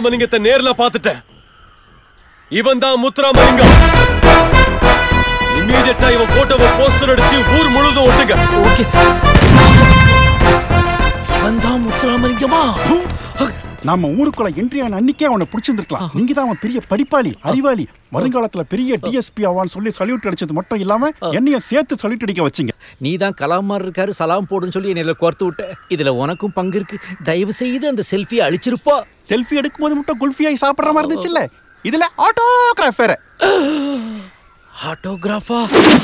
முத்துராமலிங்கத்தை நேர்ல பார்த்துட்டேன் இவன் தான் முத்துராமலிங்கம் இம்மீடியட்டா இவன் போட்டோவை போஸ்டர் அடிச்சு ஊர் முழுதும் ஒட்டுங்க ஓகே சார் இவன் தான் முத்துராமலிங்கமா நம்ம ஊருக்குள்ள என்ட்ரி ஆன அன்னைக்கே அவனை பிடிச்சிருந்துருக்கலாம் நீங்க தான் அவன் பெரிய படிப்பாளி அறிவாளி வருங்காலத்துல பெரிய டிஎஸ்பி ஆவான்னு சொல்லி சல்யூட் அடிச்சது மட்டும் இல்லாம என்னையும் சேர்த்து சல்யூட் அடிக்க வச்சீங்க நீ தான் கலாம் மாதிரி இருக்காரு சலாம் போடுன்னு சொல்லி என்னையில கோர்த்து விட்ட இதுல உனக்கும் பங்கு இருக்கு தயவு செய்து அந்த செல்ஃபியை அழிச்சிருப்பா செல்ஃபி எடுக்கும்போது மட்டும் குல்ஃபியாய் சாப்பிடுற மாதிரி இருந்துச்சுல்ல இதுல ஆட்டோகிராஃப் வேற ஆட்டோகிராஃபா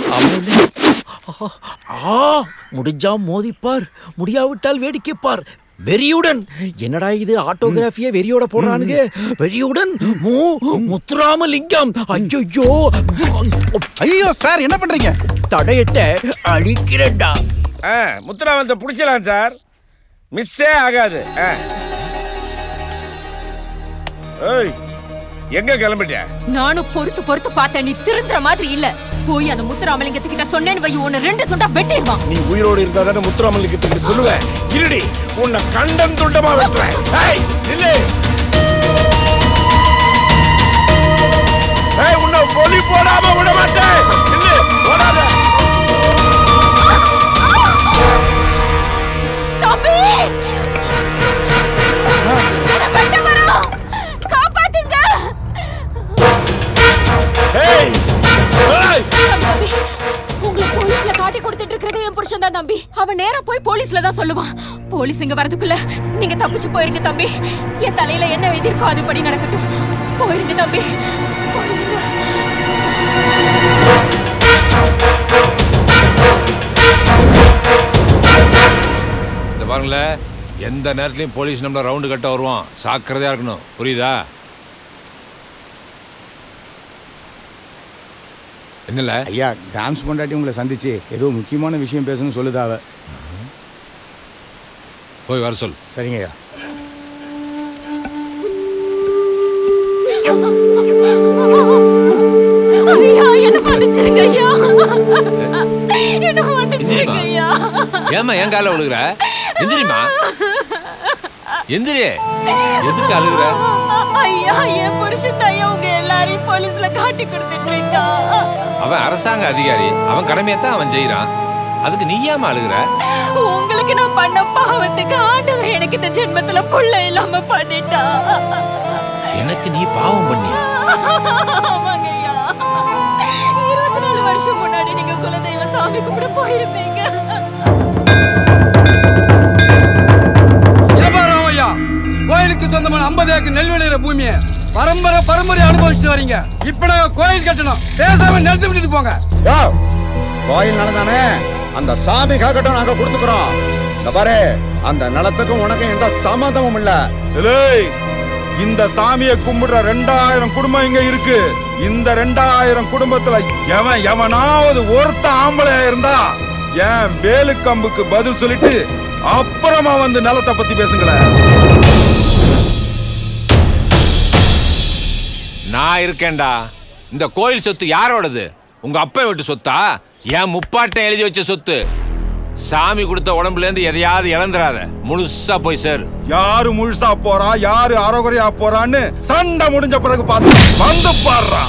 ஆ முடிஞ்சா மோதிப்பார் முடியாவிட்டால் வேடிக்கைப்பார் வெறியுடன் என்னடா இது ஆட்டோகிராஃபிய வெறியோட போடுறானுங்க வெறியுடன் மு முத்துராமலிங்கம் ஐயோ ஐயோ சார் என்ன பண்றீங்க தடையிட்ட அழிக்கிறேன்டா ஆ முத்துராமத்தை பிடிச்சலாம் சார் மிஸ்ஸே ஆகாது ஆ. ஏய் எங்க கிளம்பிட்ட நானும் பொறுத்து பொறுத்து பார்த்தேன் நீ திருந்துற மாதிரி இல்ல போய் அந்த முத்துராமலிங்கத்துக்கிட்ட சொன்னேன்னு வை உன்னை ரெண்டு துண்டா வெட்டிடுவான் நீ உயிரோடு இருந்தா தானே முத்துராமலிங்கத்துக்கு சொல்லுவேன் இருடி உன்னை கண்டம் துண்டமா வெட்டுறேன் ஏய் நில்லு ஏய் உன்னை பொலி போடாம விட மாட்டேன் நில்லு போடாத தம்பி என்னை வெட்ட வரோம் காப்பாத்துங்க ஏய் ஏய் தம்பி உங்களை போலீஸ்ல காட்டி கொடுத்துட்டு இருக்கிறது என் புருஷன் தான் தம்பி அவன் நேரா போய் போலீஸ்ல தான் சொல்லுவான் போலீஸ் இங்க வரதுக்குள்ள நீங்க தப்பிச்சு போயிருங்க தம்பி என் தலையில என்ன எழுதியிருக்கோ அதுபடி நடக்கட்டும் போயிருங்க தம்பி போயிருங்க இந்த பாருங்களேன் எந்த நேரத்துலயும் போலீஸ் நம்மள ரவுண்டு கட்ட வருவான் சாக்கிரதையா இருக்கணும் புரியுதா என்னல ஐயா கிராம்ஸ் பொண்டாட்டி உங்களை சந்திச்சு ஏதோ முக்கியமான விஷயம் பேசணும்னு சொல்லுதாவ போய் வர சொல் சரிங்க ஐயா ஐயா என்ன மன்னிச்சிருங்க ஐயா என்ன மன்னிச்சிருங்க ஐயா ஏமா என் கால விழுகுற எந்திரிமா எந்திரி எதுக்கு அழுகுற ஐயா என் புருஷன் தான் ஐயா உங்க எல்லாரையும் போலீஸ்ல காட்டி கொடுத்துட்டு இருக்கா அவன் அரசாங்க அதிகாரி அவன் கடமையத்தான் அவன் செய்யறான் அதுக்கு நீ ஏமா அழுகுற உங்களுக்கு நான் பண்ண பாவத்துக்கு ஆண்டவன் எனக்கு இந்த ஜென்மத்துல புள்ள இல்லாம பண்ணிட்டா எனக்கு நீ பாவம் பண்ணி ஆமாங்க ஐயா இருபத்தி நாலு வருஷம் முன்னாடி நீங்க குலதெய்வ சாமி கும்பிட போயிருப்பீங்க ஐயா கோயிலுக்கு சொந்தமான ஐம்பது ஏக்கர் நெல் விளையிற பூமியை பரம்பரை பரம்பரை அனுபவிச்சுட்டு வரீங்க இப்ப நாங்க கோயில் கட்டணும் பேசாம நிறுத்தி விட்டுட்டு போங்க யோ கோயில் நிலந்தானே அந்த சாமி காக்கட்டும் நாங்க கொடுத்துக்கிறோம் இந்த பாரு அந்த நிலத்துக்கும் உனக்கும் எந்த சம்மந்தமும் இல்ல ஏய், இந்த சாமியை கும்பிடுற ரெண்டாயிரம் குடும்பம் இங்க இருக்கு இந்த ரெண்டாயிரம் குடும்பத்துல எவன் எவனாவது ஒருத்த ஆம்பளையா இருந்தா என் வேலு கம்புக்கு பதில் சொல்லிட்டு அப்புறமா வந்து நிலத்தை பத்தி பேசுங்களேன் நான் இருக்கேன்டா இந்த கோயில் சொத்து யாரோடது உங்க அப்பா வீட்டு சொத்தா என் முப்பாட்டை எழுதி வச்ச சொத்து சாமி கொடுத்த உடம்புல இருந்து எதையாவது இழந்துடாத முழுசா போய் சேர் யாரு முழுசா போறா யாரு அறகுறையா போறான்னு சண்டை முடிஞ்ச பிறகு பார்த்து வந்து பாடுறா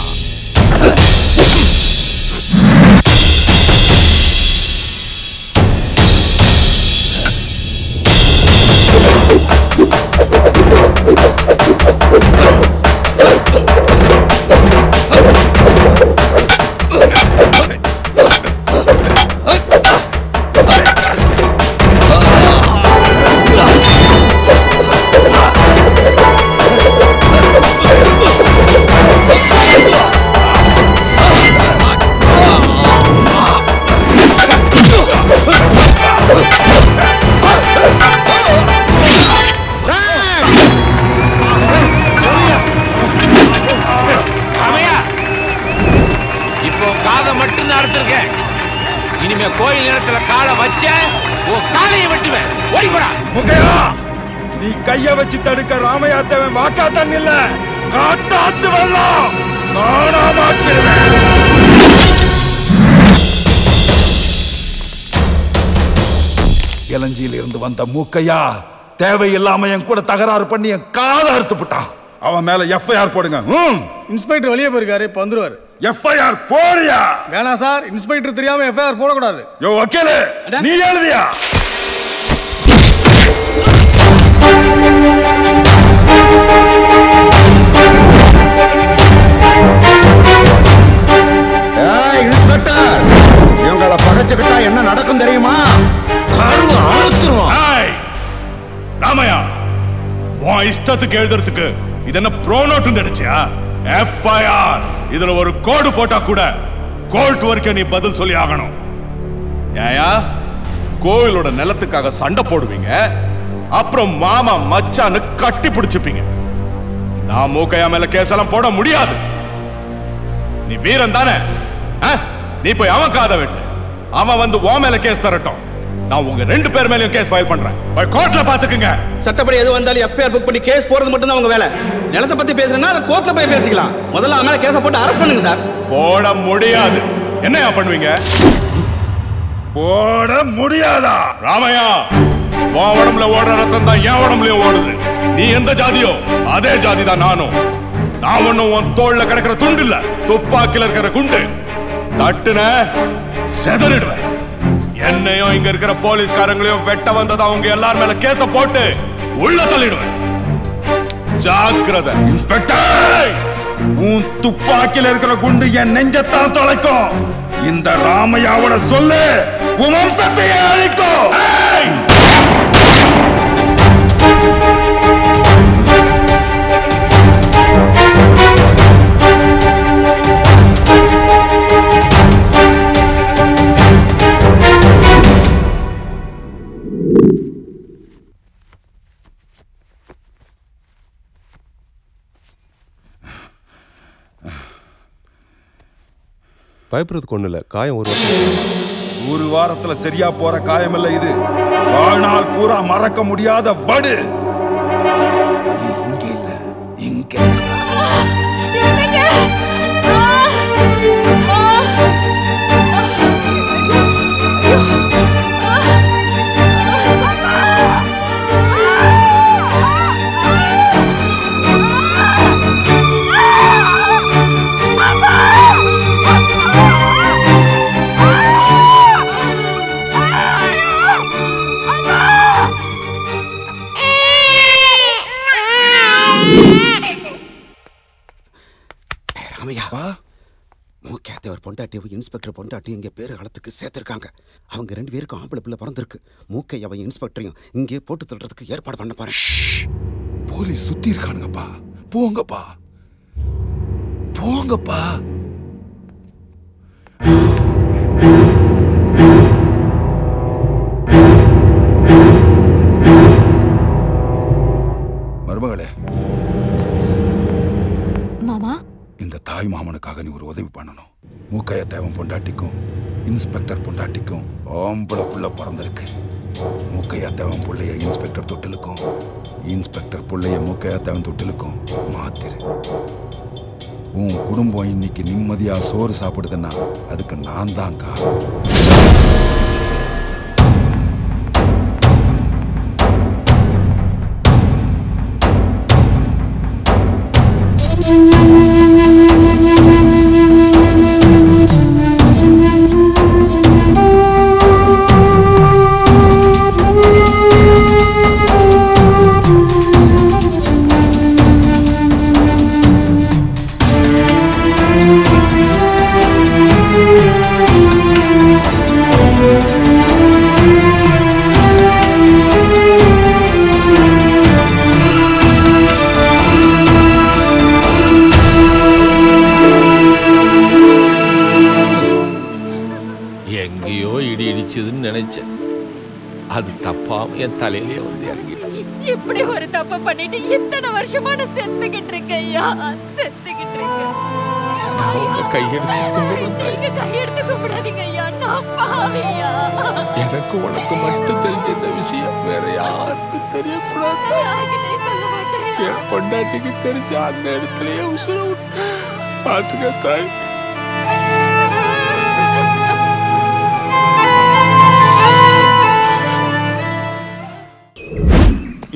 ராமையா இப்போ காதை மட்டும் தான் அறுத்திருக்கேன் இனிமே கோயில் இடத்துல காலை வச்ச உன் காலையை வெட்டுவேன் ஓடி போடா முகையா நீ கைய வச்சு தடுக்க ராமையா தேவன் வாக்காத்தான் இல்ல காட்டாத்து வெள்ளம் காணாமாக்கிடுவேன் இளஞ்சியில இருந்து வந்த மூக்கையா தேவையில்லாம என் கூட தகராறு பண்ணி என் காதை அறுத்து விட்டான் அவன் மேல எஃப்ஐஆர் போடுங்க ம் இன்ஸ்பெக்டர் வெளியே போயிருக்காரு இப்போ வந்துருவாரு எஃப்ஐஆர் போடியா வேணாம் சார் இன்ஸ்பெக்டர் தெரியாம எஃப்ஐஆர் போடக்கூடாது யோ வக்கீலு நீ எழுதியா ஏய் இன்ஸ்பெக்டர் இவங்கள பகைச்சுக்கிட்டா என்ன நடக்கும் தெரியுமா கருவ அழுத்துருவோம் ஏய், ராமையா உன் இஷ்டத்துக்கு எழுதுறதுக்கு இது என்ன ப்ரோனோட்டு நினைச்சியா எஃப்ஐஆர் இதுல ஒரு கோடு போட்டா கூட கோர்ட் வரைக்கும் நீ பதில் சொல்லி ஆகணும் ஏயா கோவிலோட நிலத்துக்காக சண்டை போடுவீங்க அப்புறம் மாமா மச்சான்னு கட்டி பிடிச்சுப்பீங்க நான் மூக்கையா மேல கேஸ் எல்லாம் போட முடியாது நீ வீரன் தானே ஆ? நீ போய் அவன் காதை வெட்டு அவன் வந்து உன் மேல கேஸ் தரட்டும் நான் உங்க ரெண்டு பேர் மேலயும் கேஸ் ஃபைல் பண்றேன் போய் கோர்ட்ல பாத்துக்குங்க சட்டப்படி எது வந்தாலும் எஃப்ஐஆர் புக் பண்ணி கேஸ் போறது மட்டும் தான் உங்க வேலை நிலத்தை பத்தி பேசுறேன்னா அதை கோர்ட்ல போய் பேசிக்கலாம் முதல்ல அவன் மேல கேஸை போட்டு அரெஸ்ட் பண்ணுங்க சார் போட முடியாது என்னையா பண்ணுவீங்க போட முடியாதா ராமையா உன் உடம்புல ஓடுற ரத்தம் தான் என் உடம்புலயும் ஓடுது நீ எந்த ஜாதியோ அதே ஜாதி தான் நானும் நான் ஒண்ணும் உன் தோல்ல கிடக்கிற துண்டு இல்ல துப்பாக்கில இருக்கிற குண்டு தட்டுன செதறிடுவேன் என்னையும் இங்க இருக்கிற போலீஸ்காரங்களையும் வெட்ட வந்தது அவங்க எல்லார் மேல கேஸ போட்டு உள்ள தள்ளிடுவேன் ஜாக்கிரதை இன்ஸ்பெக்டர் உன் துப்பாக்கில இருக்கிற குண்டு என் நெஞ்சத்தான் தொலைக்கும் இந்த ராமையாவோட சொல்லு உன் வம்சத்தையே அழிக்கும் பயப்படுறதுக்கு ஒண்ணு இல்ல காயம் ஒரு வருஷம் ஒரு வாரத்துல சரியா போற காயமில்ல இது வாழ்நாள் பூரா மறக்க முடியாத வடு ராமையா மூக்கியாத்தவர் பொண்டாட்டியவும் இன்ஸ்பெக்டர் பொண்டாட்டியும் இங்கே பேரு காலத்துக்கு சேர்த்துருக்காங்க அவங்க ரெண்டு பேருக்கும் ஆம்பளை பிள்ளை பிறந்திருக்கு மூக்கை அவன் இன்ஸ்பெக்டரையும் இங்கே போட்டு தள்ளுறதுக்கு ஏற்பாடு பண்ண போறேன் போலீஸ் சுத்தி இருக்கானுங்கப்பா போங்கப்பா போங்கப்பா மருமகளே மாமா இந்த தாய் மாமனுக்காக நீ ஒரு உதவி பண்ணணும் மூக்கைய தேவன் பொண்டாட்டிக்கும் இன்ஸ்பெக்டர் பொண்டாட்டிக்கும் ஆம்பளை புள்ள பிறந்திருக்கு மூக்கையா தேவன் புள்ளைய இன்ஸ்பெக்டர் தொட்டிலுக்கும் இன்ஸ்பெக்டர் புள்ளைய மூக்கையா தேவன் தொட்டிலுக்கும் மாத்திரு உன் குடும்பம் இன்னைக்கு நிம்மதியா சோறு சாப்பிடுதுன்னா அதுக்கு நான் தான் காரணம் எங்கேயோ இடி இடிச்சதுன்னு நினைச்சேன் அது தப்பாம என் தலையிலேயே வந்து இறங்கிடுச்சு இப்படி ஒரு தப்பு பண்ணிட்டு இத்தனை வருஷமா நான் செத்துக்கிட்டு இருக்கேன் ஐயா செத்துக்கிட்டு இருக்கேன் உங்க கையெடுத்து கும்பிடுறேன். நீங்க கையெடுத்து கும்பிடாதீங்க ஐயா நான் பாவியா எனக்கு உனக்கு மட்டும் தெரிஞ்ச இந்த விஷயம் வேற யாருக்கும் தெரியக்கூடாது யார்கிட்டயும் சொல்ல மாட்டேன் என் பொண்டாட்டிக்கு தெரிஞ்ச அந்த இடத்துலயே உசுர விட்டு பாத்துக்க தாய்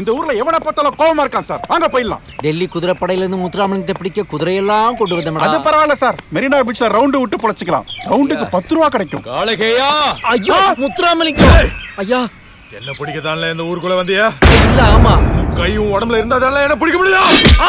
இந்த ஊர்ல எவனை பார்த்தாலும் கோவமா இருக்கான் சார் வாங்க போயிடலாம் டெல்லி குதிரைப்படையில இருந்து முத்துராமலிங்கத்தை பிடிக்க குதிரையெல்லாம் கொண்டு அது வந்தோம் பரவாயில்ல சார் மெரினா பீச்ல ரவுண்டு விட்டு பொழைச்சிக்கலாம் ரவுண்டுக்கு பத்து ரூபா கிடைக்கும் காலகேயா ஐயோ முத்துராமலிங்கம் ஐயா என்ன பிடிக்கதான்ல இந்த ஊருக்குள்ள வந்தியா இல்ல ஆமா உன் கையும் உடம்புல இருந்தாதான்ல என்ன பிடிக்க முடியும்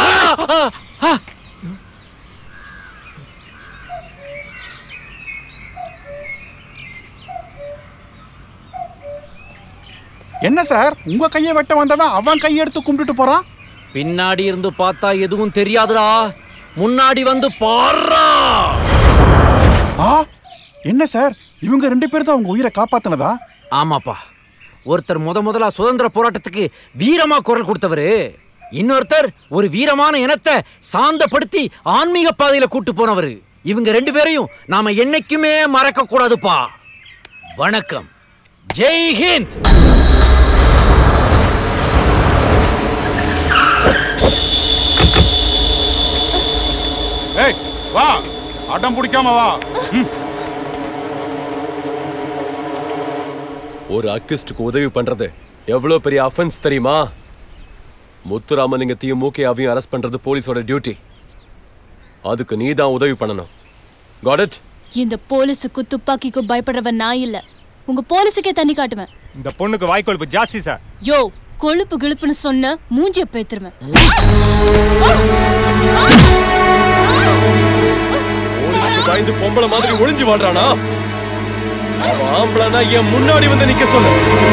என்ன சார் உங்க கையை வெட்ட வந்தவன் அவன் கையை எடுத்து கும்பிட்டுட்டு போறான் பின்னாடி இருந்து பார்த்தா எதுவும் தெரியாதுடா முன்னாடி வந்து பாடுறா ஆ என்ன சார் இவங்க ரெண்டு பேரும் தான் உங்க உயிரை காப்பாத்தினதா ஆமாப்பா ஒருத்தர் முத முதலா சுதந்திர போராட்டத்துக்கு வீரமா குரல் கொடுத்தவரு இன்னொருத்தர் ஒரு வீரமான இனத்தை சாந்தப்படுத்தி ஆன்மீக பாதையில கூட்டு போனவரு இவங்க ரெண்டு பேரையும் நாம என்னைக்குமே மறக்க கூடாதுப்பா வணக்கம் ஜெய் ஹிந்த் ஏய் வா அடம் பிடிக்காம வா ம். ஒரு அக்யூஸ்டுக்கு உதவி பண்றது எவ்வளவு பெரிய அஃபென்ஸ் தெரியுமா முத்துராமலிங்கத்தையும் மூக்கையாவையும் அரெஸ்ட் பண்றது போலீஸோட டியூட்டி அதுக்கு நீ தான் உதவி பண்ணணும் காட் இட் இந்த போலீஸுக்கு துப்பாக்கிக்கு பயப்படுறவன் நான் இல்ல உங்க போலீஸுக்கே தண்ணி காட்டுவேன் இந்த பொண்ணுக்கு வாய்க்கொழுப்பு ஜாஸ்தி சார் யோ கொழுப்பு கிழுப்புன்னு சொன்ன மூஞ்சிய பேத்துருவேன் போலீஸ்க்கு பயந்து பொம்பளை மாதிரி ஒளிஞ்சு வாழ்றானா அவன் ஆம்பளைனா என் முன்னாடி வந்து நிக்க சொல்லு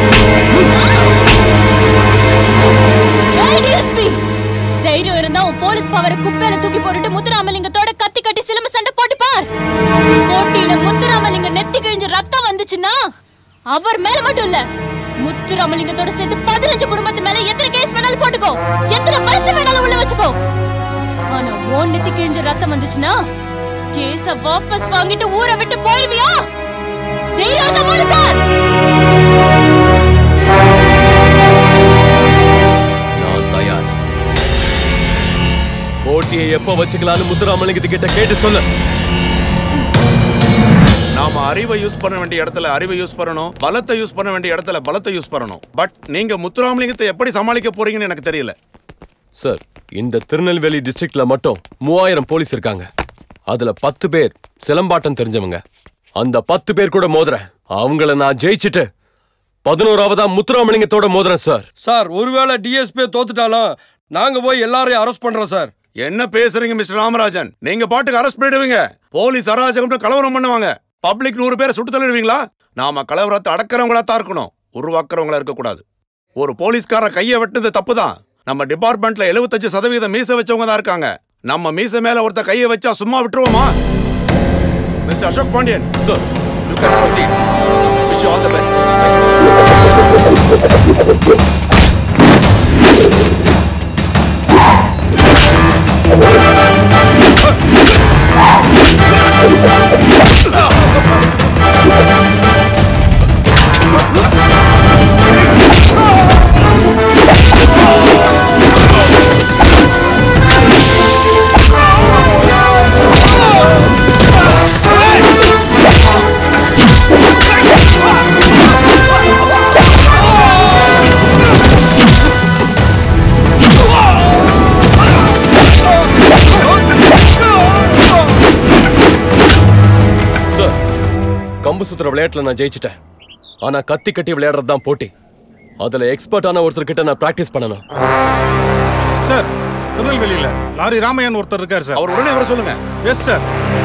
டிஎஸ்பி தைரியம் இருந்தா உன் போலீஸ் பவரை குப்பையில தூக்கி போட்டுட்டு முத்துராமலிங்கத்தோட கத்தி கட்டி சிலம்பு சண்டை போட்டு பார் போட்டியில முத்துராமலிங்க நெத்தி கிழிஞ்சு ரத்தம் வந்துச்சுன்னா அவர் மேல மட்டும் இல்ல முத்துராமலிங்கத்தோட சேர்த்து பதினஞ்சு குடும்பத்து மேல எத்தனை கேஸ் வேணாலும் போட்டுக்கோ எத்தனை வருஷம் வேணாலும் உள்ள வச்சுக்கோ ஆனா ஓன் நெத்தி கிழிஞ்ச ரத்தம் வந்துச்சுன்னா கேஸ வாபஸ் வாங்கிட்டு ஊரை விட்டு போயிருவியா தைரியம் இருந்தா மோடு பார் நான் தயார் போட்டியை எப்ப வச்சுக்கலாம்னு முத்துராமலிங்கத்து கிட்ட கேட்டு சொல்லு நாம அறிவை யூஸ் பண்ண வேண்டிய இடத்துல அறிவை யூஸ் பண்ணணும் பலத்தை யூஸ் பண்ண வேண்டிய இடத்துல பலத்தை யூஸ் பண்ணணும் பட் நீங்க முத்துராமலிங்கத்தை எப்படி சமாளிக்க போறீங்கன்னு எனக்கு தெரியல சார் இந்த திருநெல்வேலி டிஸ்ட்ரிக்ட்ல மட்டும் மூவாயிரம் போலீஸ் இருக்காங்க அதுல பத்து பேர் சிலம்பாட்டம் தெரிஞ்சவங்க அந்த பத்து பேர் கூட மோதுறேன் அவங்கள நான் ஜெயிச்சுட்டு பதினோராவதா முத்துராமலிங்கத்தோட மோதுறேன் சார் சார் ஒருவேளை டிஎஸ்பி தோத்துட்டாலும் நாங்க போய் எல்லாரையும் அரெஸ்ட் பண்றோம் சார் என்ன பேசுறீங்க மிஸ்டர் ராமராஜன் நீங்க பாட்டுக்கு அரெஸ்ட் பண்ணிடுவீங்க போலீஸ் அராஜகம் கலவரம் பண்ணுவாங்க பப்ளிக் நூறு பேரை சுட்டு தள்ளிடுவீங்களா நாம கலவரத்தை அடக்கிறவங்களா தான் இருக்கணும் உருவாக்குறவங்களா இருக்கக்கூடாது ஒரு போலீஸ்கார கையை வெட்டுறது தப்பு தான் நம்ம டிபார்ட்மெண்ட்ல 75% சதவீதம் மீச வச்சவங்க தான் இருக்காங்க நம்ம மீச மேல ஒருத்த கையை வச்சா சும்மா விட்டுருவோமா mister Ashok Pandian sir you can proceed wish you all the best sir கம்பு சுத்துற விளையாட்டுல நான் ஜெயிச்சிட்டேன் ஆனா கத்தி கட்டி விளையாடுறது தான் போட்டி அதுல எக்ஸ்பர்ட்டான ஒருத்தர் கிட்ட நான் பிராக்டிஸ் பண்ணணும் சார் திருநெல்வேலியில லாரி ராமையன் ஒருத்தர் இருக்கார் சார் அவர் உடனே வர சொல்லுங்க எஸ் சார்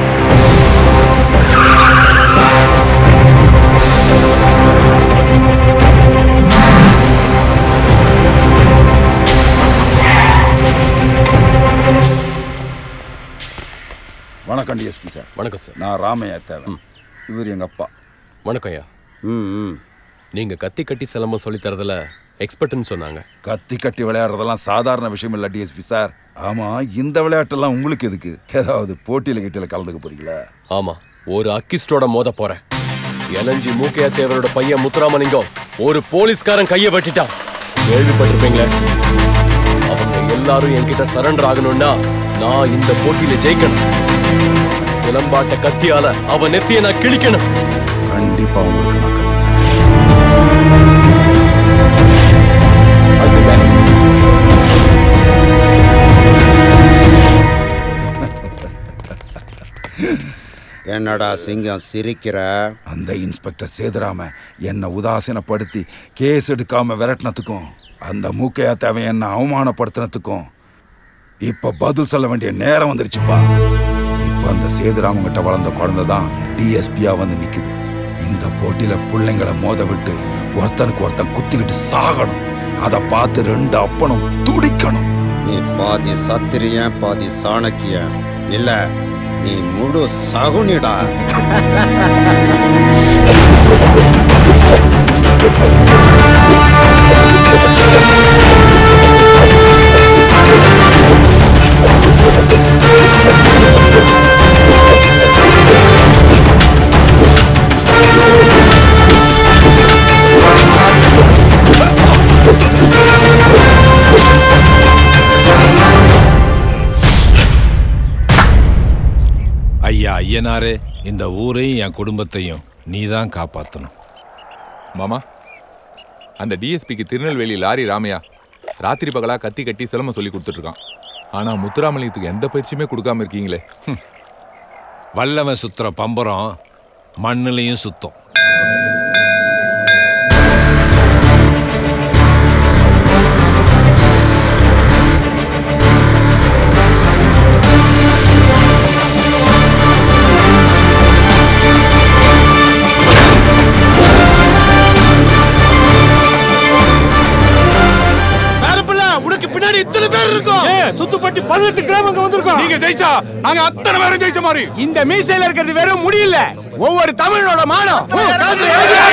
வணக்கம் டிஎஸ்பி சார் வணக்கம் சார் நான் ராமையா தேவன் இவர் எங்க அப்பா வணக்கம் ஐயா நீங்க கத்தி கட்டி சிலம்பம் சொல்லி தரதுல எக்ஸ்பர்ட்னு சொன்னாங்க கத்தி கட்டி விளையாடுறதெல்லாம் சாதாரண விஷயம் இல்ல டிஎஸ்பி சார் ஆமா இந்த விளையாட்டெல்லாம் உங்களுக்கு எதுக்கு ஏதாவது போட்டியில கிட்டியில கலந்துக்க போறீங்களா ஆமா ஒரு அக்கிஸ்டோட மோத போறேன் எலஞ்சி மூக்கையா தேவரோட பையன் முத்துராமலிங்கம் ஒரு போலீஸ்காரன் கையை வெட்டிட்டான் கேள்விப்பட்டிருப்பீங்களே அவங்க எல்லாரும் என்கிட்ட சரண்டர் ஆகணும்னா நான் இந்த போட்டியில ஜெயிக்கணும் சிலம்பாட்ட கத்தியால அவன் நெத்தியை நான் கிழிக்கணும் கண்டிப்பா உங்களுக்கு நான் அதுதான் என்னடா சிங்கம் சிரிக்கிற அந்த இன்ஸ்பெக்டர் சேதுராம என்னை உதாசீனப்படுத்தி கேஸ் எடுக்காம விரட்டினதுக்கும் அந்த மூக்கையா தேவை என்னை அவமானப்படுத்தினதுக்கும் இப்ப பதில் சொல்ல வேண்டிய நேரம் வந்துருச்சுப்பா இப்ப அந்த சேதுராமன் கிட்ட வளர்ந்த குழந்தை தான் டிஎஸ்பியா வந்து நிக்குது இந்த போட்டியில பிள்ளைங்களை மோத விட்டு ஒருத்தனுக்கு ஒருத்தன் குத்திக்கிட்டு சாகணும் அதை பார்த்து ரெண்டு அப்பனும் துடிக்கணும் நீ பாதி சத்திரியன் பாதி சாணக்கியன் இல்ல நீ முழு சகுனிடா ஐயா ஐயனாரே இந்த ஊரையும் என் குடும்பத்தையும் நீ தான் காப்பாற்றணும் மாமா அந்த டிஎஸ்பிக்கு திருநெல்வேலி லாரி ராமையா ராத்திரி பகலா கத்தி கட்டி சிலம்பம் சொல்லி கொடுத்துட்டு இருக்கான் ஆனா முத்துராமலிங்கத்துக்கு எந்த பயிற்சியுமே கொடுக்காம இருக்கீங்களே வல்லவன் சுத்துற பம்பரம் மண்ணுலையும் சுத்தம் வேறப்பில்ல உனக்கு பின்னாடி இத்தனை பேர் இருக்கோம் சுத்துப்பட்டி பதினெட்டு கிராமங்க வந்திருக்கோம் நீங்க ஜெயிச்சா நாங்க அத்தனை பேரும் ஜெயிச்ச மாதிரி இந்த மீசையில இருக்கிறது வெறும் முடியல ஒவ்வொரு தமிழோட மானம் உன் காலத்துல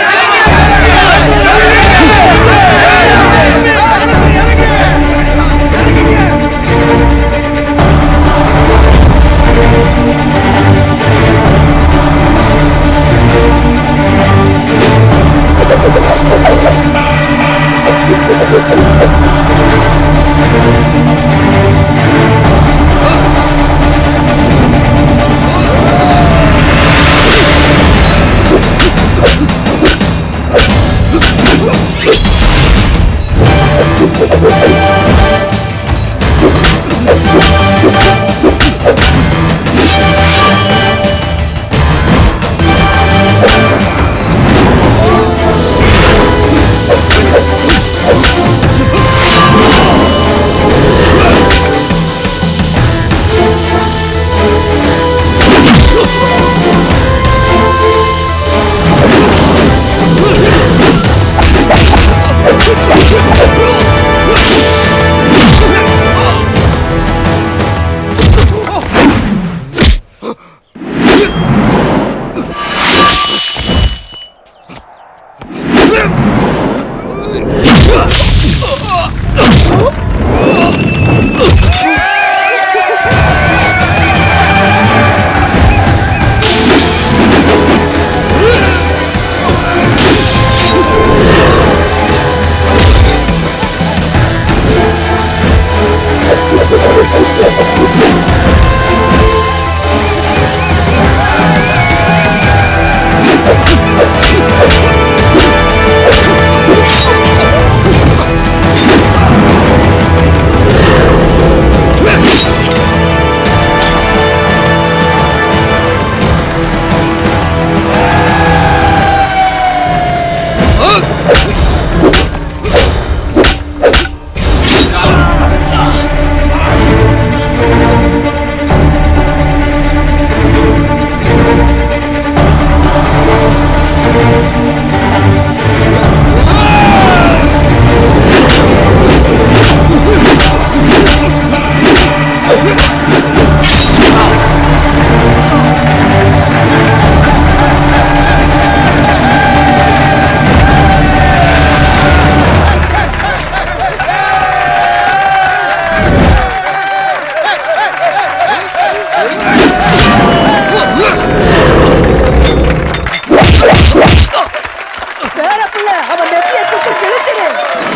பேரப்புள்ள அவன் நெத்திய குத்து கிழிச்சிரு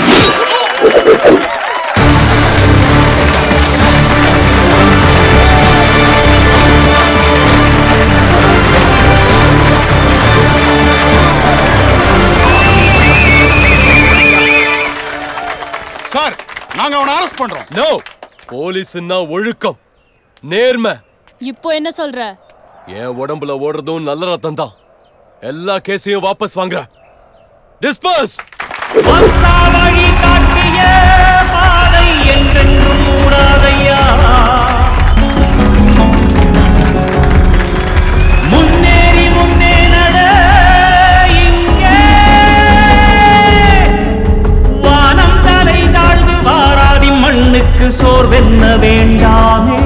சார் நாங்க அவனை அரெஸ்ட் பண்றோம் நோ போலீஸ்னா ஒழுக்கம் நேர்மை இப்போ என்ன சொல்ற என் உடம்புல ஓடுறதும் நல்ல ரத்தம் தான் எல்லா கேஸையும் வாபஸ் வாங்குற டிஸ்பர்ஸ் வழி காட்டிய பாதை என்றென்றும் மூடாதையா முன்னேறி முன்னே நட இங்கே வானம் தலை தாழ்ந்து வாராதி மண்ணுக்கு சோர்வென்ன வேண்டாமே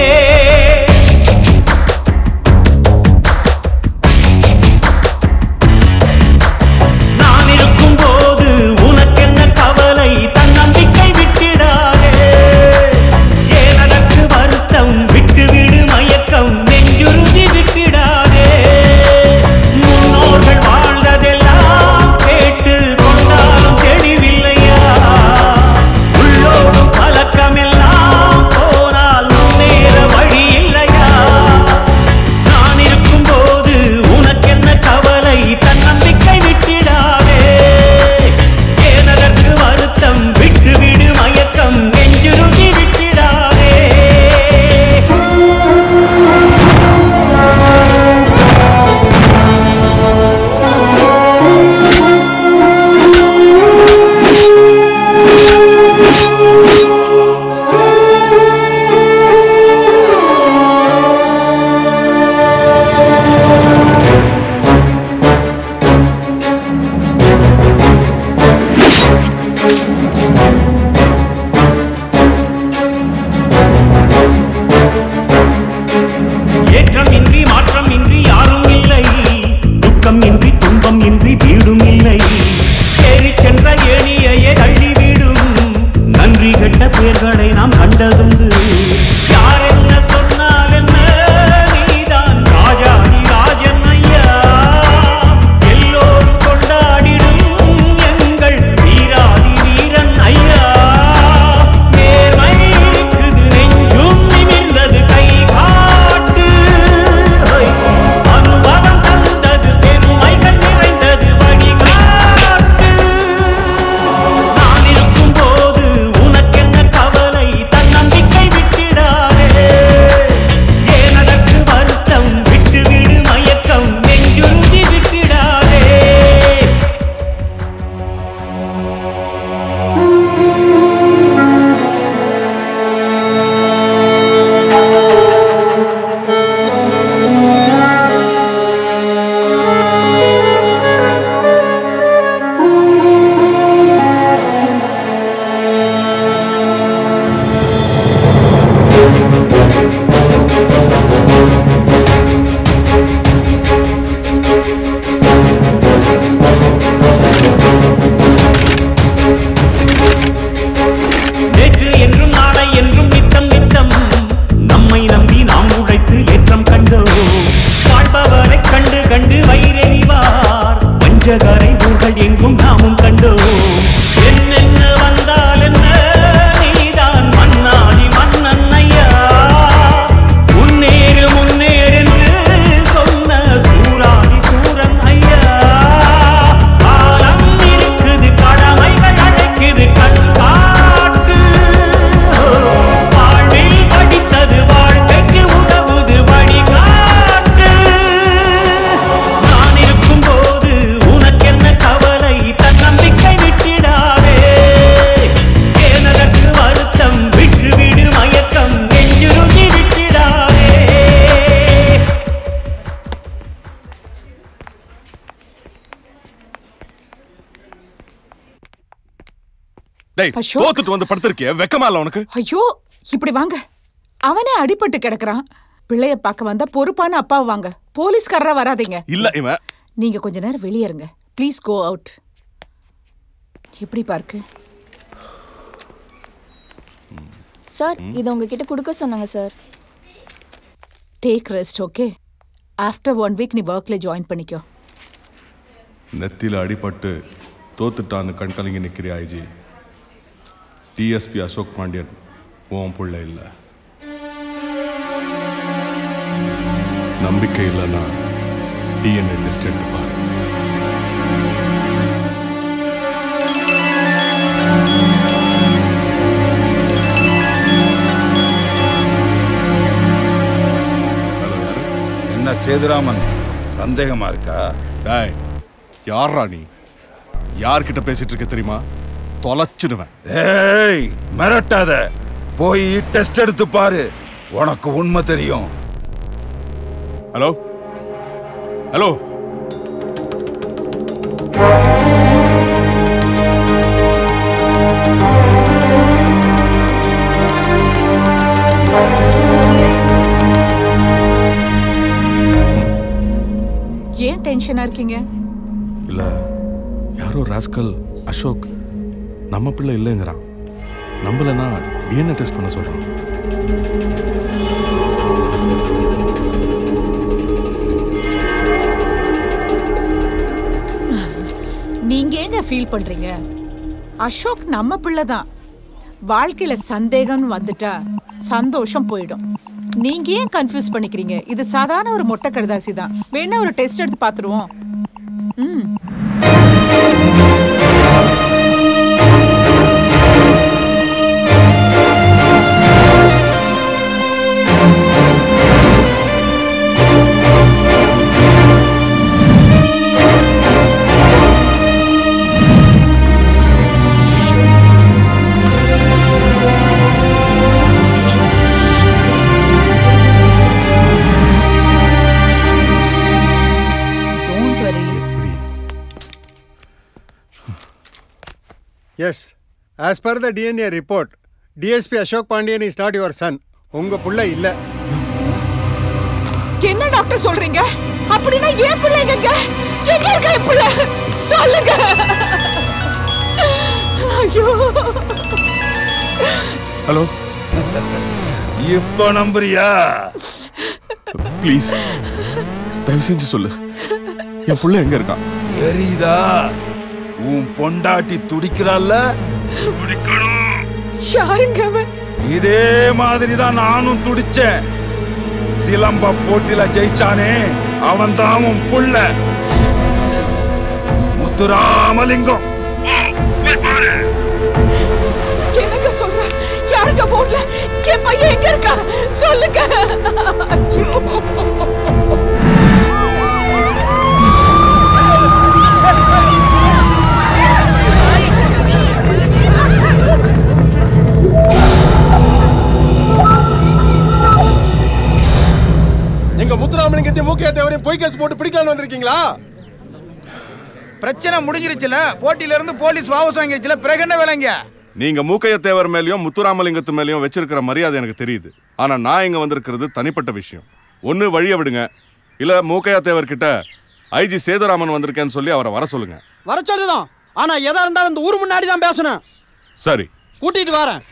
நான் இருக்கும் போது உனக்கென்ன கவலை தன்னம்பிக்கை விட்டிடாதே ஏனதற்கு வருத்தம் விட்டு விடு மயக்கம் நெஞ்சுறுதி விட்டிடாதே முன்னோர்கள் வாழ்ந்ததெல்லாம் கேட்டு கொண்டாலும் தெளிவில்லையா உள்ளோடும் பழக்கமெல்லாம் போனால் முன்னேற வழி இல்லையா நான் இருக்கும் போது உனக்கென்ன கவலை தன்னம்பிக்கை விட்டிடாதே ஏனதற்கு வருத்தம் விட்டு விடு மயக்கம் நெஞ்சுருகி விட்டிடாதே ஏற்றம் இன்றி மாற்றம் இன்றி யாரும் இல்லை துக்கம் இன்றி துன்பம் இன்றி வீடும் இல்லை ஏறி சென்ற ஏணியையே தள்ளி வீடும் நன்றி கெட்ட பேர்களை நாம் கண்டதுண்டு யார் என்ன சொன்னால் என்ன நீதான் ராஜாதி ராஜன் ஐயா எல்லோரும் கொண்டாடிடும் எங்கள் வீராதி வீரன் ஐயா நேர்மை இருக்குது நெஞ்சும் நிமிர்ந்தது கை காட்டு ஹொய். அனுபவம் தந்தது பெருமைகள் நிறைந்தது வழிகாட்டு நான் இருக்கும் போது உனக்கென்ன கவலை தன்னம்பிக்கை விட்டிடாதே ஏனதற்கு வருத்தம் விட்டு விடு மயக்கம் நெஞ்சுறுதி விட்டிடாதே நேற்று என்றும் நாளை என்றும் நித்தம் நித்தம் நம்மை நம்பி நாம் உழைத்து ஏற்றம் கண்டோம் வாழ்பவரை கண்டு கண்டு வயிறெறிவார் வஞ்சகரை ஊர்கள் எங்கும் நாமும் கண்டோம் என்னென்ன வந்தால் என்ன நீதான் மன்னாதி மன்னன் ஐயா முன்னேறு முன்னேறென்று சொன்ன சூராதி சூரன் ஐயா காலம் இருக்குது கடமைகள் அழைக்குது கண் காட்டு வாழ்வில் படித்தது வாழ்க்கைக்கு உதவுது வழிகாட்டு நான் இருக்கும் போது உனக்கென்ன கவலை தன்னம்பிக்கை விட்டிடாதே ஏனதற்கு வருத்தம் விட்டு விடு மயக்கம் நெஞ்சுருகி விட்டிடாதே டேய் தோத்துட்டு வந்து படுத்திருக்கிய வெக்கமா இல்ல உனக்கு ஐயோ இப்படி வாங்க அவனே அடிபட்டு கிடக்குறான் பிள்ளைய பார்க்க வந்தா பொறுப்பான அப்பா வாங்க போலீஸ்காரரா வராதீங்க இல்ல இவன் நீங்க கொஞ்ச நேரம் வெளியே இருங்க ப்ளீஸ் கோ அவுட் எப்படி பார்க்கு சார் இது உங்ககிட்ட கொடுக்க சொன்னாங்க sir take rest okay after one week நீ ஒர்க்ல ஜாயின் பண்ணிக்கோ நெத்தியில அடிபட்டு தோத்துட்டான்னு கண் கலங்கி நிக்கிறியா ஐஜி டிஎஸ்பி அசோக் பாண்டியன் உன் புள்ள இல்ல நம்பிக்கை இல்லைன்னா டிஎன்ஏ டெஸ்ட் எடுத்து பாரு சேதுராமன் சந்தேகமா இருக்கா டேய் யார்ரா நீ யார்கிட்ட பேசிட்டு இருக்க தெரியுமா தொலைச்சிடுவேன் ஏய் மிரட்டாத போய் டெஸ்ட் எடுத்து பாரு உனக்கு உண்மை தெரியும் ஹலோ ஹலோ ஏன் டென்ஷனா இருக்கீங்க இல்ல யாரோ ராஸ்கல் அசோக் நம்ம பிள்ளை இல்லைங்கிறான் நம்பலன்னா டிஎன்ஏ டெஸ்ட் பண்ண சொல்றான் நீங்க ஏங்க ஃபீல் பண்றீங்க அசோக் நம்ம பிள்ளை தான் வாழ்க்கையில சந்தேகம்னு வந்துட்டா சந்தோஷம் போயிடும் நீங்க ஏன் கன்ஃபியூஸ் பண்ணிக்கிறீங்க இது சாதாரண ஒரு மொட்டை கடுதாசி தான் வேணா ஒரு டெஸ்ட் எடுத்து பார்த்துருவோம் hmm don't worry yes as per the DNA report DSP Ashok Pandian is not your son உங்க புள்ள இல்ல என்ன டாக்டர் சொல்றீங்க அப்படின்னா ஏன் பிள்ளைங்க எங்க எங்க இருக்க என் பிள்ளை சொல்லுங்க ஐயோ ஹலோ இப்ப நம்புறியா ப்ளீஸ் தயவு செஞ்சு சொல்லு என் புள்ள எங்க இருக்கான் எரியுதா உன் பொண்டாட்டி துடிக்கிறாள்ல யாருங்க அவன் இதே மாதிரி தான் நானும் துடிச்சேன் சிலம்ப போட்டில ஜெயிச்சானே அவன் தான் உன் புள்ள முத்துராமலிங்கம் என்னங்க சொல்ற யாருங்க போன்ல என் பையன் எங்க இருக்கா சொல்லுங்க ஐயோ. எங்க முத்துராமலிங்கத்தையும் மூக்கையா தேவரையும் பொய் கேஸ் போட்டு பிடிக்கலாம்னு வந்திருக்கீங்களா பிரச்சனை முடிஞ்சிருச்சுல போட்டியில இருந்து போலீஸ் வாபஸ் வாங்கிருச்சுல பிறகு என்ன வேலைங்க நீங்க மூக்கைய தேவர் மேலயும் முத்துராமலிங்கத்து மேலயும் வச்சிருக்கிற மரியாதை எனக்கு தெரியுது ஆனா நான் இங்க வந்திருக்கிறது தனிப்பட்ட விஷயம் ஒண்ணு வழிய விடுங்க இல்ல மூக்கையா தேவர் கிட்ட ஐஜி சேதுராமன் வந்திருக்கேன்னு சொல்லி அவரை வர சொல்லுங்க வர சொல்லுதான் ஆனா எதா இருந்தாலும் இந்த ஊர் முன்னாடி தான் பேசணும் சரி கூட்டிட்டு வரேன்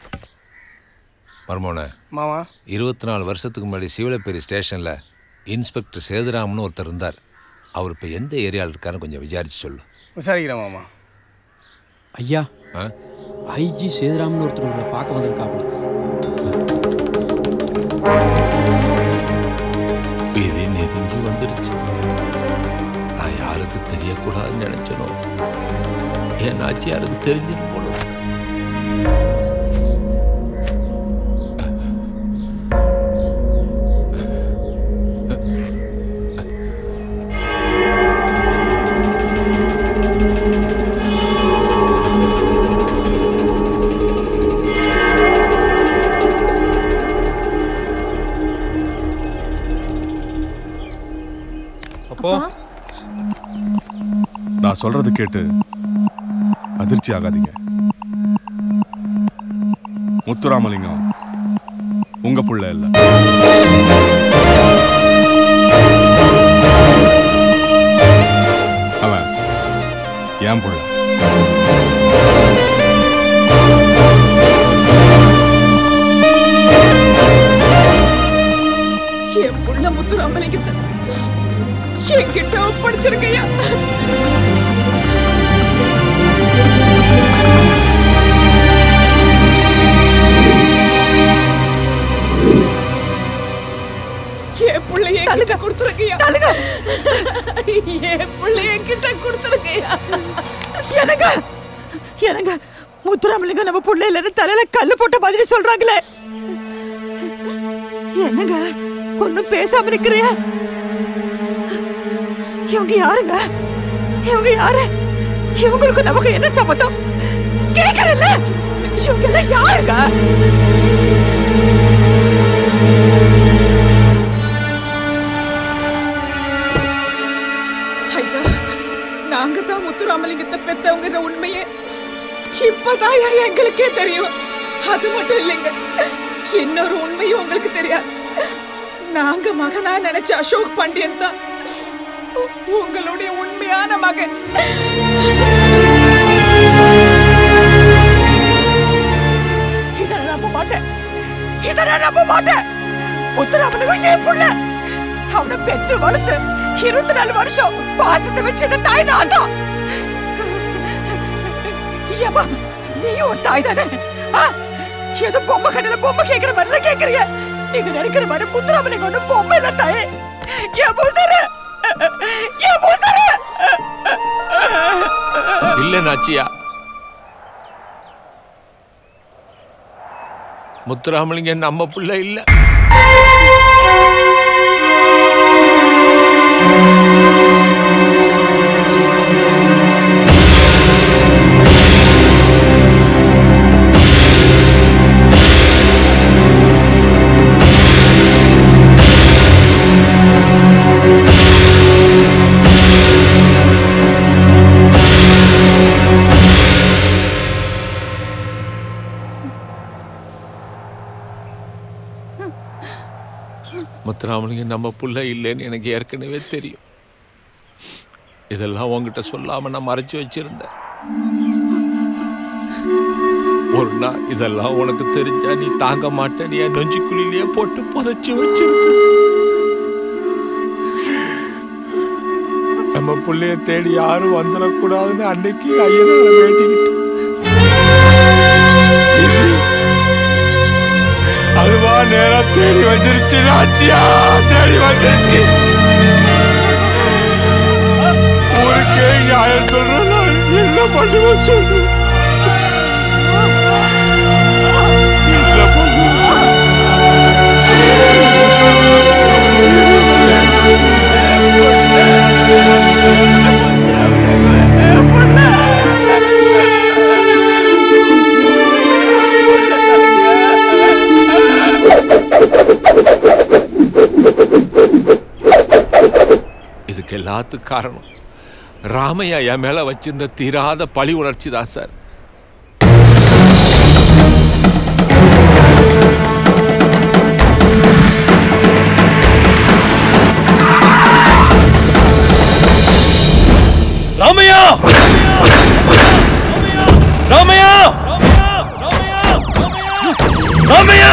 மர்மோன மாமா இருபத்தி நாலு வருஷத்துக்கு முன்னாடி சிவலப்பேரி ஸ்டேஷனில் இன்ஸ்பெக்டர் சேதுராமன் ஒருத்தர் இருந்தார் அவர் இப்போ எந்த ஏரியாவில் இருக்காருன்னு கொஞ்சம் விசாரிச்சு சொல்லு விசாரிக்கிறேன் மாமா ஐயா ஆ ஐஜி சேதுராமன் ஒருத்தர் உங்களை பார்க்க வந்திருக்காப்ல விதி நெருங்கி வந்துடுச்சு நான் யாருக்கு தெரியக்கூடாதுன்னு நினைச்சனோ என் நாச்சியாருக்கு தெரிஞ்சிடும் போல இருக்கு. அப்போ நான் சொல்றது கேட்டு அதிர்ச்சி ஆகாதீங்க முத்துராமலிங்கம் உங்க புள்ள இல்ல அவன் என் புள்ள என் புள்ள முத்துராமலிங்கத்தை என்கிட்ட ஒப்படைச்சிருக்கையா என் பிள்ளைய என்கிட்ட கொடுத்துருக்கையா என் பிள்ளைய என்கிட்ட கொடுத்துருக்கையா எனக்கு எனக்கு முத்துராமலிங்கம் நம்ம புள்ளையில இருந்து தலையில கல்லு போட்ட மாதிரி சொல்றாங்களே என்னங்க ஒண்ணும் பேசாம இருக்கிறியா இவங்க யாருங்க இவங்க யாரு இவங்களுக்கு நமக்கு என்ன சம்மந்தம் கேக்குறல்ல இவங்க எல்லாம் யாருங்க ஐயா நாங்க தான் முத்துராமலிங்கத்தை பெத்தவங்கிற உண்மையே இப்பதான் ஐயா எங்களுக்கே தெரியும் அது மட்டும் இல்லைங்க இன்னொரு உண்மையும் உங்களுக்கு தெரியாது நாங்க மகனா நினைச்ச அசோக் பாண்டியன் தான் உ- உங்களுடைய உண்மையான மகன் இதை நான் நம்ப மாட்டேன் இதை நான் நம்ப மாட்டேன் முத்துராமலிங்கம் என் புள்ள அவனை பெற்று வளர்த்து இருபத்தி நாலு வருஷம் பாசத்தை வச்சது தாய் நான் தான் ஏம்மா நீயும் ஒரு தாய் தானே ஆ? ஏதோ பொம்மை கடையில பொம்மை கேட்கிற மாதிரிலாம் கேட்கறீங்க நீங்க நினைக்கிற மாதிரி முத்துராமலிங்கம் ஒன்றும் பொம்மை இல்ல தாயே என் பூசரு என் பூசரு இல்ல நாச்சியா முத்துராமலிங்க நம்ம பிள்ளை இல்ல முத்துராமலிங்க நம்ம புள்ள இல்லைன்னு எனக்கு ஏற்கனவே தெரியும் இதெல்லாம் உன்கிட்ட சொல்லாம நான் மறைச்சு வச்சிருந்தேன் ஒரு நாள் இதெல்லாம் உனக்கு தெரிஞ்சா நீ தாங்க மாட்ட நீ என் நெஞ்சுக்குழியிலேயே போட்டு புதைச்சு வச்சிருந்த நம்ம புள்ளைய தேடி யாரும் வந்துடக்கூடாதுன்னு அன்னைக்கு ஐயனார வேண்டிக்கிட்டு இது அதுவா நேரா தேடி வந்துருச்சு ராச்சியா தேடி வந்துருச்சு ஊருக்கே நியாயம் சொல்றேன் நான் என்ன பண்ணுவேன் சொல்லு என்ன பண்ணுவேன் இதுக்கு எல்லாத்துக்கும் காரணம் ராமையா என் மேல வச்சிருந்த தீராத பழி உணர்ச்சி தான் சார் ராமையா ராமையா ராமையா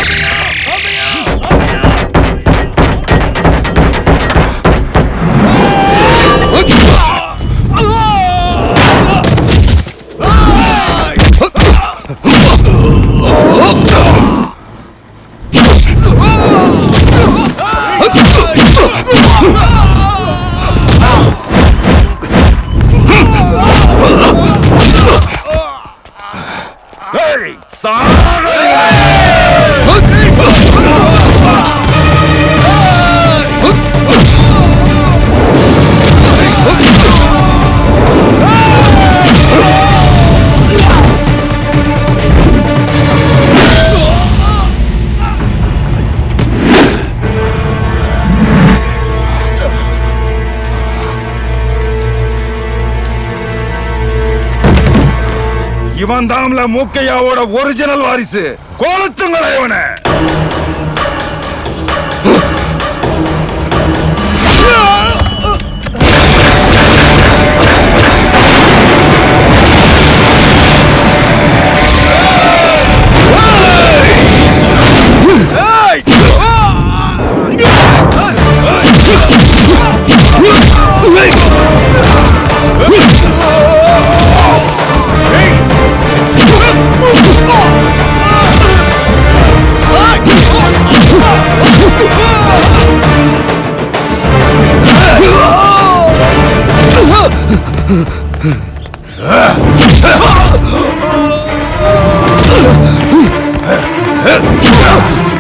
ஏய், இவன் தாம்ல மூக்கையாவோட ஒரிஜினல் வாரிசு கோலத்துங்கள இவனை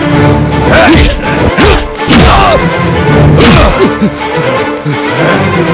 Hey!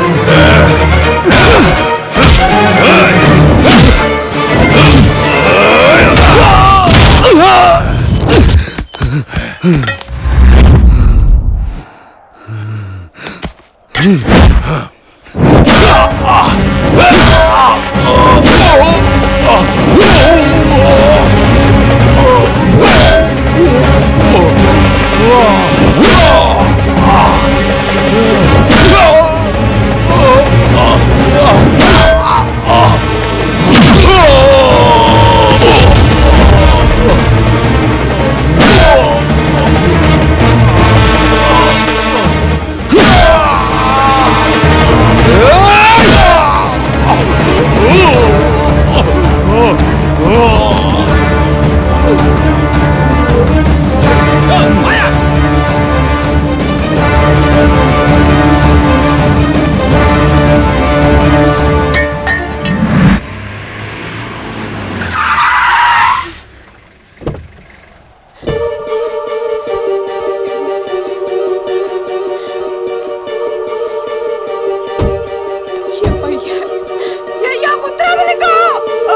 என் பையன் ஐயா முத்துராமலிங்கம்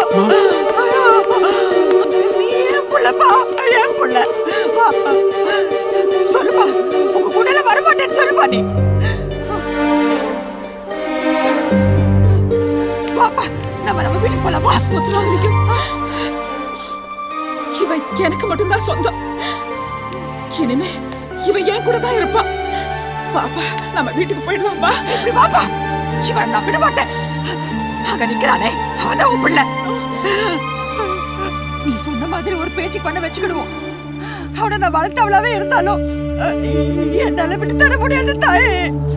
நீ என் புள்ளப்பா என் புள்ள வா. சொல்லுப்பா உங்க கூடல வரமாட்டேன்னு சொல்லுப்பா நீ வாப்பா நம்ம நம்ம வீட்டுக்கு போலாம் வா முத்துராமலிங்கம் இவ எனக்கு மட்டும்தான் சொந்தம் இனிமே இவ என் கூட தான் இருப்பா பாப்பா நம்ம வீட்டுக்கு போயிடலாம் வா இப்படி வாப்பா சிவன் நான் விட மாட்டேன் அங்க நிக்கிறானே அவதான் உன் பிள்ளை நீ சொன்ன மாதிரி ஒரு பேச்சு பண்ண வச்சுக்கிடுவோம் அவனை நான் வளர்த்தவளாவே இருந்தாலும் அஹ், என்னால விட்டு தர முடியாது தாயே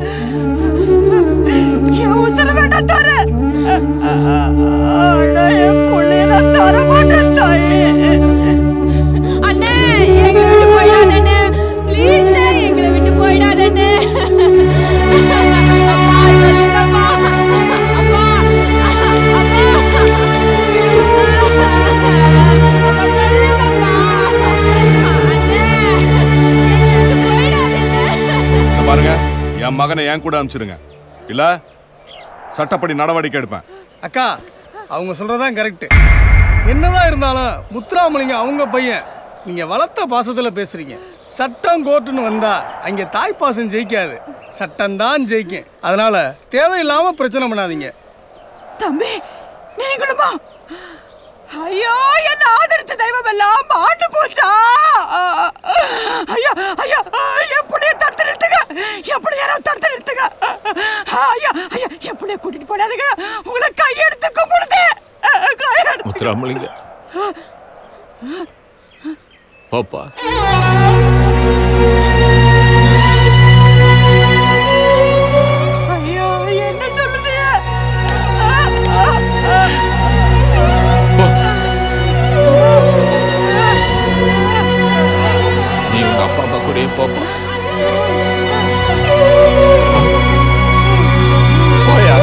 என் உசுர வேண்டாம் தர ஆனா என் பிள்ளைய நான் தர மாட்டேன் தாயே அண்ணே எங்களை விட்டு போயிடாதண்ணே ப்ளீஸ் எங்களை விட்டு போயிடாதண்ணே அப்பா சொல்லுங்கப்பா அப்பா இங்க பாருங்க என் மகனை என் கூட அனுப்பிச்சிருங்க இல்ல சட்டப்படி நடவடிக்கை எடுப்பேன் அக்கா அவங்க சொல்றதான் கரெக்ட் என்னதான் இருந்தாலும் முத்துராமலிங்க அவங்க பையன் நீங்க வளர்த்த பாசத்துல பேசுறீங்க சட்டம் கோர்ட்டுன்னு வந்தா அங்க தாய் பாசம் ஜெயிக்காது சட்டம் தான் ஜெயிக்கும் அதனால தேவையில்லாம பிரச்சனை பண்ணாதீங்க தம்பி நீங்களுமா ஐயோ என்ன ஆதரிச்ச தெய்வம் எல்லாம் ஆண்டு போச்சா ஐயா ஐயா என் புள்ளைய தடுத்து நிறுத்துங்க என் புள்ளைய யாராவது தடுத்து நிறுத்துங்க ஐயா ஐயா என் புள்ளைய கூட்டிட்டு போடாதுங்க உங்களை கையெடுத்து கும்பிடுது கையெடுத்து முத்துராமலிங்க பாப்பா ஐயோ என்ன சொல்லுது நீ உங்க அப்பா அம்மா கூடயே போப்பா போயா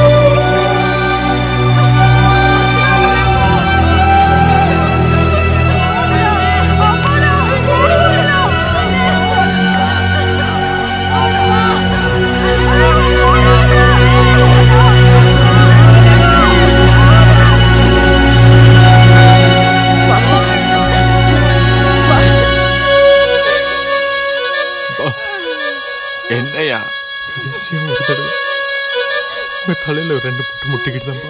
என்னையா கடைசியா ஒரு தடவை உங்க தலையில ஒரு ரெண்டு முட்டு முட்டிக்கிட்டு தான்ப்பா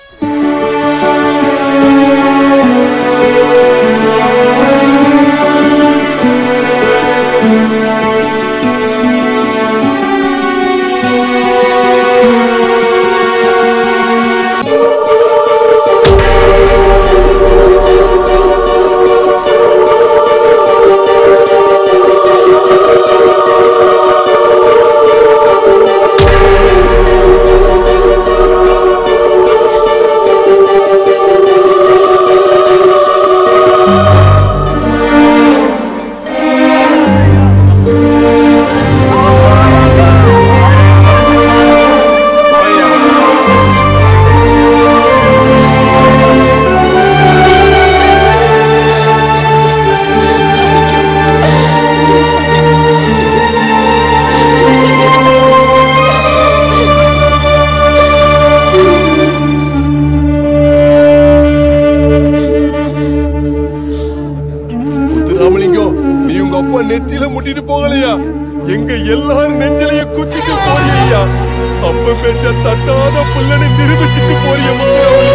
முத்துராமலிங்கம் நீ உங்க அப்பா நெத்தியில முட்டிட்டு போகலையா எங்க எல்லாரும் நெஞ்சிலையும் குத்திட்டு போறியா அப்ப பெற்ற தட்டாத புள்ளனை நிரூபிச்சுட்டு போறியம்மா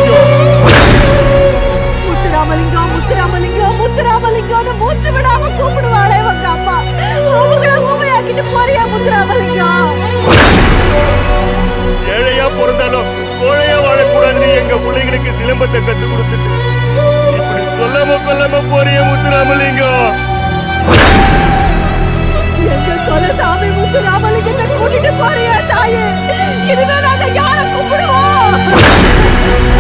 முத்துராமலிங்கம் முத்துராமலிங்கம் முத்துராமலிங்கம்னு மூச்சு விடாம கூப்பிடுவாளே உங்க அம்மா அவங்கள ஊமையாக்கிட்டு போறியா முத்துராமலிங்கம் ஏழையா பிறந்தாலும் கோழையா வாழக்கூடாதுன்னு எங்க பிள்ளைங்களுக்கு சிலம்பத்தை கத்து கொடுத்துட்டு இப்படி சொல்லாம கொல்லாம போறிய முத்துராமலிங்கம் எங்க சொல்ல சாமி முத்துராமலிங்கத்தை கூட்டிட்டு போறியா தாயே இனிமே நாங்க யார கூப்பிடுவோம்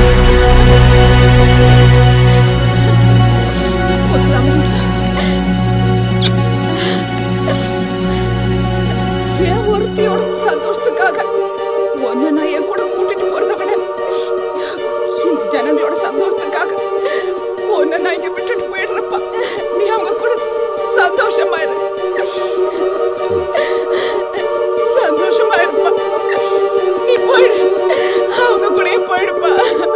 என் ஒருத்தியோட சந்தோஷத்துக்காக உன்னை நான் என் கூட கூட்டிட்டு போறதை விட இந்த ஜனங்களோட சந்தோஷத்துக்காக உன்னை நான் இங்க விட்டுட்டு போயிடுறப்பா நீ அவங்க கூட சந்தோஷமா இரு சந்தோஷமா இருப்பா நீ போயிடு அவங்க கூடயே போயிடுப்பா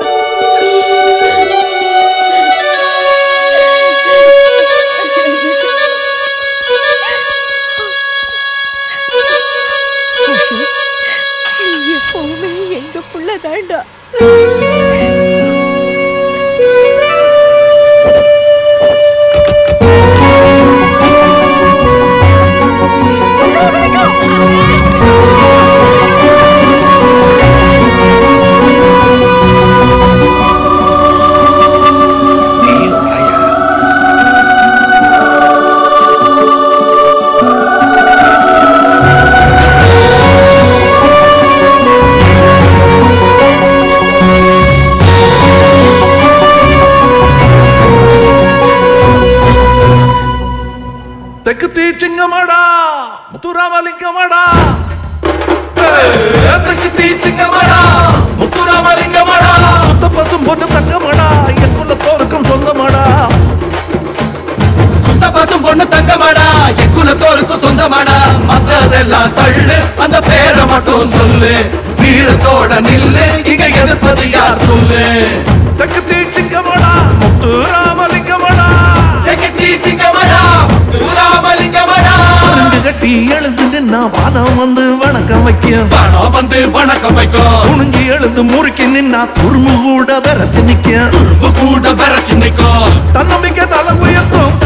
நீ எப்பவுமே எங்க புள்ள தாண்டா தெற்கு தீச்சிங்கமாடா முத்துராமலிங்கமாடா தெற்கு தீச்சிங்கமாடா முத்துராமலிங்கமாடா சுத்த பசும் பொண்ணு தங்கமாடா எக்குள்ள போருக்கும் சொந்தமாடா சுத்த பசும் பொண்ணு தங்கமாடா எக்குலத்தோருக்கு சொந்தமாடா மத்ததெல்லாம் தள்ளு அந்த பேரை மட்டும் சொல்லு வீரத்தோட நில்லு இங்க எதிர்ப்பது யார் சொல்லு தெற்கு தீச்சிங்கமாடா முத்துராமலிங்கமாடா தெற்கு தீசிங்கமாடா முத்துராமலிங்கமாடா புரிஞ்சு கட்டி எழுந்து நின்னா வானம் வந்து வணக்கம் வைக்க வானம் வந்து வணக்கம் வைக்கும் குனிஞ்சு எழுந்து முறுக்கி நின்னா துரும்பு கூட விரச்சு நிக்க கூட விரச்சு நிக்கும் தன்னம்பிக்கை தலை உயர்த்தும்